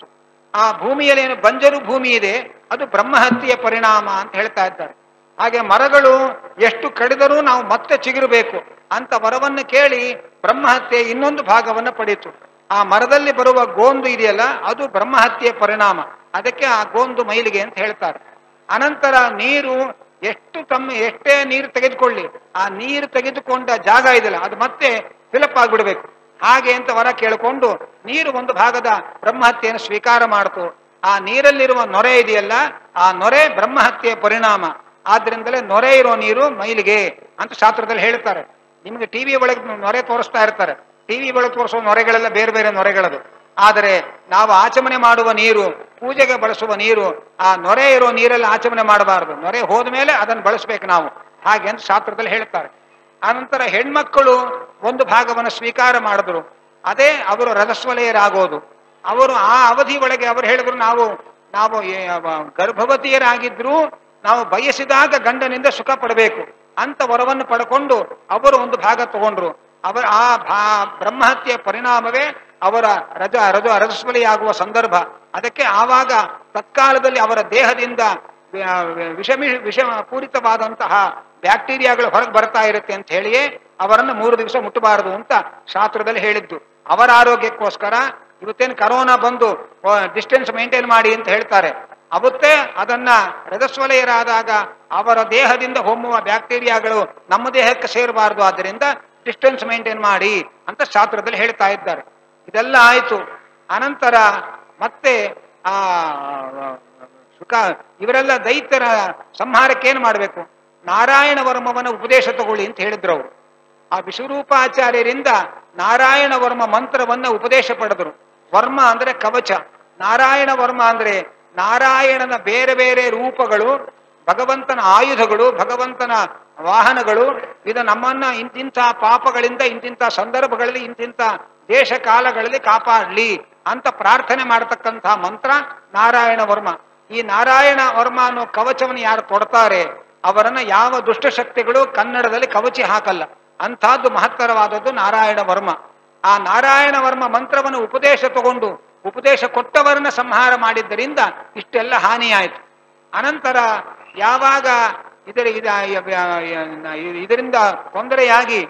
ಆ ಭೂಮಿಯಲ್ಲಿ ಏನು ಬಂಜರು ಭೂಮಿ ಇದೆ ಅದು ಬ್ರಹ್ಮಹತ್ಯೆಯ ಪರಿಣಾಮ ಅಂತ ಹೇಳ್ತಾ ಇದ್ದಾರೆ ಹಾಗೆ ಮರಗಳು ಎಷ್ಟು ಕಡಿದರೂ ನಾವು ಮತ್ತೆ ಚಿಗುರಬೇಕು ಅಂತ ವರವನ್ನು ಕೇಳಿ ಬ್ರಹ್ಮಹತ್ಯೆ ಇನ್ನೊಂದು ಭಾಗವನ್ನು ಪಡೀತು ಆ ಮರದಲ್ಲಿ ಬರುವ ಗೋಂದು ಇದೆಯಲ್ಲ ಅದು ಬ್ರಹ್ಮಹತ್ಯೆಯ ಪರಿಣಾಮ ಅದಕ್ಕೆ ಆ ಗೋಂದು ಮೈಲಿಗೆ ಅಂತ ಹೇಳ್ತಾರೆ ಅನಂತರ ನೀರು ಎಷ್ಟು ತಮ್ಮ ಎಷ್ಟೇ ನೀರು ತೆಗೆದುಕೊಳ್ಳಿ ಆ ನೀರು ತೆಗೆದುಕೊಂಡ ಜಾಗ ಇದೆಯಲ್ಲ ಅದು ಮತ್ತೆ ಫಿಲಪ್ ಆಗ್ಬಿಡ್ಬೇಕು ಹಾಗೆ ಅಂತ ವರ ಕೇಳಿಕೊಂಡು ನೀರು ಒಂದು ಭಾಗದ ಬ್ರಹ್ಮಹತ್ಯೆಯನ್ನು ಸ್ವೀಕಾರ ಮಾಡ್ತು ಆ ನೀರಲ್ಲಿರುವ ನೊರೆ ಇದೆಯಲ್ಲ ಆ ನೊರೆ ಬ್ರಹ್ಮಹತ್ಯೆಯ ಪರಿಣಾಮ ಆದ್ರಿಂದಲೇ ನೊರೆ ಇರೋ ನೀರು ಮೈಲಿಗೆ ಅಂತ ಶಾಸ್ತ್ರದಲ್ಲಿ ಹೇಳ್ತಾರೆ ನಿಮಗೆ ಟಿವಿ ಒಳಗೆ ನೊರೆ ತೋರಿಸ್ತಾ ಇರ್ತಾರೆ ಟಿವಿ ಒಳಗೆ ತೋರಿಸೋ ನೊರೆಗಳೆಲ್ಲ ಬೇರೆ ಬೇರೆ ನೊರೆಗಳದು ಆದರೆ ನಾವು ಆಚಮನೆ ಮಾಡುವ ನೀರು ಪೂಜೆಗೆ ಬಳಸುವ ನೀರು ಆ ನೊರೆ ಇರೋ ನೀರಲ್ಲಿ ಆಚಮನೆ ಮಾಡಬಾರದು ನೊರೆ ಹೋದ ಮೇಲೆ ಅದನ್ನು ಬಳಸ್ಬೇಕು ನಾವು ಹಾಗೆ ಅಂತ ಶಾಸ್ತ್ರದಲ್ಲಿ ಹೇಳ್ತಾರೆ ಆನಂತರ ಹೆಣ್ಮಕ್ಕಳು ಒಂದು ಭಾಗವನ್ನು ಸ್ವೀಕಾರ ಮಾಡಿದ್ರು ಅದೇ ಅವರು ರಜಸ್ವಲೆಯರಾಗೋದು ಅವರು ಆ ಅವಧಿ ಒಳಗೆ ಅವರು ಹೇಳಿದ್ರು ನಾವು ನಾವು ಏ- ಅವ- ಗರ್ಭವತಿಯರಾಗಿದ್ರು ನಾವು ಬಯಸಿದಾಗ ಗಂಡನಿಂದ ಸುಖ ಪಡಬೇಕು ಅಂತ ವರವನ್ನು ಪಡ್ಕೊಂಡು ಅವರು ಒಂದು ಭಾಗ ತಗೊಂಡ್ರು ಅವರ ಆ ಭಾ ಬ್ರಹ್ಮಹತ್ಯೆಯ ಪರಿಣಾಮವೇ ಅವರ ರಜ ರಜ ರಜಸ್ವಲಿಯಾಗುವ ಸಂದರ್ಭ ಅದಕ್ಕೆ ಆವಾಗ ತತ್ಕಾಲದಲ್ಲಿ ಅವರ ದೇಹದಿಂದ ವಿ- ವಿಷಮಿ ವಿಷ ಪೂರಿತವಾದಂತಹ ಬ್ಯಾಕ್ಟೀರಿಯಾಗಳು ಹೊರಗೆ ಬರ್ತಾ ಇರುತ್ತೆ ಅಂತ ಹೇಳಿಯೇ ಅವರನ್ನು ಮೂರು ದಿವಸ ಮುಟ್ಟಬಾರದು ಅಂತ ಶಾಸ್ತ್ರದಲ್ಲಿ ಹೇಳಿದ್ದು ಅವರ ಆರೋಗ್ಯಕ್ಕೋಸ್ಕರ ಇವತ್ತೇನು ಕರೋನಾ ಬಂದು ಡಿಸ್ಟೆನ್ಸ್ ಮೇಂಟೈನ್ ಮಾಡಿ ಅಂತ ಹೇಳ್ತಾರೆ ಅವತ್ತೇ ಅದನ್ನ ರಜಸ್ವಲಯರಾದಾಗ ಅವರ ದೇಹದಿಂದ ಹೊಮ್ಮುವ ಬ್ಯಾಕ್ಟೀರಿಯಾಗಳು ನಮ್ಮ ದೇಹಕ್ಕೆ ಸೇರಬಾರದು ಆದ್ದರಿಂದ ಡಿಸ್ಟೆನ್ಸ್ ಮೇಂಟೈನ್ ಮಾಡಿ ಅಂತ ಶಾಸ್ತ್ರದಲ್ಲಿ ಹೇಳ್ತಾ ಇದ್ದಾರೆ ಇದೆಲ್ಲ ಆಯ್ತು ಅನಂತರ ಮತ್ತೆ ಆ ಸುಖ ಇವರೆಲ್ಲ ದೈತ್ಯರ ಸಂಹಾರಕ್ಕೆ ಏನು ಮಾಡಬೇಕು ನಾರಾಯಣ ವರ್ಮವನ ಉಪದೇಶ ತಗೊಳ್ಳಿ ಅಂತ ಹೇಳಿದ್ರು ಅವರು ಆ ವಿಶ್ವರೂಪಾಚಾರ್ಯರಿಂದ ನಾರಾಯಣ ವರ್ಮ ಮಂತ್ರವನ್ನ ಉಪದೇಶ ಪಡೆದರು ವರ್ಮ ಅಂದ್ರೆ ಕವಚ ನಾರಾಯಣ ವರ್ಮ ಅಂದ್ರೆ ನಾರಾಯಣನ ಬೇರೆ ಬೇರೆ ರೂಪಗಳು ಭಗವಂತನ ಆಯುಧಗಳು ಭಗವಂತನ ವಾಹನಗಳು ಇದು ನಮ್ಮನ್ನ ಇಂತಿಂಥ ಪಾಪಗಳಿಂದ ಇಂತಿಂಥ ಸಂದರ್ಭಗಳಲ್ಲಿ ಇಂತಿಂಥ ದೇಶ ಕಾಲಗಳಲ್ಲಿ ಕಾಪಾಡ್ಲಿ ಅಂತ ಪ್ರಾರ್ಥನೆ ಮಾಡತಕ್ಕಂಥ ಮಂತ್ರ ನಾರಾಯಣ ವರ್ಮ ಈ ನಾರಾಯಣ ವರ್ಮ ಅನ್ನೋ ಕವಚವನ್ನು ಯಾರು ಕೊಡ್ತಾರೆ ಅವರನ್ನ ಯಾವ ದುಷ್ಟಶಕ್ತಿಗಳು ಕನ್ನಡದಲ್ಲಿ ಕವಚಿ ಹಾಕಲ್ಲ ಅಂಥದ್ದು ಮಹತ್ತರವಾದದ್ದು ನಾರಾಯಣ ವರ್ಮ ಆ ನಾರಾಯಣ ವರ್ಮ ಮಂತ್ರವನ್ನು ಉಪದೇಶ ತಗೊಂಡು ಉಪದೇಶ ಕೊಟ್ಟವರನ್ನ ಸಂಹಾರ ಮಾಡಿದ್ದರಿಂದ ಇಷ್ಟೆಲ್ಲ ಹಾನಿಯಾಯಿತು ಅನಂತರ ಯಾವಾಗ ಇದರ ಇದ- ಇದರಿಂದ ತೊಂದರೆಯಾಗಿ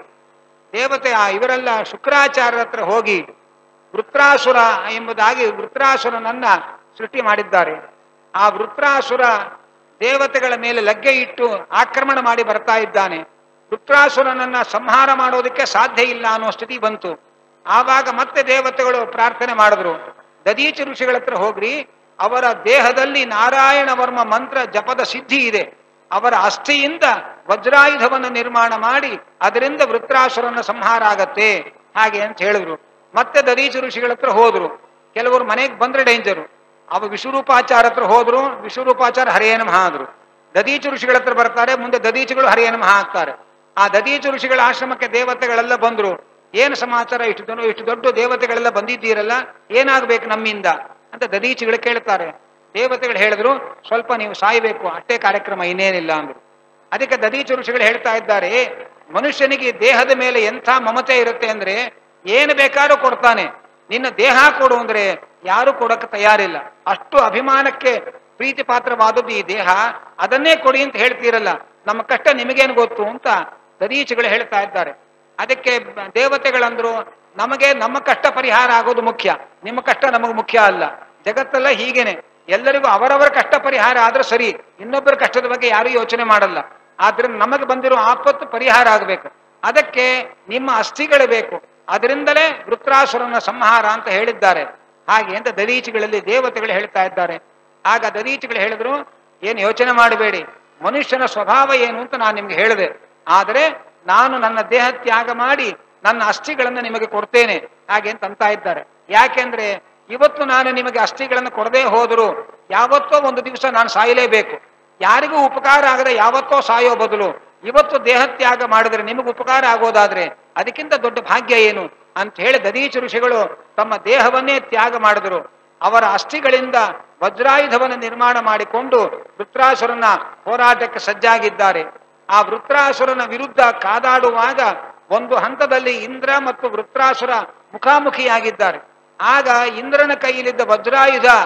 ದೇವತೆ ಆ ಇವರೆಲ್ಲ ಶುಕ್ರಾಚಾರ್ಯರ ಹತ್ರ ಹೋಗಿ ವೃತ್ರಾಸುರ ಎಂಬುದಾಗಿ ವೃತ್ರಾಸುರನನ್ನ ಸೃಷ್ಟಿ ಮಾಡಿದ್ದಾರೆ ಆ ವೃತ್ರಾಸುರ ದೇವತೆಗಳ ಮೇಲೆ ಲಗ್ಗೆ ಇಟ್ಟು ಆಕ್ರಮಣ ಮಾಡಿ ಬರ್ತಾ ಇದ್ದಾನೆ ವೃತ್ರಾಸುರನನ್ನ ಸಂಹಾರ ಮಾಡೋದಕ್ಕೆ ಸಾಧ್ಯ ಇಲ್ಲ ಅನ್ನೋ ಸ್ಥಿತಿ ಬಂತು ಆವಾಗ ಮತ್ತೆ ದೇವತೆಗಳು ಪ್ರಾರ್ಥನೆ ಮಾಡಿದ್ರು ದದೀಚ ಋಷಿಗಳ ಹತ್ರ ಹೋಗ್ರಿ ಅವರ ದೇಹದಲ್ಲಿ ನಾರಾಯಣ ವರ್ಮ ಮಂತ್ರ ಜಪದ ಸಿದ್ಧಿ ಇದೆ ಅವರ ಅಸ್ಥಿಯಿಂದ ವಜ್ರಾಯುಧವನ್ನು ನಿರ್ಮಾಣ ಮಾಡಿ ಅದರಿಂದ ವೃತ್ರಾಸುರನ ಸಂಹಾರ ಆಗತ್ತೆ ಹಾಗೆ ಅಂತ ಹೇಳಿದ್ರು ಮತ್ತೆ ದದೀಚ ಋಷಿಗಳ ಹತ್ರ ಹೋದ್ರು ಕೆಲವರು ಮನೆಗೆ ಬಂದ್ರೆ ಡೇಂಜರು ಅವ ವಿಶ್ವರೂಪಾಚಾರ ಹತ್ರ ಹೋದ್ರು ವಿಶ್ವರೂಪಾಚಾರ ಹರೇ ನಮಃ ಅಂದ್ರು ದದೀಚ ಋಷಿಗಳ ಹತ್ರ ಬರ್ತಾರೆ ಮುಂದೆ ದದೀಚಗಳು ಹರೇ ನಮಃ ಆಗ್ತಾರೆ ಆ ದದೀಚ ಋಷಿಗಳ ಆಶ್ರಮಕ್ಕೆ ದೇವತೆಗಳೆಲ್ಲ ಬಂದ್ರು ಏನು ಸಮಾಚಾರ ಇಷ್ಟು ಜನ ಇಷ್ಟು ದೊಡ್ಡ ದೇವತೆಗಳೆಲ್ಲ ಬಂದಿದ್ದೀರಲ್ಲ ಏನಾಗ್ಬೇಕು ನಮ್ಮಿಂದ ಅಂತ ದದೀಚಿಗಳು ಕೇಳ್ತಾರೆ ದೇವತೆಗಳು ಹೇಳಿದ್ರು ಸ್ವಲ್ಪ ನೀವು ಸಾಯ್ಬೇಕು ಅಷ್ಟೇ ಕಾರ್ಯಕ್ರಮ ಇನ್ನೇನಿಲ್ಲ ಅಂದ್ರು ಅದಕ್ಕೆ ದದೀಚ ಋಷಿಗಳು ಹೇಳ್ತಾ ಇದ್ದಾರೆ ಮನುಷ್ಯನಿಗೆ ದೇಹದ ಮೇಲೆ ಎಂಥ ಮಮತೆ ಇರುತ್ತೆ ಅಂದ್ರೆ ಏನು ಬೇಕಾದ್ರೂ ಕೊಡ್ತಾನೆ ನಿನ್ನ ದೇಹ ಕೊಡು ಅಂದ್ರೆ ಯಾರು ಕೊಡಕ್ಕೆ ತಯಾರಿಲ್ಲ ಅಷ್ಟು ಅಭಿಮಾನಕ್ಕೆ ಪ್ರೀತಿ ಪಾತ್ರವಾದದ್ದು ಈ ದೇಹ ಅದನ್ನೇ ಕೊಡಿ ಅಂತ ಹೇಳ್ತೀರಲ್ಲ ನಮ್ಮ ಕಷ್ಟ ನಿಮಗೇನು ಗೊತ್ತು ಅಂತ ದದೀಚಿಗಳು ಹೇಳ್ತಾ ಇದ್ದಾರೆ ಅದಕ್ಕೆ ಬ- ದೇವತೆಗಳಂದ್ರು ನಮಗೆ ನಮ್ಮ ಕಷ್ಟ ಪರಿಹಾರ ಆಗೋದು ಮುಖ್ಯ ನಿಮ್ಮ ಕಷ್ಟ ನಮಗೆ ಮುಖ್ಯ ಅಲ್ಲ ಜಗತ್ತೆಲ್ಲ ಹೀಗೇನೆ ಎಲ್ಲರಿಗೂ ಅವರವರ ಕಷ್ಟ ಪರಿಹಾರ ಆದ್ರೆ ಸರಿ ಇನ್ನೊಬ್ಬರ ಕಷ್ಟದ ಬಗ್ಗೆ ಯಾರು ಯೋಚನೆ ಮಾಡಲ್ಲ ಆದ್ರಿಂದ ನಮಗೆ ಬಂದಿರೋ ಆಪತ್ತು ಪರಿಹಾರ ಆಗಬೇಕು ಅದಕ್ಕೆ ನಿಮ್ಮ ಅಸ್ಥಿಗಳು ಬೇಕು ಅದರಿಂದಲೇ ವೃತ್ರಾಸುರನ ಸಂಹಾರ ಅಂತ ಹೇಳಿದ್ದಾರೆ ಹಾಗೆ ಅಂತ ದದೀಚಿಗಳಲ್ಲಿ ದೇವತೆಗಳು ಹೇಳ್ತಾ ಇದ್ದಾರೆ ಆಗ ದದೀಚಿಗಳು ಹೇಳಿದ್ರು ಏನು ಯೋಚನೆ ಮಾಡಬೇಡಿ ಮನುಷ್ಯನ ಸ್ವಭಾವ ಏನು ಅಂತ ನಾನು ನಿಮ್ಗೆ ಹೇಳಿದೆ ಆದರೆ ನಾನು ನನ್ನ ದೇಹ ತ್ಯಾಗ ಮಾಡಿ ನನ್ನ ಅಸ್ಥಿಗಳನ್ನು ನಿಮಗೆ ಕೊಡ್ತೇನೆ ಹಾಗೆ ಅಂತ ಅಂತ ಇದ್ದಾರೆ ಯಾಕೆಂದ್ರೆ ಇವತ್ತು ನಾನು ನಿಮಗೆ ಅಸ್ಥಿಗಳನ್ನು ಕೊಡದೇ ಹೋದರೂ ಯಾವತ್ತೋ ಒಂದು ದಿವಸ ನಾನು ಸಾಯಲೇಬೇಕು ಯಾರಿಗೂ ಉಪಕಾರ ಆಗದೆ ಯಾವತ್ತೋ ಸಾಯೋ ಬದಲು ಇವತ್ತು ದೇಹ ತ್ಯಾಗ ಮಾಡಿದ್ರೆ ನಿಮಗೆ ಉಪಕಾರ ಆಗೋದಾದ್ರೆ ಅದಕ್ಕಿಂತ ದೊಡ್ಡ ಭಾಗ್ಯ ಏನು ಅಂತ ಹೇಳಿ ದದೀಚ ಋಷಿಗಳು ತಮ್ಮ ದೇಹವನ್ನೇ ತ್ಯಾಗ ಮಾಡಿದ್ರು ಅವರ ಅಸ್ಥಿಗಳಿಂದ ವಜ್ರಾಯುಧವನ್ನು ನಿರ್ಮಾಣ ಮಾಡಿಕೊಂಡು ವೃತ್ರಾಸುರನ ಹೋರಾಟಕ್ಕೆ ಸಜ್ಜಾಗಿದ್ದಾರೆ ಆ ವೃತ್ರಾಸುರನ ವಿರುದ್ಧ ಕಾದಾಡುವಾಗ ಒಂದು ಹಂತದಲ್ಲಿ ಇಂದ್ರ ಮತ್ತು ವೃತ್ರಾಸುರ ಮುಖಾಮುಖಿಯಾಗಿದ್ದಾರೆ ಆಗ ಇಂದ್ರನ ಕೈಯಲ್ಲಿದ್ದ ವಜ್ರಾಯುಧ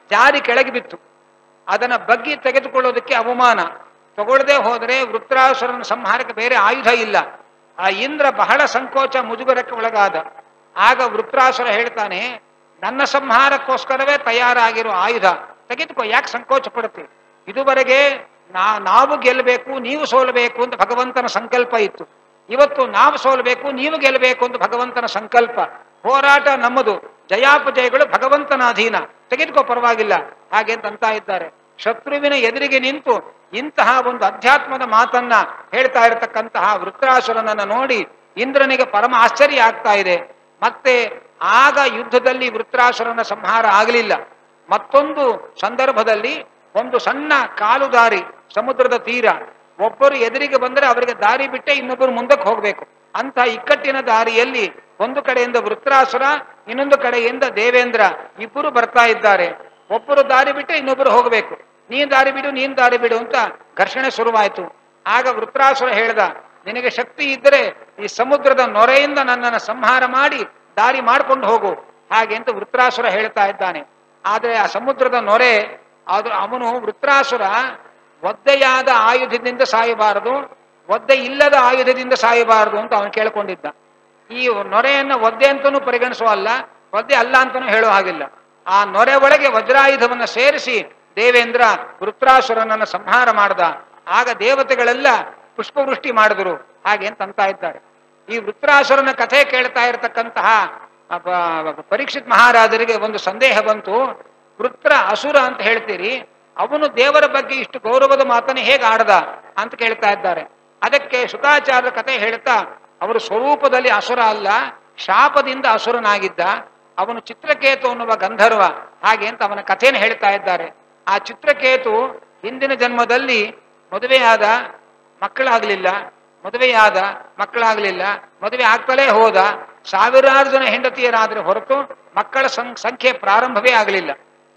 ಜಾರಿ ಕೆಳಗೆ ಬಿತ್ತು ಅದನ್ನ ಬಗ್ಗಿ ತೆಗೆದುಕೊಳ್ಳೋದಕ್ಕೆ ಅವಮಾನ ತಗೊಳ್ಳದೆ ಹೋದರೆ ವೃತ್ರಾಸುರನ ಸಂಹಾರಕ್ಕೆ ಬೇರೆ ಆಯುಧ ಇಲ್ಲ ಆ ಇಂದ್ರ ಬಹಳ ಸಂಕೋಚ ಮುಜುಗರಕ್ಕೆ ಒಳಗಾದ ಆಗ ವೃತ್ರಾಸುರ ಹೇಳ್ತಾನೆ ನನ್ನ ಸಂಹಾರಕ್ಕೋಸ್ಕರವೇ ತಯಾರಾಗಿರೋ ಆಯುಧ ತೆಗೆದುಕೋ ಯಾಕೆ ಸಂಕೋಚ ಪಡುತ್ತೆ ಇದುವರೆಗೆ ನಾ ನಾವು ಗೆಲ್ಲಬೇಕು ನೀವು ಸೋಲಬೇಕು ಅಂತ ಭಗವಂತನ ಸಂಕಲ್ಪ ಇತ್ತು ಇವತ್ತು ನಾವು ಸೋಲಬೇಕು ನೀವು ಗೆಲ್ಲಬೇಕು ಅಂತ ಭಗವಂತನ ಸಂಕಲ್ಪ ಹೋರಾಟ ನಮ್ಮದು ಜಯಾಪಜಯಗಳು ಭಗವಂತನ ಅಧೀನ ತೆಗೆದುಕೋ ಪರವಾಗಿಲ್ಲ ಹಾಗೆ ಅಂತ ಅಂತ ಇದ್ದಾರೆ ಶತ್ರುವಿನ ಎದುರಿಗೆ ನಿಂತು ಇಂತಹ ಒಂದು ಅಧ್ಯಾತ್ಮದ ಮಾತನ್ನ ಹೇಳ್ತಾ ಇರತಕ್ಕಂತಹ ವೃತ್ರಾಸುರನನ್ನ ನೋಡಿ ಇಂದ್ರನಿಗೆ ಪರಮ ಆಶ್ಚರ್ಯ ಆಗ್ತಾ ಇದೆ ಮತ್ತೆ ಆಗ ಯುದ್ಧದಲ್ಲಿ ವೃತ್ರಾಸುರನ ಸಂಹಾರ ಆಗಲಿಲ್ಲ ಮತ್ತೊಂದು ಸಂದರ್ಭದಲ್ಲಿ ಒಂದು ಸಣ್ಣ ಕಾಲು ದಾರಿ ಸಮುದ್ರದ ತೀರ ಒಬ್ಬರು ಎದುರಿಗೆ ಬಂದರೆ ಅವರಿಗೆ ದಾರಿ ಬಿಟ್ಟೆ ಇನ್ನೊಬ್ಬರು ಮುಂದಕ್ಕೆ ಹೋಗ್ಬೇಕು ಅಂತ ಇಕ್ಕಟ್ಟಿನ ದಾರಿಯಲ್ಲಿ ಒಂದು ಕಡೆಯಿಂದ ವೃತ್ರಾಸುರ ಇನ್ನೊಂದು ಕಡೆಯಿಂದ ದೇವೇಂದ್ರ ಇಬ್ಬರು ಬರ್ತಾ ಇದ್ದಾರೆ ಒಬ್ಬರು ದಾರಿ ಬಿಟ್ಟೆ ಇನ್ನೊಬ್ಬರು ಹೋಗಬೇಕು ನೀನ್ ದಾರಿ ಬಿಡು ನೀನ್ ದಾರಿ ಬಿಡು ಅಂತ ಘರ್ಷಣೆ ಶುರುವಾಯಿತು ಆಗ ವೃತ್ರಾಸುರ ಹೇಳ್ದ ನಿನಗೆ ಶಕ್ತಿ ಇದ್ದರೆ ಈ ಸಮುದ್ರದ ನೊರೆಯಿಂದ ನನ್ನನ್ನು ಸಂಹಾರ ಮಾಡಿ ದಾರಿ ಮಾಡ್ಕೊಂಡು ಹೋಗು ಹಾಗೆ ಅಂತ ವೃತ್ರಾಸುರ ಹೇಳ್ತಾ ಇದ್ದಾನೆ ಆದ್ರೆ ಆ ಸಮುದ್ರದ ನೊರೆ ಅದು ಅವನು ವೃತ್ರಾಸುರ ಒದ್ದೆಯಾದ ಆಯುಧದಿಂದ ಸಾಯಬಾರದು ಒದ್ದೆ ಇಲ್ಲದ ಆಯುಧದಿಂದ ಸಾಯಬಾರದು ಅಂತ ಅವನು ಕೇಳ್ಕೊಂಡಿದ್ದ ಈ ನೊರೆಯನ್ನ ಒದ್ದೆ ಅಂತನೂ ಪರಿಗಣಿಸುವಲ್ಲ ಒದ್ದೆ ಅಲ್ಲ ಅಂತನೂ ಹೇಳೋ ಹಾಗಿಲ್ಲ ಆ ನೊರೆ ಒಳಗೆ ವಜ್ರಾಯುಧವನ್ನ ಸೇರಿಸಿ ದೇವೇಂದ್ರ ವೃತ್ರಾಸುರನನ್ನ ಸಂಹಾರ ಮಾಡ್ದ ಆಗ ದೇವತೆಗಳೆಲ್ಲ ಪುಷ್ಪವೃಷ್ಟಿ ಮಾಡಿದ್ರು ಹಾಗೆ ಅಂತ ಅಂತ ಇದ್ದಾರೆ ಈ ವೃತ್ರಾಸುರನ ಕಥೆ ಕೇಳ್ತಾ ಇರತಕ್ಕಂತಹ ಅ, ಬ- ಪರೀಕ್ಷಿತ್ ಮಹಾರಾಜರಿಗೆ ಒಂದು ಸಂದೇಹ ಬಂತು ವೃತ್ರ ಅಸುರ ಅಂತ ಹೇಳ್ತೀರಿ ಅವನು ದೇವರ ಬಗ್ಗೆ ಇಷ್ಟು ಗೌರವದ ಮಾತನ್ನು ಹೇಗೆ ಆಡದ ಅಂತ ಕೇಳ್ತಾ ಇದ್ದಾರೆ ಅದಕ್ಕೆ ಶುಕಾಚಾರ್ಯ ಕಥೆ ಹೇಳ್ತಾ ಅವರು ಸ್ವರೂಪದಲ್ಲಿ ಅಸುರ ಅಲ್ಲ ಶಾಪದಿಂದ ಅಸುರನಾಗಿದ್ದ ಅವನು ಚಿತ್ರಕೇತು ಅನ್ನುವ ಗಂಧರ್ವ ಹಾಗೆ ಅಂತ ಅವನ ಕಥೆಯನ್ನು ಹೇಳ್ತಾ ಇದ್ದಾರೆ ಆ ಚಿತ್ರಕೇತು ಹಿಂದಿನ ಜನ್ಮದಲ್ಲಿ ಮದುವೆಯಾದ ಮಕ್ಕಳಾಗ್ಲಿಲ್ಲ ಮದುವೆಯಾದ ಮಕ್ಕಳಾಗ್ಲಿಲ್ಲ ಮದುವೆ ಆಗ್ತಲೇ ಹೋದ ಸಾವಿರಾರು ಜನ ಹೆಂಡತಿಯರಾದ್ರೆ ಹೊರತು ಮಕ್ಕಳ ಸಂ- ಸಂಖ್ಯೆ ಪ್ರಾರಂಭವೇ ಆಗಲಿಲ್ಲ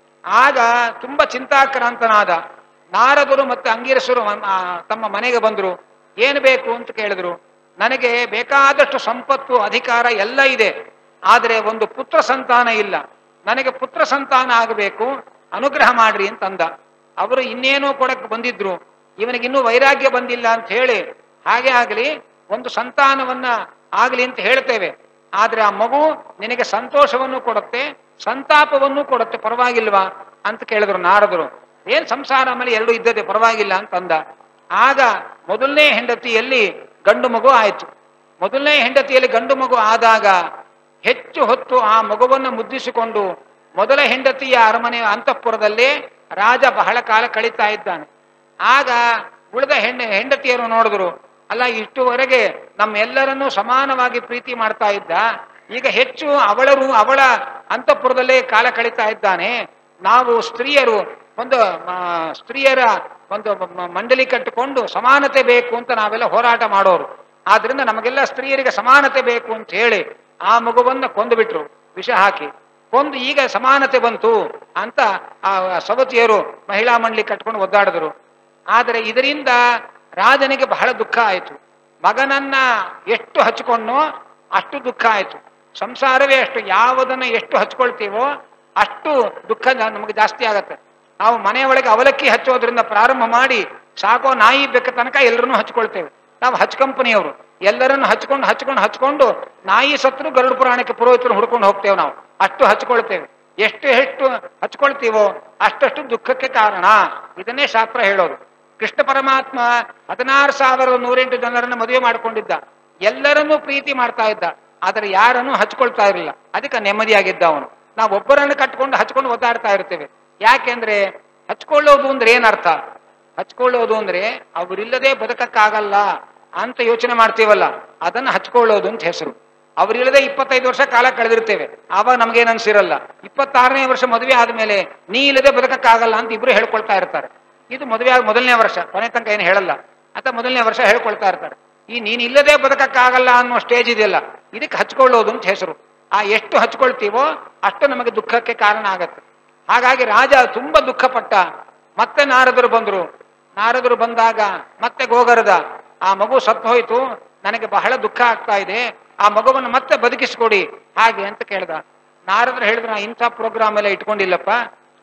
ಆಗ ತುಂಬಾ ಚಿಂತಾಕ್ರಾಂತನಾದ ನಾರದರು ಮತ್ತೆ ಅಂಗಿರಸರು ಮ- ಆ, ತಮ್ಮ ಮನೆಗೆ ಬಂದ್ರು ಏನು ಬೇಕು ಅಂತ ಕೇಳಿದ್ರು ನನಗೆ ಬೇಕಾದಷ್ಟು ಸಂಪತ್ತು ಅಧಿಕಾರ ಎಲ್ಲ ಇದೆ ಆದರೆ ಒಂದು ಪುತ್ರ ಸಂತಾನ ಇಲ್ಲ ನನಗೆ ಪುತ್ರ ಸಂತಾನ ಆಗಬೇಕು ಅನುಗ್ರಹ ಮಾಡ್ರಿ ಅಂತಂದ ಅವರು ಇನ್ನೇನೋ ಕೊಡಕ್ಕೆ ಬಂದಿದ್ರು ಇವನಿಗಿನ್ನೂ ವೈರಾಗ್ಯ ಬಂದಿಲ್ಲ ಅಂತ ಹೇಳಿ ಹಾಗೆ ಆಗಲಿ ಒಂದು ಸಂತಾನವನ್ನ ಆಗಲಿ ಅಂತ ಹೇಳ್ತೇವೆ ಆದ್ರೆ ಆ ಮಗು ನಿನಗೆ ಸಂತೋಷವನ್ನು ಕೊಡುತ್ತೆ ಸಂತಾಪವನ್ನು ಕೊಡುತ್ತೆ ಪರವಾಗಿಲ್ವಾ ಅಂತ ಕೇಳಿದ್ರು ನಾರದರು ಏನ್ ಸಂಸಾರ ಆಮೇಲೆ ಎರಡು ಇದ್ದದೆ ಪರವಾಗಿಲ್ಲ ಅಂತಂದ ಆಗ ಮೊದಲನೇ ಹೆಂಡತಿಯಲ್ಲಿ ಗಂಡು ಮಗು ಆಯ್ತು ಮೊದಲನೇ ಹೆಂಡತಿಯಲ್ಲಿ ಗಂಡು ಮಗು ಆದಾಗ ಹೆಚ್ಚು ಹೊತ್ತು ಆ ಮಗುವನ್ನು ಮುದ್ದಿಸಿಕೊಂಡು ಮೊದಲ ಹೆಂಡತಿಯ ಅರಮನೆಯ ಅಂತಃಪುರದಲ್ಲಿ ರಾಜ ಬಹಳ ಕಾಲ ಕಳೀತಾ ಇದ್ದಾನೆ ಆಗ ಉಳಿದ ಹೆಣ್ಣು ಹೆಂಡತಿಯರು ನೋಡಿದ್ರು ಅಲ್ಲ ಇಷ್ಟುವರೆಗೆ ನಮ್ಮೆಲ್ಲರನ್ನೂ ಸಮಾನವಾಗಿ ಪ್ರೀತಿ ಮಾಡ್ತಾ ಇದ್ದ ಈಗ ಹೆಚ್ಚು ಅವಳರು ಅವಳ ಅಂತಃಪುರದಲ್ಲೇ ಕಾಲ ಕಳೀತಾ ಇದ್ದಾನೆ ನಾವು ಸ್ತ್ರೀಯರು ಒಂದು ಆ, ಸ್ತ್ರೀಯರ ಒಂದು ಮ- ಮಂಡಳಿ ಕಟ್ಟಿಕೊಂಡು ಸಮಾನತೆ ಬೇಕು ಅಂತ ನಾವೆಲ್ಲ ಹೋರಾಟ ಮಾಡೋರು ಆದ್ರಿಂದ ನಮಗೆಲ್ಲ ಸ್ತ್ರೀಯರಿಗೆ ಸಮಾನತೆ ಬೇಕು ಅಂತ ಹೇಳಿ ಆ ಮಗುವನ್ನ ಕೊಂದು ಬಿಟ್ರು ವಿಷ ಹಾಕಿ ಕೊಂದು ಈಗ ಸಮಾನತೆ ಬಂತು ಅಂತ ಆ ಸವತಿಯರು ಮಹಿಳಾ ಮಂಡಳಿ ಕಟ್ಕೊಂಡು ಒದ್ದಾಡಿದ್ರು ಆದರೆ ಇದರಿಂದ ರಾಜನಿಗೆ ಬಹಳ ದುಃಖ ಆಯಿತು ಮಗನನ್ನ ಎಷ್ಟು ಹಚ್ಕೊಂಡೋ ಅಷ್ಟು ದುಃಖ ಆಯಿತು ಸಂಸಾರವೇ ಅಷ್ಟು ಯಾವುದನ್ನ ಎಷ್ಟು ಹಚ್ಕೊಳ್ತೀವೋ ಅಷ್ಟು ದುಃಖ ನ- ನಮಗೆ ಜಾಸ್ತಿ ಆಗತ್ತೆ ನಾವು ಮನೆಯ ಒಳಗೆ ಅವಲಕ್ಕಿ ಹಚ್ಚೋದ್ರಿಂದ ಪ್ರಾರಂಭ ಮಾಡಿ ಸಾಕೋ ನಾಯಿ ಬೆಕ್ಕ ತನಕ ಎಲ್ಲರನ್ನೂ ಹಚ್ಕೊಳ್ತೇವೆ ನಾವು ಹಚ್ ಕಂಪನಿಯವರು ಎಲ್ಲರನ್ನು ಹಚ್ಕೊಂಡು ಹಚ್ಕೊಂಡು ಹಚ್ಕೊಂಡು ನಾಯಿ ಸತ್ರು ಗರುಡ ಪುರಾಣಕ್ಕೆ ಪುರೋಹಿತರು ಹುಡ್ಕೊಂಡು ಹೋಗ್ತೇವೆ ನಾವು ಅಷ್ಟು ಹಚ್ಕೊಳ್ತೇವೆ ಎಷ್ಟು ಎಷ್ಟು ಹಚ್ಕೊಳ್ತೀವೋ ಅಷ್ಟಷ್ಟು ದುಃಖಕ್ಕೆ ಕಾರಣ ಇದನ್ನೇ ಶಾಸ್ತ್ರ ಹೇಳೋದು ಕೃಷ್ಣ ಪರಮಾತ್ಮ ಹದಿನಾರು ಸಾವಿರದ ನೂರೆಂಟು ಜನರನ್ನ ಮದುವೆ ಮಾಡಿಕೊಂಡಿದ್ದ ಎಲ್ಲರನ್ನೂ ಪ್ರೀತಿ ಮಾಡ್ತಾ ಇದ್ದ ಆದರೆ ಯಾರನ್ನೂ ಹಚ್ಕೊಳ್ತಾ ಇರಲಿಲ್ಲ ಅದಕ್ಕೆ ನೆಮ್ಮದಿಯಾಗಿದ್ದ ಅವನು ನಾವು ಒಬ್ಬರನ್ನು ಕಟ್ಕೊಂಡು ಹಚ್ಕೊಂಡು ಒದ್ದಾಡ್ತಾ ಇರ್ತೇವೆ ಯಾಕೆಂದ್ರೆ ಹಚ್ಕೊಳ್ಳೋದು ಅಂದ್ರೆ ಏನರ್ಥ ಹಚ್ಕೊಳ್ಳೋದು ಅಂದ್ರೆ ಅವರಿಲ್ಲದೆ ಬದುಕಕ್ಕಾಗಲ್ಲ ಅಂತ ಯೋಚನೆ ಮಾಡ್ತೀವಲ್ಲ ಅದನ್ನ ಹಚ್ಕೊಳ್ಳೋದು ಅಂತ ಹೆಸರು ಅವರಿಲ್ಲದೆ ಇಪ್ಪತ್ತೈದು ವರ್ಷ ಕಾಲ ಕಳೆದಿರ್ತೇವೆ ಆವಾಗ ನಮ್ಗೇನ್ ಅನ್ಸಿರಲ್ಲ ಇಪ್ಪತ್ತಾರನೇ ವರ್ಷ ಮದುವೆ ಆದ್ಮೇಲೆ ನೀ ಇಲ್ಲದೆ ಬದುಕಕ್ಕಾಗಲ್ಲ ಅಂತ ಇಬ್ರು ಹೇಳ್ಕೊಳ್ತಾ ಇರ್ತಾರೆ ಇದು ಮದುವೆ ಆಗ ಮೊದಲನೇ ವರ್ಷ ಕೊನೆ ತನಕ ಏನು ಹೇಳಲ್ಲ ಅಥವಾ ಮೊದಲನೇ ವರ್ಷ ಹೇಳ್ಕೊಳ್ತಾ ಇರ್ತಾರೆ ಈ ನೀನ್ ಇಲ್ಲದೆ ಬದುಕಕ್ಕಾಗಲ್ಲ ಅನ್ನೋ ಸ್ಟೇಜ್ ಇದೆಯಲ್ಲ ಇದಕ್ಕೆ ಹಚ್ಕೊಳ್ಳೋದು ಅಂತ ಹೆಸರು ಆ ಎಷ್ಟು ಹಚ್ಕೊಳ್ತೀವೋ ಅಷ್ಟು ನಮಗೆ ದುಃಖಕ್ಕೆ ಕಾರಣ ಆಗತ್ತೆ ಹಾಗಾಗಿ ರಾಜ ತುಂಬಾ ದುಃಖಪಟ್ಟ ಮತ್ತೆ ನಾರದರು ಬಂದ್ರು ನಾರದರು ಬಂದಾಗ ಮತ್ತೆ ಗೋಗರದ ಆ ಮಗು ಸತ್ತು ಹೋಯ್ತು ನನಗೆ ಬಹಳ ದುಃಖ ಆಗ್ತಾ ಇದೆ ಆ ಮಗುವನ್ನು ಮತ್ತೆ ಬದುಕಿಸ್ಕೊಡಿ ಹಾಗೆ ಅಂತ ಕೇಳ್ದ ನಾರದ್ರು ಹೇಳಿದ್ರು ನಾ ಇಂಥ ಪ್ರೋಗ್ರಾಮ್ ಎಲ್ಲ ಇಟ್ಕೊಂಡಿಲ್ಲಪ್ಪ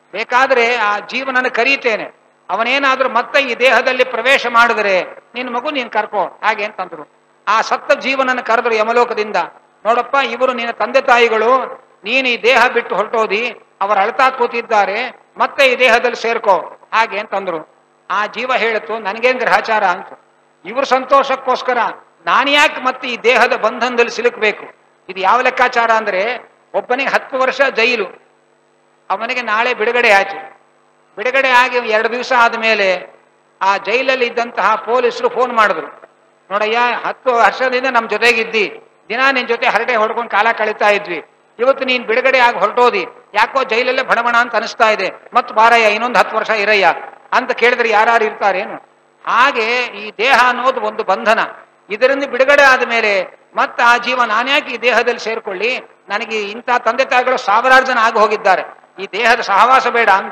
ಬೇಕಾದ್ರೆ ಆ ಜೀವನನ್ನು ಕರೀತೇನೆ ಅವನೇನಾದ್ರೂ ಮತ್ತೆ ಈ ದೇಹದಲ್ಲಿ ಪ್ರವೇಶ ಮಾಡಿದ್ರೆ ನಿನ್ನ ಮಗು ನೀನ್ ಕರ್ಕೋ ಹಾಗೆ ಅಂತಂದ್ರು ಆ ಸತ್ತ ಜೀವನನ್ನು ಕರೆದ್ರು ಯಮಲೋಕದಿಂದ ನೋಡಪ್ಪ ಇವರು ನಿನ್ನ ತಂದೆ ತಾಯಿಗಳು ನೀನು ಈ ದೇಹ ಬಿಟ್ಟು ಹೊರಟೋದಿ ಅವರು ಅಳ್ತಾ ಕೂತಿದ್ದಾರೆ ಮತ್ತೆ ಈ ದೇಹದಲ್ಲಿ ಸೇರ್ಕೋ ಹಾಗೆ ಅಂತಂದ್ರು ಆ ಜೀವ ಹೇಳಿತು ನನಗೇನ್ ಗ್ರಹಚಾರ ಅಂತ ಇವ್ರ ಸಂತೋಷಕ್ಕೋಸ್ಕರ ನಾನು ಯಾಕೆ ಮತ್ತೆ ಈ ದೇಹದ ಬಂಧನದಲ್ಲಿ ಸಿಲುಕಬೇಕು ಇದು ಯಾವ ಲೆಕ್ಕಾಚಾರ ಅಂದ್ರೆ ಒಬ್ಬನಿಗೆ ಹತ್ತು ವರ್ಷ ಜೈಲು ಅವನಿಗೆ ನಾಳೆ ಬಿಡುಗಡೆ ಆಯ್ತು ಬಿಡುಗಡೆ ಆಗಿ ಎರಡು ದಿವಸ ಆದಮೇಲೆ ಆ ಜೈಲಲ್ಲಿ ಇದ್ದಂತಹ ಪೊಲೀಸರು ಫೋನ್ ಮಾಡಿದ್ರು ನೋಡಯ್ಯ ಹತ್ತು ವರ್ಷದಿಂದ ನಮ್ಮ ಜೊತೆಗಿದ್ದಿ ದಿನ ನಿನ್ ಜೊತೆ ಹರಟೆ ಹೊಡ್ಕೊಂಡು ಕಾಲ ಕಳೀತಾ ಇದ್ವಿ ಇವತ್ತು ನೀನ್ ಬಿಡುಗಡೆ ಆಗಿ ಹೊರಟೋದಿ ಯಾಕೋ ಜೈಲಲ್ಲೇ ಭಣಭಣ ಅಂತ ಅನಿಸ್ತಾ ಇದೆ ಮತ್ ಬಾರಯ್ಯ ಇನ್ನೊಂದು ಹತ್ತು ವರ್ಷ ಇರಯ್ಯ ಅಂತ ಕೇಳಿದ್ರೆ ಯಾರು ಇರ್ತಾರೇನು ಹಾಗೆ ಈ ದೇಹ ಅನ್ನೋದು ಒಂದು ಬಂಧನ ಇದರಿಂದ ಬಿಡುಗಡೆ ಆದ ಮೇಲೆ ಮತ್ತೆ ಆ ಜೀವ ನಾನ್ಯಾಕೆ ಈ ದೇಹದಲ್ಲಿ ಸೇರ್ಕೊಳ್ಳಿ ನನಗೆ ಇಂಥ ತಂದೆ ತಾಯಿಗಳು ಸಾವಿರಾರು ಜನ ಆಗಿ ಹೋಗಿದ್ದಾರೆ ಈ ದೇಹದ ಸಹವಾಸ ಬೇಡ ಅಂದ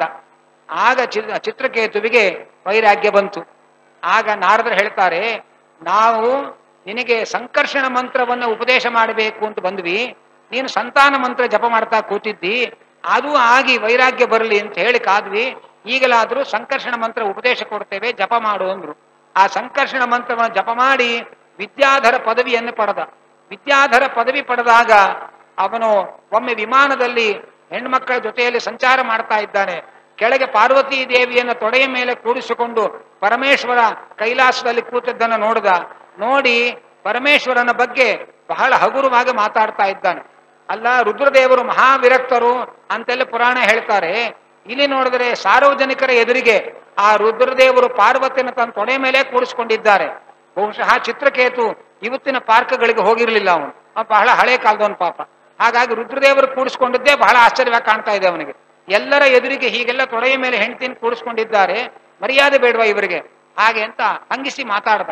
ಆಗ ಚಿ- ಚಿತ್ರಕೇತುವಿಗೆ ವೈರಾಗ್ಯ ಬಂತು ಆಗ ನಾರದರು ಹೇಳ್ತಾರೆ ನಾವು ನಿನಗೆ ಸಂಕರ್ಷಣ ಮಂತ್ರವನ್ನು ಉಪದೇಶ ಮಾಡಬೇಕು ಅಂತ ಬಂದ್ವಿ ನೀನು ಸಂತಾನ ಮಂತ್ರ ಜಪ ಮಾಡ್ತಾ ಕೂತಿದ್ದಿ ಅದು ಆಗಿ ವೈರಾಗ್ಯ ಬರಲಿ ಅಂತ ಹೇಳಿ ಕಾದ್ವಿ ಈಗಲಾದ್ರೂ ಸಂಕರ್ಷಣ ಮಂತ್ರ ಉಪದೇಶ ಕೊಡ್ತೇವೆ ಜಪ ಮಾಡು ಅಂದ್ರು ಆ ಸಂಕರ್ಷಣ ಮಂತ್ರವನ್ನು ಜಪ ಮಾಡಿ ವಿದ್ಯಾಧರ ಪದವಿಯನ್ನು ಪಡೆದ ವಿದ್ಯಾಧರ ಪದವಿ ಪಡೆದಾಗ ಅವನು ಒಮ್ಮೆ ವಿಮಾನದಲ್ಲಿ ಹೆಣ್ಮಕ್ಕಳ ಜೊತೆಯಲ್ಲಿ ಸಂಚಾರ ಮಾಡ್ತಾ ಇದ್ದಾನೆ ಕೆಳಗೆ ಪಾರ್ವತಿ ದೇವಿಯನ್ನ ತೊಡೆಯ ಮೇಲೆ ಕೂಡಿಸಿಕೊಂಡು ಪರಮೇಶ್ವರ ಕೈಲಾಸದಲ್ಲಿ ಕೂತಿದ್ದನ್ನು ನೋಡಿದ ನೋಡಿ ಪರಮೇಶ್ವರನ ಬಗ್ಗೆ ಬಹಳ ಹಗುರವಾಗಿ ಮಾತಾಡ್ತಾ ಇದ್ದಾನೆ ಅಲ್ಲ ರುದ್ರದೇವರು ಮಹಾವಿರಕ್ತರು ಅಂತೆಲ್ಲ ಪುರಾಣ ಹೇಳ್ತಾರೆ ಇಲ್ಲಿ ನೋಡಿದ್ರೆ ಸಾರ್ವಜನಿಕರ ಎದುರಿಗೆ ಆ ರುದ್ರದೇವರು ಪಾರ್ವತಿನ ತನ್ನ ತೊಡೆ ಮೇಲೆ ಕೂಡಿಸ್ಕೊಂಡಿದ್ದಾರೆ ಬಹುಶಃ ಚಿತ್ರಕೇತು ಇವತ್ತಿನ ಪಾರ್ಕ್ಗಳಿಗೆ ಹೋಗಿರ್ಲಿಲ್ಲ ಅವನು ಅವ ಬಹಳ ಹಳೆ ಕಾಲದವನು ಪಾಪ ಹಾಗಾಗಿ ರುದ್ರದೇವರು ಕೂಡಿಸ್ಕೊಂಡಿದ್ದೇ ಬಹಳ ಆಶ್ಚರ್ಯವಾಗಿ ಕಾಣ್ತಾ ಇದೆ ಅವನಿಗೆ ಎಲ್ಲರ ಎದುರಿಗೆ ಹೀಗೆಲ್ಲ ತೊಡೆಯ ಮೇಲೆ ಹೆಂಡತಿನ ಕೂಡಿಸ್ಕೊಂಡಿದ್ದಾರೆ ಮರ್ಯಾದೆ ಬೇಡವಾ ಇವರಿಗೆ ಹಾಗೆ ಅಂತ ಹಂಗಿಸಿ ಮಾತಾಡ್ದ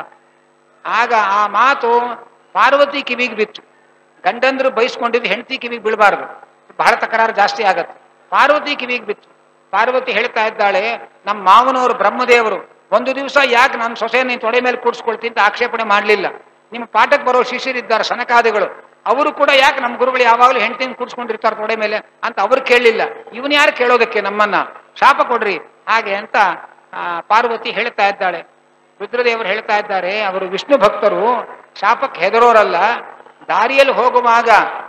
ಆಗ ಆ ಮಾತು ಪಾರ್ವತಿ ಕಿವಿಗೆ ಬಿತ್ತು ಗಂಡಂದ್ರು ಬಯಸ್ಕೊಂಡಿದ್ದು ಹೆಂಡತಿ ಕಿವಿಗೆ ಬೀಳಬಾರ್ದು ಬಹಳ ತಕರಾರು ಜಾಸ್ತಿ ಆಗತ್ತೆ ಪಾರ್ವತಿ ಕಿವಿಗೆ ಬಿತ್ತು ಪಾರ್ವತಿ ಹೇಳ್ತಾ ಇದ್ದಾಳೆ ನಮ್ಮ ಮಾವನವರು ಬ್ರಹ್ಮದೇವರು ಒಂದು ದಿವಸ ಯಾಕೆ ನನ್ನ ಸೊಸೆ ನೀನ್ ತೊಡೆ ಮೇಲೆ ಕೂಡಿಸ್ಕೊಳ್ತೀನಿ ಅಂತ ಆಕ್ಷೇಪಣೆ ಮಾಡಲಿಲ್ಲ ನಿಮ್ಮ ಪಾಠಕ್ಕೆ ಬರೋ ಶಿಷ್ಯರಿದ್ದಾರೆ ಸನಕಾದಿಗಳು ಅವರು ಕೂಡ ಯಾಕೆ ನಮ್ಮ ಗುರುಗಳು ಯಾವಾಗಲೂ ಹೆಂಡತಿನ ಕೂಡಿಸ್ಕೊಂಡಿರ್ತಾರೆ ತೊಡೆ ಮೇಲೆ ಅಂತ ಅವ್ರು ಕೇಳಲಿಲ್ಲ ಇವನ್ ಯಾರು ಕೇಳೋದಕ್ಕೆ ನಮ್ಮನ್ನ ಶಾಪ ಕೊಡ್ರಿ ಹಾಗೆ ಅಂತ ಆ, ಪಾರ್ವತಿ ಹೇಳ್ತಾ ಇದ್ದಾಳೆ ರುದ್ರದೇವರು ಹೇಳ್ತಾ ಇದ್ದಾರೆ ಅವರು ವಿಷ್ಣು ಭಕ್ತರು ಶಾಪಕ್ಕೆ ಹೆದರೋರಲ್ಲ ದಾರಿಯಲ್ಲಿ ಹೋಗುವಾಗ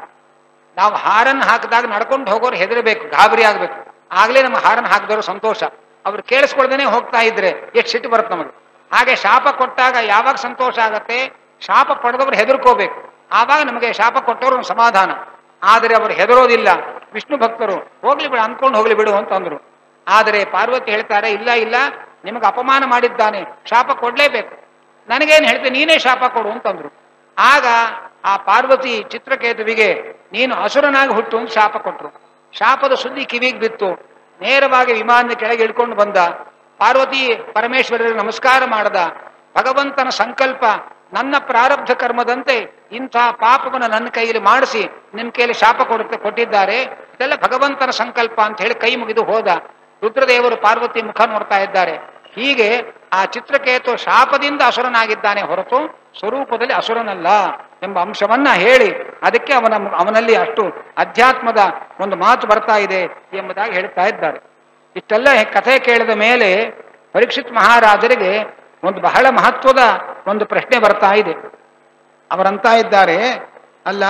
ನಾವು ಹಾರನ್ನು ಹಾಕಿದಾಗ ನಡ್ಕೊಂಡು ಹೋಗೋರು ಹೆದರಬೇಕು ಗಾಬರಿ ಆಗ್ಬೇಕು ಆಗ್ಲೇ ನಮ್ಮ ಹಾರನ್ನು ಹಾಕಿದವರು ಸಂತೋಷ ಅವ್ರು ಕೇಳಿಸ್ಕೊಳ್ದೇನೆ ಹೋಗ್ತಾ ಇದ್ರೆ ಎಷ್ಟು ಸಿಟ್ಟು ಬರುತ್ತೆ ನಮಗೆ ಹಾಗೆ ಶಾಪ ಕೊಟ್ಟಾಗ ಯಾವಾಗ ಸಂತೋಷ ಆಗತ್ತೆ ಶಾಪ ಪಡೆದವರು ಹೆದರ್ಕೋಬೇಕು ಆವಾಗ ನಮಗೆ ಶಾಪ ಕೊಟ್ಟವರು ಒಂದು ಸಮಾಧಾನ ಆದರೆ ಅವರು ಹೆದರೋದಿಲ್ಲ ವಿಷ್ಣು ಭಕ್ತರು ಹೋಗ್ಲಿ ಬಿಡು ಅಂದ್ಕೊಂಡು ಹೋಗ್ಲಿ ಬಿಡು ಅಂತಂದ್ರು ಆದರೆ ಪಾರ್ವತಿ ಹೇಳ್ತಾರೆ ಇಲ್ಲ ಇಲ್ಲ ನಿಮಗೆ ಅಪಮಾನ ಮಾಡಿದ್ದಾನೆ ಶಾಪ ಕೊಡ್ಲೇಬೇಕು ನನಗೇನು ಹೇಳ್ತೆ ನೀನೇ ಶಾಪ ಕೊಡು ಅಂತಂದ್ರು ಆಗ ಆ ಪಾರ್ವತಿ ಚಿತ್ರಕೇತುವಿಗೆ ನೀನು ಅಸುರನಾಗಿ ಹುಟ್ಟು ಅಂತ ಶಾಪ ಕೊಟ್ರು ಶಾಪದ ಸುದ್ದಿ ಕಿವಿಗೆ ಬಿತ್ತು ನೇರವಾಗಿ ವಿಮಾನದ ಕೆಳಗೆ ಇಳ್ಕೊಂಡು ಬಂದ ಪಾರ್ವತಿ ಪರಮೇಶ್ವರರಿಗೆ ನಮಸ್ಕಾರ ಮಾಡದ ಭಗವಂತನ ಸಂಕಲ್ಪ ನನ್ನ ಪ್ರಾರಬ್ಧ ಕರ್ಮದಂತೆ ಇಂಥ ಪಾಪವನ್ನು ನನ್ನ ಕೈಯಲ್ಲಿ ಮಾಡಿಸಿ ನಿಮ್ ಕೈಯಲ್ಲಿ ಶಾಪ ಕೊಡುತ್ತೆ ಕೊಟ್ಟಿದ್ದಾರೆ ಇದೆಲ್ಲ ಭಗವಂತನ ಸಂಕಲ್ಪ ಅಂತ ಹೇಳಿ ಕೈ ಮುಗಿದು ಹೋದ ರುದ್ರದೇವರು ಪಾರ್ವತಿ ಮುಖ ನೋಡ್ತಾ ಇದ್ದಾರೆ ಹೀಗೆ ಆ ಚಿತ್ರಕೇತು ಶಾಪದಿಂದ ಅಸುರನಾಗಿದ್ದಾನೆ ಹೊರತು ಸ್ವರೂಪದಲ್ಲಿ ಅಸುರನಲ್ಲ ಎಂಬ ಅಂಶವನ್ನ ಹೇಳಿ ಅದಕ್ಕೆ ಅವನ ಅವನಲ್ಲಿ ಅಷ್ಟು ಅಧ್ಯಾತ್ಮದ ಒಂದು ಮಾತು ಬರ್ತಾ ಇದೆ ಎಂಬುದಾಗಿ ಹೇಳ್ತಾ ಇದ್ದಾರೆ ಇಷ್ಟೆಲ್ಲ ಕಥೆ ಕೇಳಿದ ಮೇಲೆ ಪರೀಕ್ಷಿತ್ ಮಹಾರಾಜರಿಗೆ ಒಂದು ಬಹಳ ಮಹತ್ವದ ಒಂದು ಪ್ರಶ್ನೆ ಬರ್ತಾ ಇದೆ ಅವರಂತ ಇದ್ದಾರೆ ಅಲ್ಲ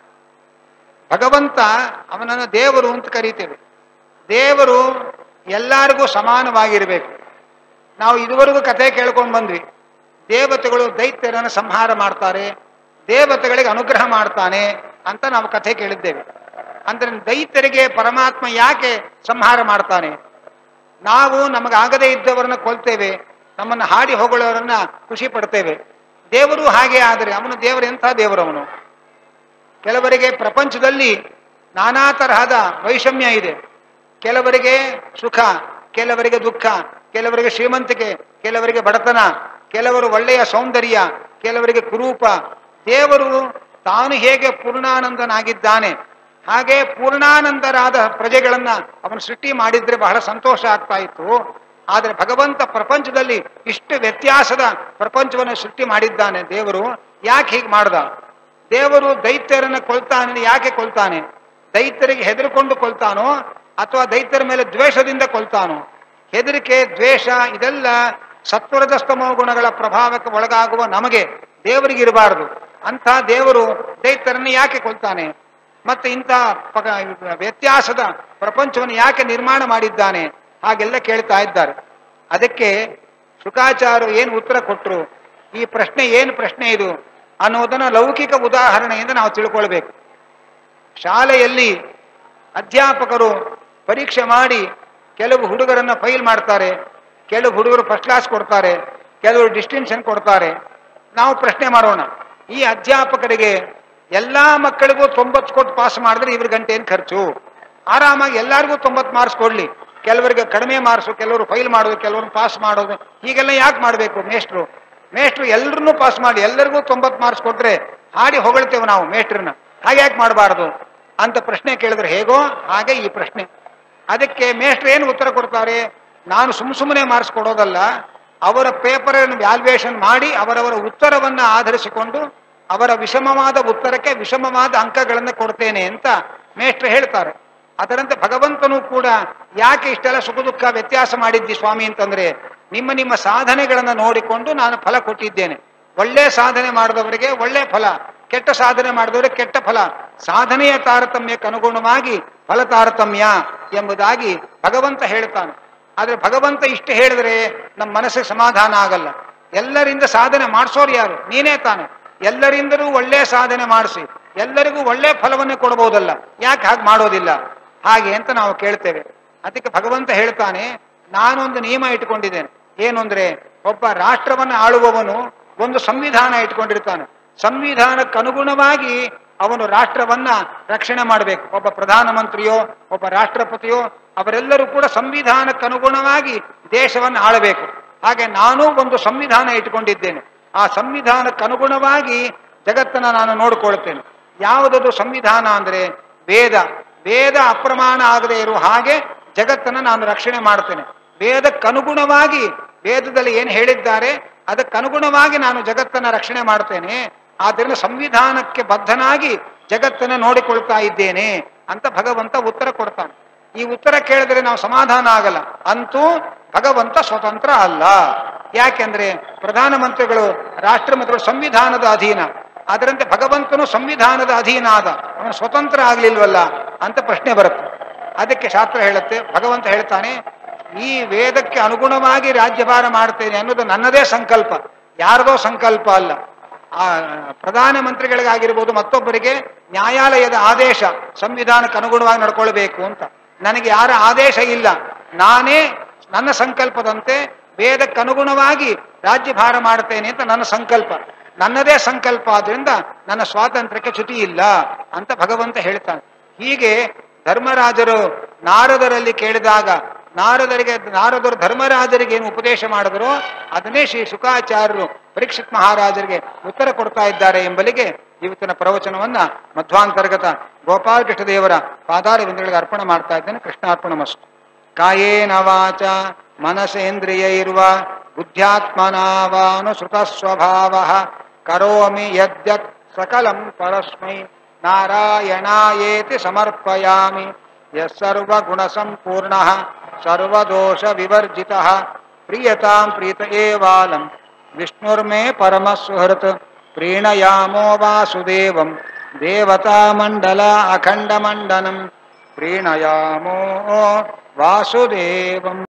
ಭಗವಂತ ಅವನನ್ನು ದೇವರು ಅಂತ ಕರೀತೇವೆ ದೇವರು ಎಲ್ಲರಿಗೂ ಸಮಾನವಾಗಿರಬೇಕು ನಾವು ಇದುವರೆಗೂ ಕಥೆ ಕೇಳ್ಕೊಂಡು ಬಂದ್ವಿ ದೇವತೆಗಳು ದೈತ್ಯರನ್ನು ಸಂಹಾರ ಮಾಡ್ತಾರೆ ದೇವತೆಗಳಿಗೆ ಅನುಗ್ರಹ ಮಾಡ್ತಾನೆ ಅಂತ ನಾವು ಕಥೆ ಕೇಳಿದ್ದೇವೆ ಅಂದ್ರೆ ದೈತ್ಯರಿಗೆ ಪರಮಾತ್ಮ ಯಾಕೆ ಸಂಹಾರ ಮಾಡ್ತಾನೆ ನಾವು ನಮಗಾಗದೇ ಇದ್ದವರನ್ನ ಕೊಲ್ತೇವೆ ನಮ್ಮನ್ನು ಹಾಡಿ ಹೊಗಳವರನ್ನ ಖುಷಿ ಪಡ್ತೇವೆ ದೇವರು ಹಾಗೆ ಆದರೆ ಅವನು ದೇವರು ಎಂಥ ದೇವರು ಅವನು ಕೆಲವರಿಗೆ ಪ್ರಪಂಚದಲ್ಲಿ ನಾನಾ ತರಹದ ವೈಷಮ್ಯ ಇದೆ ಕೆಲವರಿಗೆ ಸುಖ ಕೆಲವರಿಗೆ ದುಃಖ ಕೆಲವರಿಗೆ ಶ್ರೀಮಂತಿಕೆ ಕೆಲವರಿಗೆ ಬಡತನ ಕೆಲವರು ಒಳ್ಳೆಯ ಸೌಂದರ್ಯ ಕೆಲವರಿಗೆ ಕುರೂಪ ದೇವರು ತಾನು ಹೇಗೆ ಪೂರ್ಣಾನಂದನಾಗಿದ್ದಾನೆ ಹಾಗೆ ಪೂರ್ಣಾನಂದರಾದ ಪ್ರಜೆಗಳನ್ನ ಅವನು ಸೃಷ್ಟಿ ಮಾಡಿದ್ರೆ ಬಹಳ ಸಂತೋಷ ಆಗ್ತಾ ಇತ್ತು ಆದರೆ ಭಗವಂತ ಪ್ರಪಂಚದಲ್ಲಿ ಇಷ್ಟು ವ್ಯತ್ಯಾಸದ ಪ್ರಪಂಚವನ್ನು ಸೃಷ್ಟಿ ಮಾಡಿದ್ದಾನೆ ದೇವರು ಯಾಕೆ ಹೀಗೆ ಮಾಡ್ದ ದೇವರು ದೈತ್ಯರನ್ನ ಕೊಲ್ತಾನೆ ಯಾಕೆ ಕೊಲ್ತಾನೆ ದೈತ್ಯರಿಗೆ ಹೆದರ್ಕೊಂಡು ಕೊಲ್ತಾನೋ ಅಥವಾ ದೈತ್ಯರ ಮೇಲೆ ದ್ವೇಷದಿಂದ ಕೊಲ್ತಾನೋ ಹೆದರಿಕೆ ದ್ವೇಷ ಇದೆಲ್ಲ ಸತ್ವರದ ಸ್ತಮೋ ಗುಣಗಳ ಪ್ರಭಾವಕ್ಕೆ ಒಳಗಾಗುವ ನಮಗೆ ದೇವರಿಗೆ ಇರಬಾರದು ಅಂಥ ದೇವರು ದೈತ್ಯರನ್ನು ಯಾಕೆ ಕೊಲ್ತಾನೆ ಮತ್ತೆ ಇಂಥ ಪಗ ವ್ಯತ್ಯಾಸದ ಪ್ರಪಂಚವನ್ನು ಯಾಕೆ ನಿರ್ಮಾಣ ಮಾಡಿದ್ದಾನೆ ಹಾಗೆಲ್ಲ ಕೇಳ್ತಾ ಇದ್ದಾರೆ ಅದಕ್ಕೆ ಶುಕಾಚಾರ್ಯರು ಏನು ಉತ್ತರ ಕೊಟ್ಟರು ಈ ಪ್ರಶ್ನೆ ಏನು ಪ್ರಶ್ನೆ ಇದು ಅನ್ನೋದನ್ನ ಲೌಕಿಕ ಉದಾಹರಣೆಯಿಂದ ನಾವು ತಿಳ್ಕೊಳ್ಬೇಕು ಶಾಲೆಯಲ್ಲಿ ಅಧ್ಯಾಪಕರು ಪರೀಕ್ಷೆ ಮಾಡಿ ಕೆಲವು ಹುಡುಗರನ್ನ ಫೈಲ್ ಮಾಡ್ತಾರೆ ಕೆಲವು ಹುಡುಗರು ಫಸ್ಟ್ ಕ್ಲಾಸ್ ಕೊಡ್ತಾರೆ ಕೆಲವರು ಡಿಸ್ಟಿಂಕ್ಷನ್ ಕೊಡ್ತಾರೆ ನಾವು ಪ್ರಶ್ನೆ ಮಾಡೋಣ ಈ ಅಧ್ಯಾಪಕರಿಗೆ ಎಲ್ಲಾ ಮಕ್ಕಳಿಗೂ ತೊಂಬತ್ತು ಕೊಟ್ಟು ಪಾಸ್ ಮಾಡಿದ್ರೆ ಇವ್ರ ಗಂಟೆ ಏನು ಖರ್ಚು ಆರಾಮಾಗಿ ಎಲ್ಲರಿಗೂ ತೊಂಬತ್ತು ಮಾರ್ಕ್ಸ್ ಕೊಡ್ಲಿ ಕೆಲವರಿಗೆ ಕಡಿಮೆ ಮಾರ್ಕ್ಸು ಕೆಲವರು ಫೈಲ್ ಮಾಡೋದು ಕೆಲವರು ಪಾಸ್ ಮಾಡೋದು ಹೀಗೆಲ್ಲ ಯಾಕೆ ಮಾಡಬೇಕು ಮೇಷ್ಟ್ರು ಮೇಷ್ಟ್ರು ಎಲ್ಲರನ್ನೂ ಪಾಸ್ ಮಾಡಿ ಎಲ್ಲರಿಗೂ ತೊಂಬತ್ತು ಮಾರ್ಕ್ಸ್ ಕೊಟ್ರೆ ಹಾಡಿ ಹೊಗಳ್ತೇವೆ ನಾವು ಮೇಷ್ಟ್ರನ್ನ ಹಾಗೆ ಯಾಕೆ ಮಾಡಬಾರ್ದು ಅಂತ ಪ್ರಶ್ನೆ ಕೇಳಿದ್ರೆ ಹೇಗೋ ಹಾಗೆ ಈ ಪ್ರಶ್ನೆ ಅದಕ್ಕೆ ಮೇಷ್ಟ್ರು ಏನು ಉತ್ತರ ಕೊಡ್ತಾರೆ ನಾನು ಸುಮ್ ಸುಮ್ಮನೆ ಮಾರ್ಕ್ಸ್ ಕೊಡೋದಲ್ಲ ಅವರ ಪೇಪರ್ ವ್ಯಾಲ್ಯೂಯೇಷನ್ ಮಾಡಿ ಅವರವರ ಉತ್ತರವನ್ನ ಆಧರಿಸಿಕೊಂಡು ಅವರ ವಿಷಮವಾದ ಉತ್ತರಕ್ಕೆ ವಿಷಮವಾದ ಅಂಕಗಳನ್ನು ಕೊಡ್ತೇನೆ ಅಂತ ಮೇಷ್ಟ್ರು ಹೇಳ್ತಾರೆ ಅದರಂತೆ ಭಗವಂತನು ಕೂಡ ಯಾಕೆ ಇಷ್ಟೆಲ್ಲ ಸುಖ ದುಃಖ ವ್ಯತ್ಯಾಸ ಮಾಡಿದ್ದಿ ಸ್ವಾಮಿ ಅಂತಂದ್ರೆ ನಿಮ್ಮ ನಿಮ್ಮ ಸಾಧನೆಗಳನ್ನು ನೋಡಿಕೊಂಡು ನಾನು ಫಲ ಕೊಟ್ಟಿದ್ದೇನೆ ಒಳ್ಳೆ ಸಾಧನೆ ಮಾಡಿದವರಿಗೆ ಒಳ್ಳೆ ಫಲ ಕೆಟ್ಟ ಸಾಧನೆ ಮಾಡಿದವರಿಗೆ ಕೆಟ್ಟ ಫಲ ಸಾಧನೆಯ ತಾರತಮ್ಯಕ್ಕೆ ಅನುಗುಣವಾಗಿ ಫಲ ತಾರತಮ್ಯ ಎಂಬುದಾಗಿ ಭಗವಂತ ಹೇಳ್ತಾನೆ ಆದ್ರೆ ಭಗವಂತ ಇಷ್ಟು ಹೇಳಿದ್ರೆ ನಮ್ಮ ಮನಸ್ಸಿಗೆ ಸಮಾಧಾನ ಆಗಲ್ಲ ಎಲ್ಲರಿಂದ ಸಾಧನೆ ಮಾಡಿಸೋರು ಯಾರು ನೀನೇ ತಾನೆ ಎಲ್ಲರಿಂದಲೂ ಒಳ್ಳೆ ಸಾಧನೆ ಮಾಡಿಸಿ ಎಲ್ಲರಿಗೂ ಒಳ್ಳೆ ಫಲವನ್ನೇ ಕೊಡಬಹುದಲ್ಲ ಯಾಕೆ ಹಾಗೆ ಮಾಡೋದಿಲ್ಲ ಹಾಗೆ ಅಂತ ನಾವು ಕೇಳ್ತೇವೆ ಅದಕ್ಕೆ ಭಗವಂತ ಹೇಳ್ತಾನೆ ನಾನೊಂದು ನಿಯಮ ಇಟ್ಕೊಂಡಿದ್ದೇನೆ ಏನು ಅಂದ್ರೆ ಒಬ್ಬ ರಾಷ್ಟ್ರವನ್ನು ಆಳುವವನು ಒಂದು ಸಂವಿಧಾನ ಇಟ್ಕೊಂಡಿರ್ತಾನೆ ಸಂವಿಧಾನಕ್ಕೆ ಅನುಗುಣವಾಗಿ ಅವನು ರಾಷ್ಟ್ರವನ್ನ ರಕ್ಷಣೆ ಮಾಡಬೇಕು ಒಬ್ಬ ಪ್ರಧಾನಮಂತ್ರಿಯೋ ಒಬ್ಬ ರಾಷ್ಟ್ರಪತಿಯೋ ಅವರೆಲ್ಲರೂ ಕೂಡ ಸಂವಿಧಾನಕ್ಕೆ ಅನುಗುಣವಾಗಿ ದೇಶವನ್ನು ಆಳಬೇಕು ಹಾಗೆ ನಾನು ಒಂದು ಸಂವಿಧಾನ ಇಟ್ಕೊಂಡಿದ್ದೇನೆ ಆ ಸಂವಿಧಾನಕ್ಕೆ ಅನುಗುಣವಾಗಿ ಜಗತ್ತನ್ನ ನಾನು ನೋಡ್ಕೊಳ್ತೇನೆ ಯಾವುದದು ಸಂವಿಧಾನ ಅಂದ್ರೆ ವೇದ ವೇದ ಅಪ್ರಮಾಣ ಆಗದೆ ಇರುವ ಹಾಗೆ ಜಗತ್ತನ್ನ ನಾನು ರಕ್ಷಣೆ ಮಾಡ್ತೇನೆ ವೇದಕ್ಕನುಗುಣವಾಗಿ ವೇದದಲ್ಲಿ ಏನು ಹೇಳಿದ್ದಾರೆ ಅದಕ್ಕನುಗುಣವಾಗಿ ನಾನು ಜಗತ್ತನ್ನ ರಕ್ಷಣೆ ಮಾಡ್ತೇನೆ ಆದ್ದರಿಂದ ಸಂವಿಧಾನಕ್ಕೆ ಬದ್ಧನಾಗಿ ಜಗತ್ತನ್ನ ನೋಡಿಕೊಳ್ತಾ ಇದ್ದೇನೆ ಅಂತ ಭಗವಂತ ಉತ್ತರ ಕೊಡ್ತಾನೆ ಈ ಉತ್ತರ ಕೇಳಿದ್ರೆ ನಾವು ಸಮಾಧಾನ ಆಗಲ್ಲ ಅಂತೂ ಭಗವಂತ ಸ್ವತಂತ್ರ ಅಲ್ಲ ಯಾಕೆಂದ್ರೆ ಪ್ರಧಾನಮಂತ್ರಿಗಳು ರಾಷ್ಟ್ರಮಂತ್ರಿಗಳು ಸಂವಿಧಾನದ ಅಧೀನ ಅದರಂತೆ ಭಗವಂತನು ಸಂವಿಧಾನದ ಅಧೀನ ಆದ ಅವನು ಸ್ವತಂತ್ರ ಆಗ್ಲಿಲ್ವಲ್ಲ ಅಂತ ಪ್ರಶ್ನೆ ಬರುತ್ತೆ ಅದಕ್ಕೆ ಶಾಸ್ತ್ರ ಹೇಳುತ್ತೆ ಭಗವಂತ ಹೇಳ್ತಾನೆ ಈ ವೇದಕ್ಕೆ ಅನುಗುಣವಾಗಿ ರಾಜ್ಯಭಾರ ಮಾಡ್ತೇನೆ ಅನ್ನೋದು ನನ್ನದೇ ಸಂಕಲ್ಪ ಯಾರದೋ ಸಂಕಲ್ಪ ಅಲ್ಲ ಆ ಪ್ರಧಾನಮಂತ್ರಿಗಳಿಗಾಗಿರ್ಬೋದು ಮತ್ತೊಬ್ಬರಿಗೆ ನ್ಯಾಯಾಲಯದ ಆದೇಶ ಸಂವಿಧಾನಕ್ಕೆ ಅನುಗುಣವಾಗಿ ನಡ್ಕೊಳ್ಬೇಕು ಅಂತ ನನಗೆ ಯಾರ ಆದೇಶ ಇಲ್ಲ ನಾನೇ ನನ್ನ ಸಂಕಲ್ಪದಂತೆ ವೇದಕ್ಕೆ ಅನುಗುಣವಾಗಿ ರಾಜ್ಯಭಾರ ಮಾಡ್ತೇನೆ ಅಂತ ನನ್ನ ಸಂಕಲ್ಪ ನನ್ನದೇ ಸಂಕಲ್ಪ ಆದ್ರಿಂದ ನನ್ನ ಸ್ವಾತಂತ್ರ್ಯಕ್ಕೆ ಚ್ಯುತಿ ಇಲ್ಲ ಅಂತ ಭಗವಂತ ಹೇಳ್ತಾನೆ ಹೀಗೆ ಧರ್ಮರಾಜರು ನಾರದರಲ್ಲಿ ಕೇಳಿದಾಗ ನಾರದರಿಗೆ ನಾರದರು ಧರ್ಮರಾಜರಿಗೆ ಏನು ಉಪದೇಶ ಮಾಡಿದ್ರು ಅದನ್ನೇ ಶ್ರೀ ಶುಕಾಚಾರ್ಯರು ಪರೀಕ್ಷಿತ್ ಮಹಾರಾಜರಿಗೆ ಉತ್ತರ ಕೊಡ್ತಾ ಇದ್ದಾರೆ ಎಂಬಲಿಗೆ ಇವತ್ತಿನ ಪ್ರವಚನವನ್ನ ಮಧ್ವಾಂತರ್ಗತ ಗೋಪಾಲಕೃಷ್ಣ ದೇವರ ಪಾದಾರವಿಂದಗಳಿಗೆ ಅರ್ಪಣೆ ಮಾಡ್ತಾ ಇದ್ದೇನೆ ಕೃಷ್ಣಾರ್ಪಣ ಮಸ್ತು ಕಾಯೇನ ವಾಚ ಮನಸೇಂದ್ರಿಯೈರ್ವ ಬುದ್ಧ್ಯಾತ್ಮನಾವಾನುಸೃತ ಸ್ವಭಾವ ಕರೋಮಿ ಯದ್ಯತ್ ಸಕಲಂ ಪರಸ್ಮೈ ನಾರಾಯಣಾಯೇತಿ ಸಮರ್ಪಯಾಮಿ ಯಸ್ಸರ್ವಗುಣಸಂಪೂರ್ಣ ಸರ್ವದೋಷ ವಿವರ್ಜಿತ ಪ್ರಿಯತಾಂ ಪ್ರೀತ ಏವಾಲಂ ವಿಷ್ಣುರ್ಮೇ ಪರಮ ಸುಹೃತ್ ಪ್ರೀಣಯಾಮೋ ವಾಸುದೇವಂ ದೇವತಾಮಂಡಲ ಅಖಂಡಮಂಡನಂ ಪ್ರೀಣಯಾಮೋ ವಾಸುದೇವಂ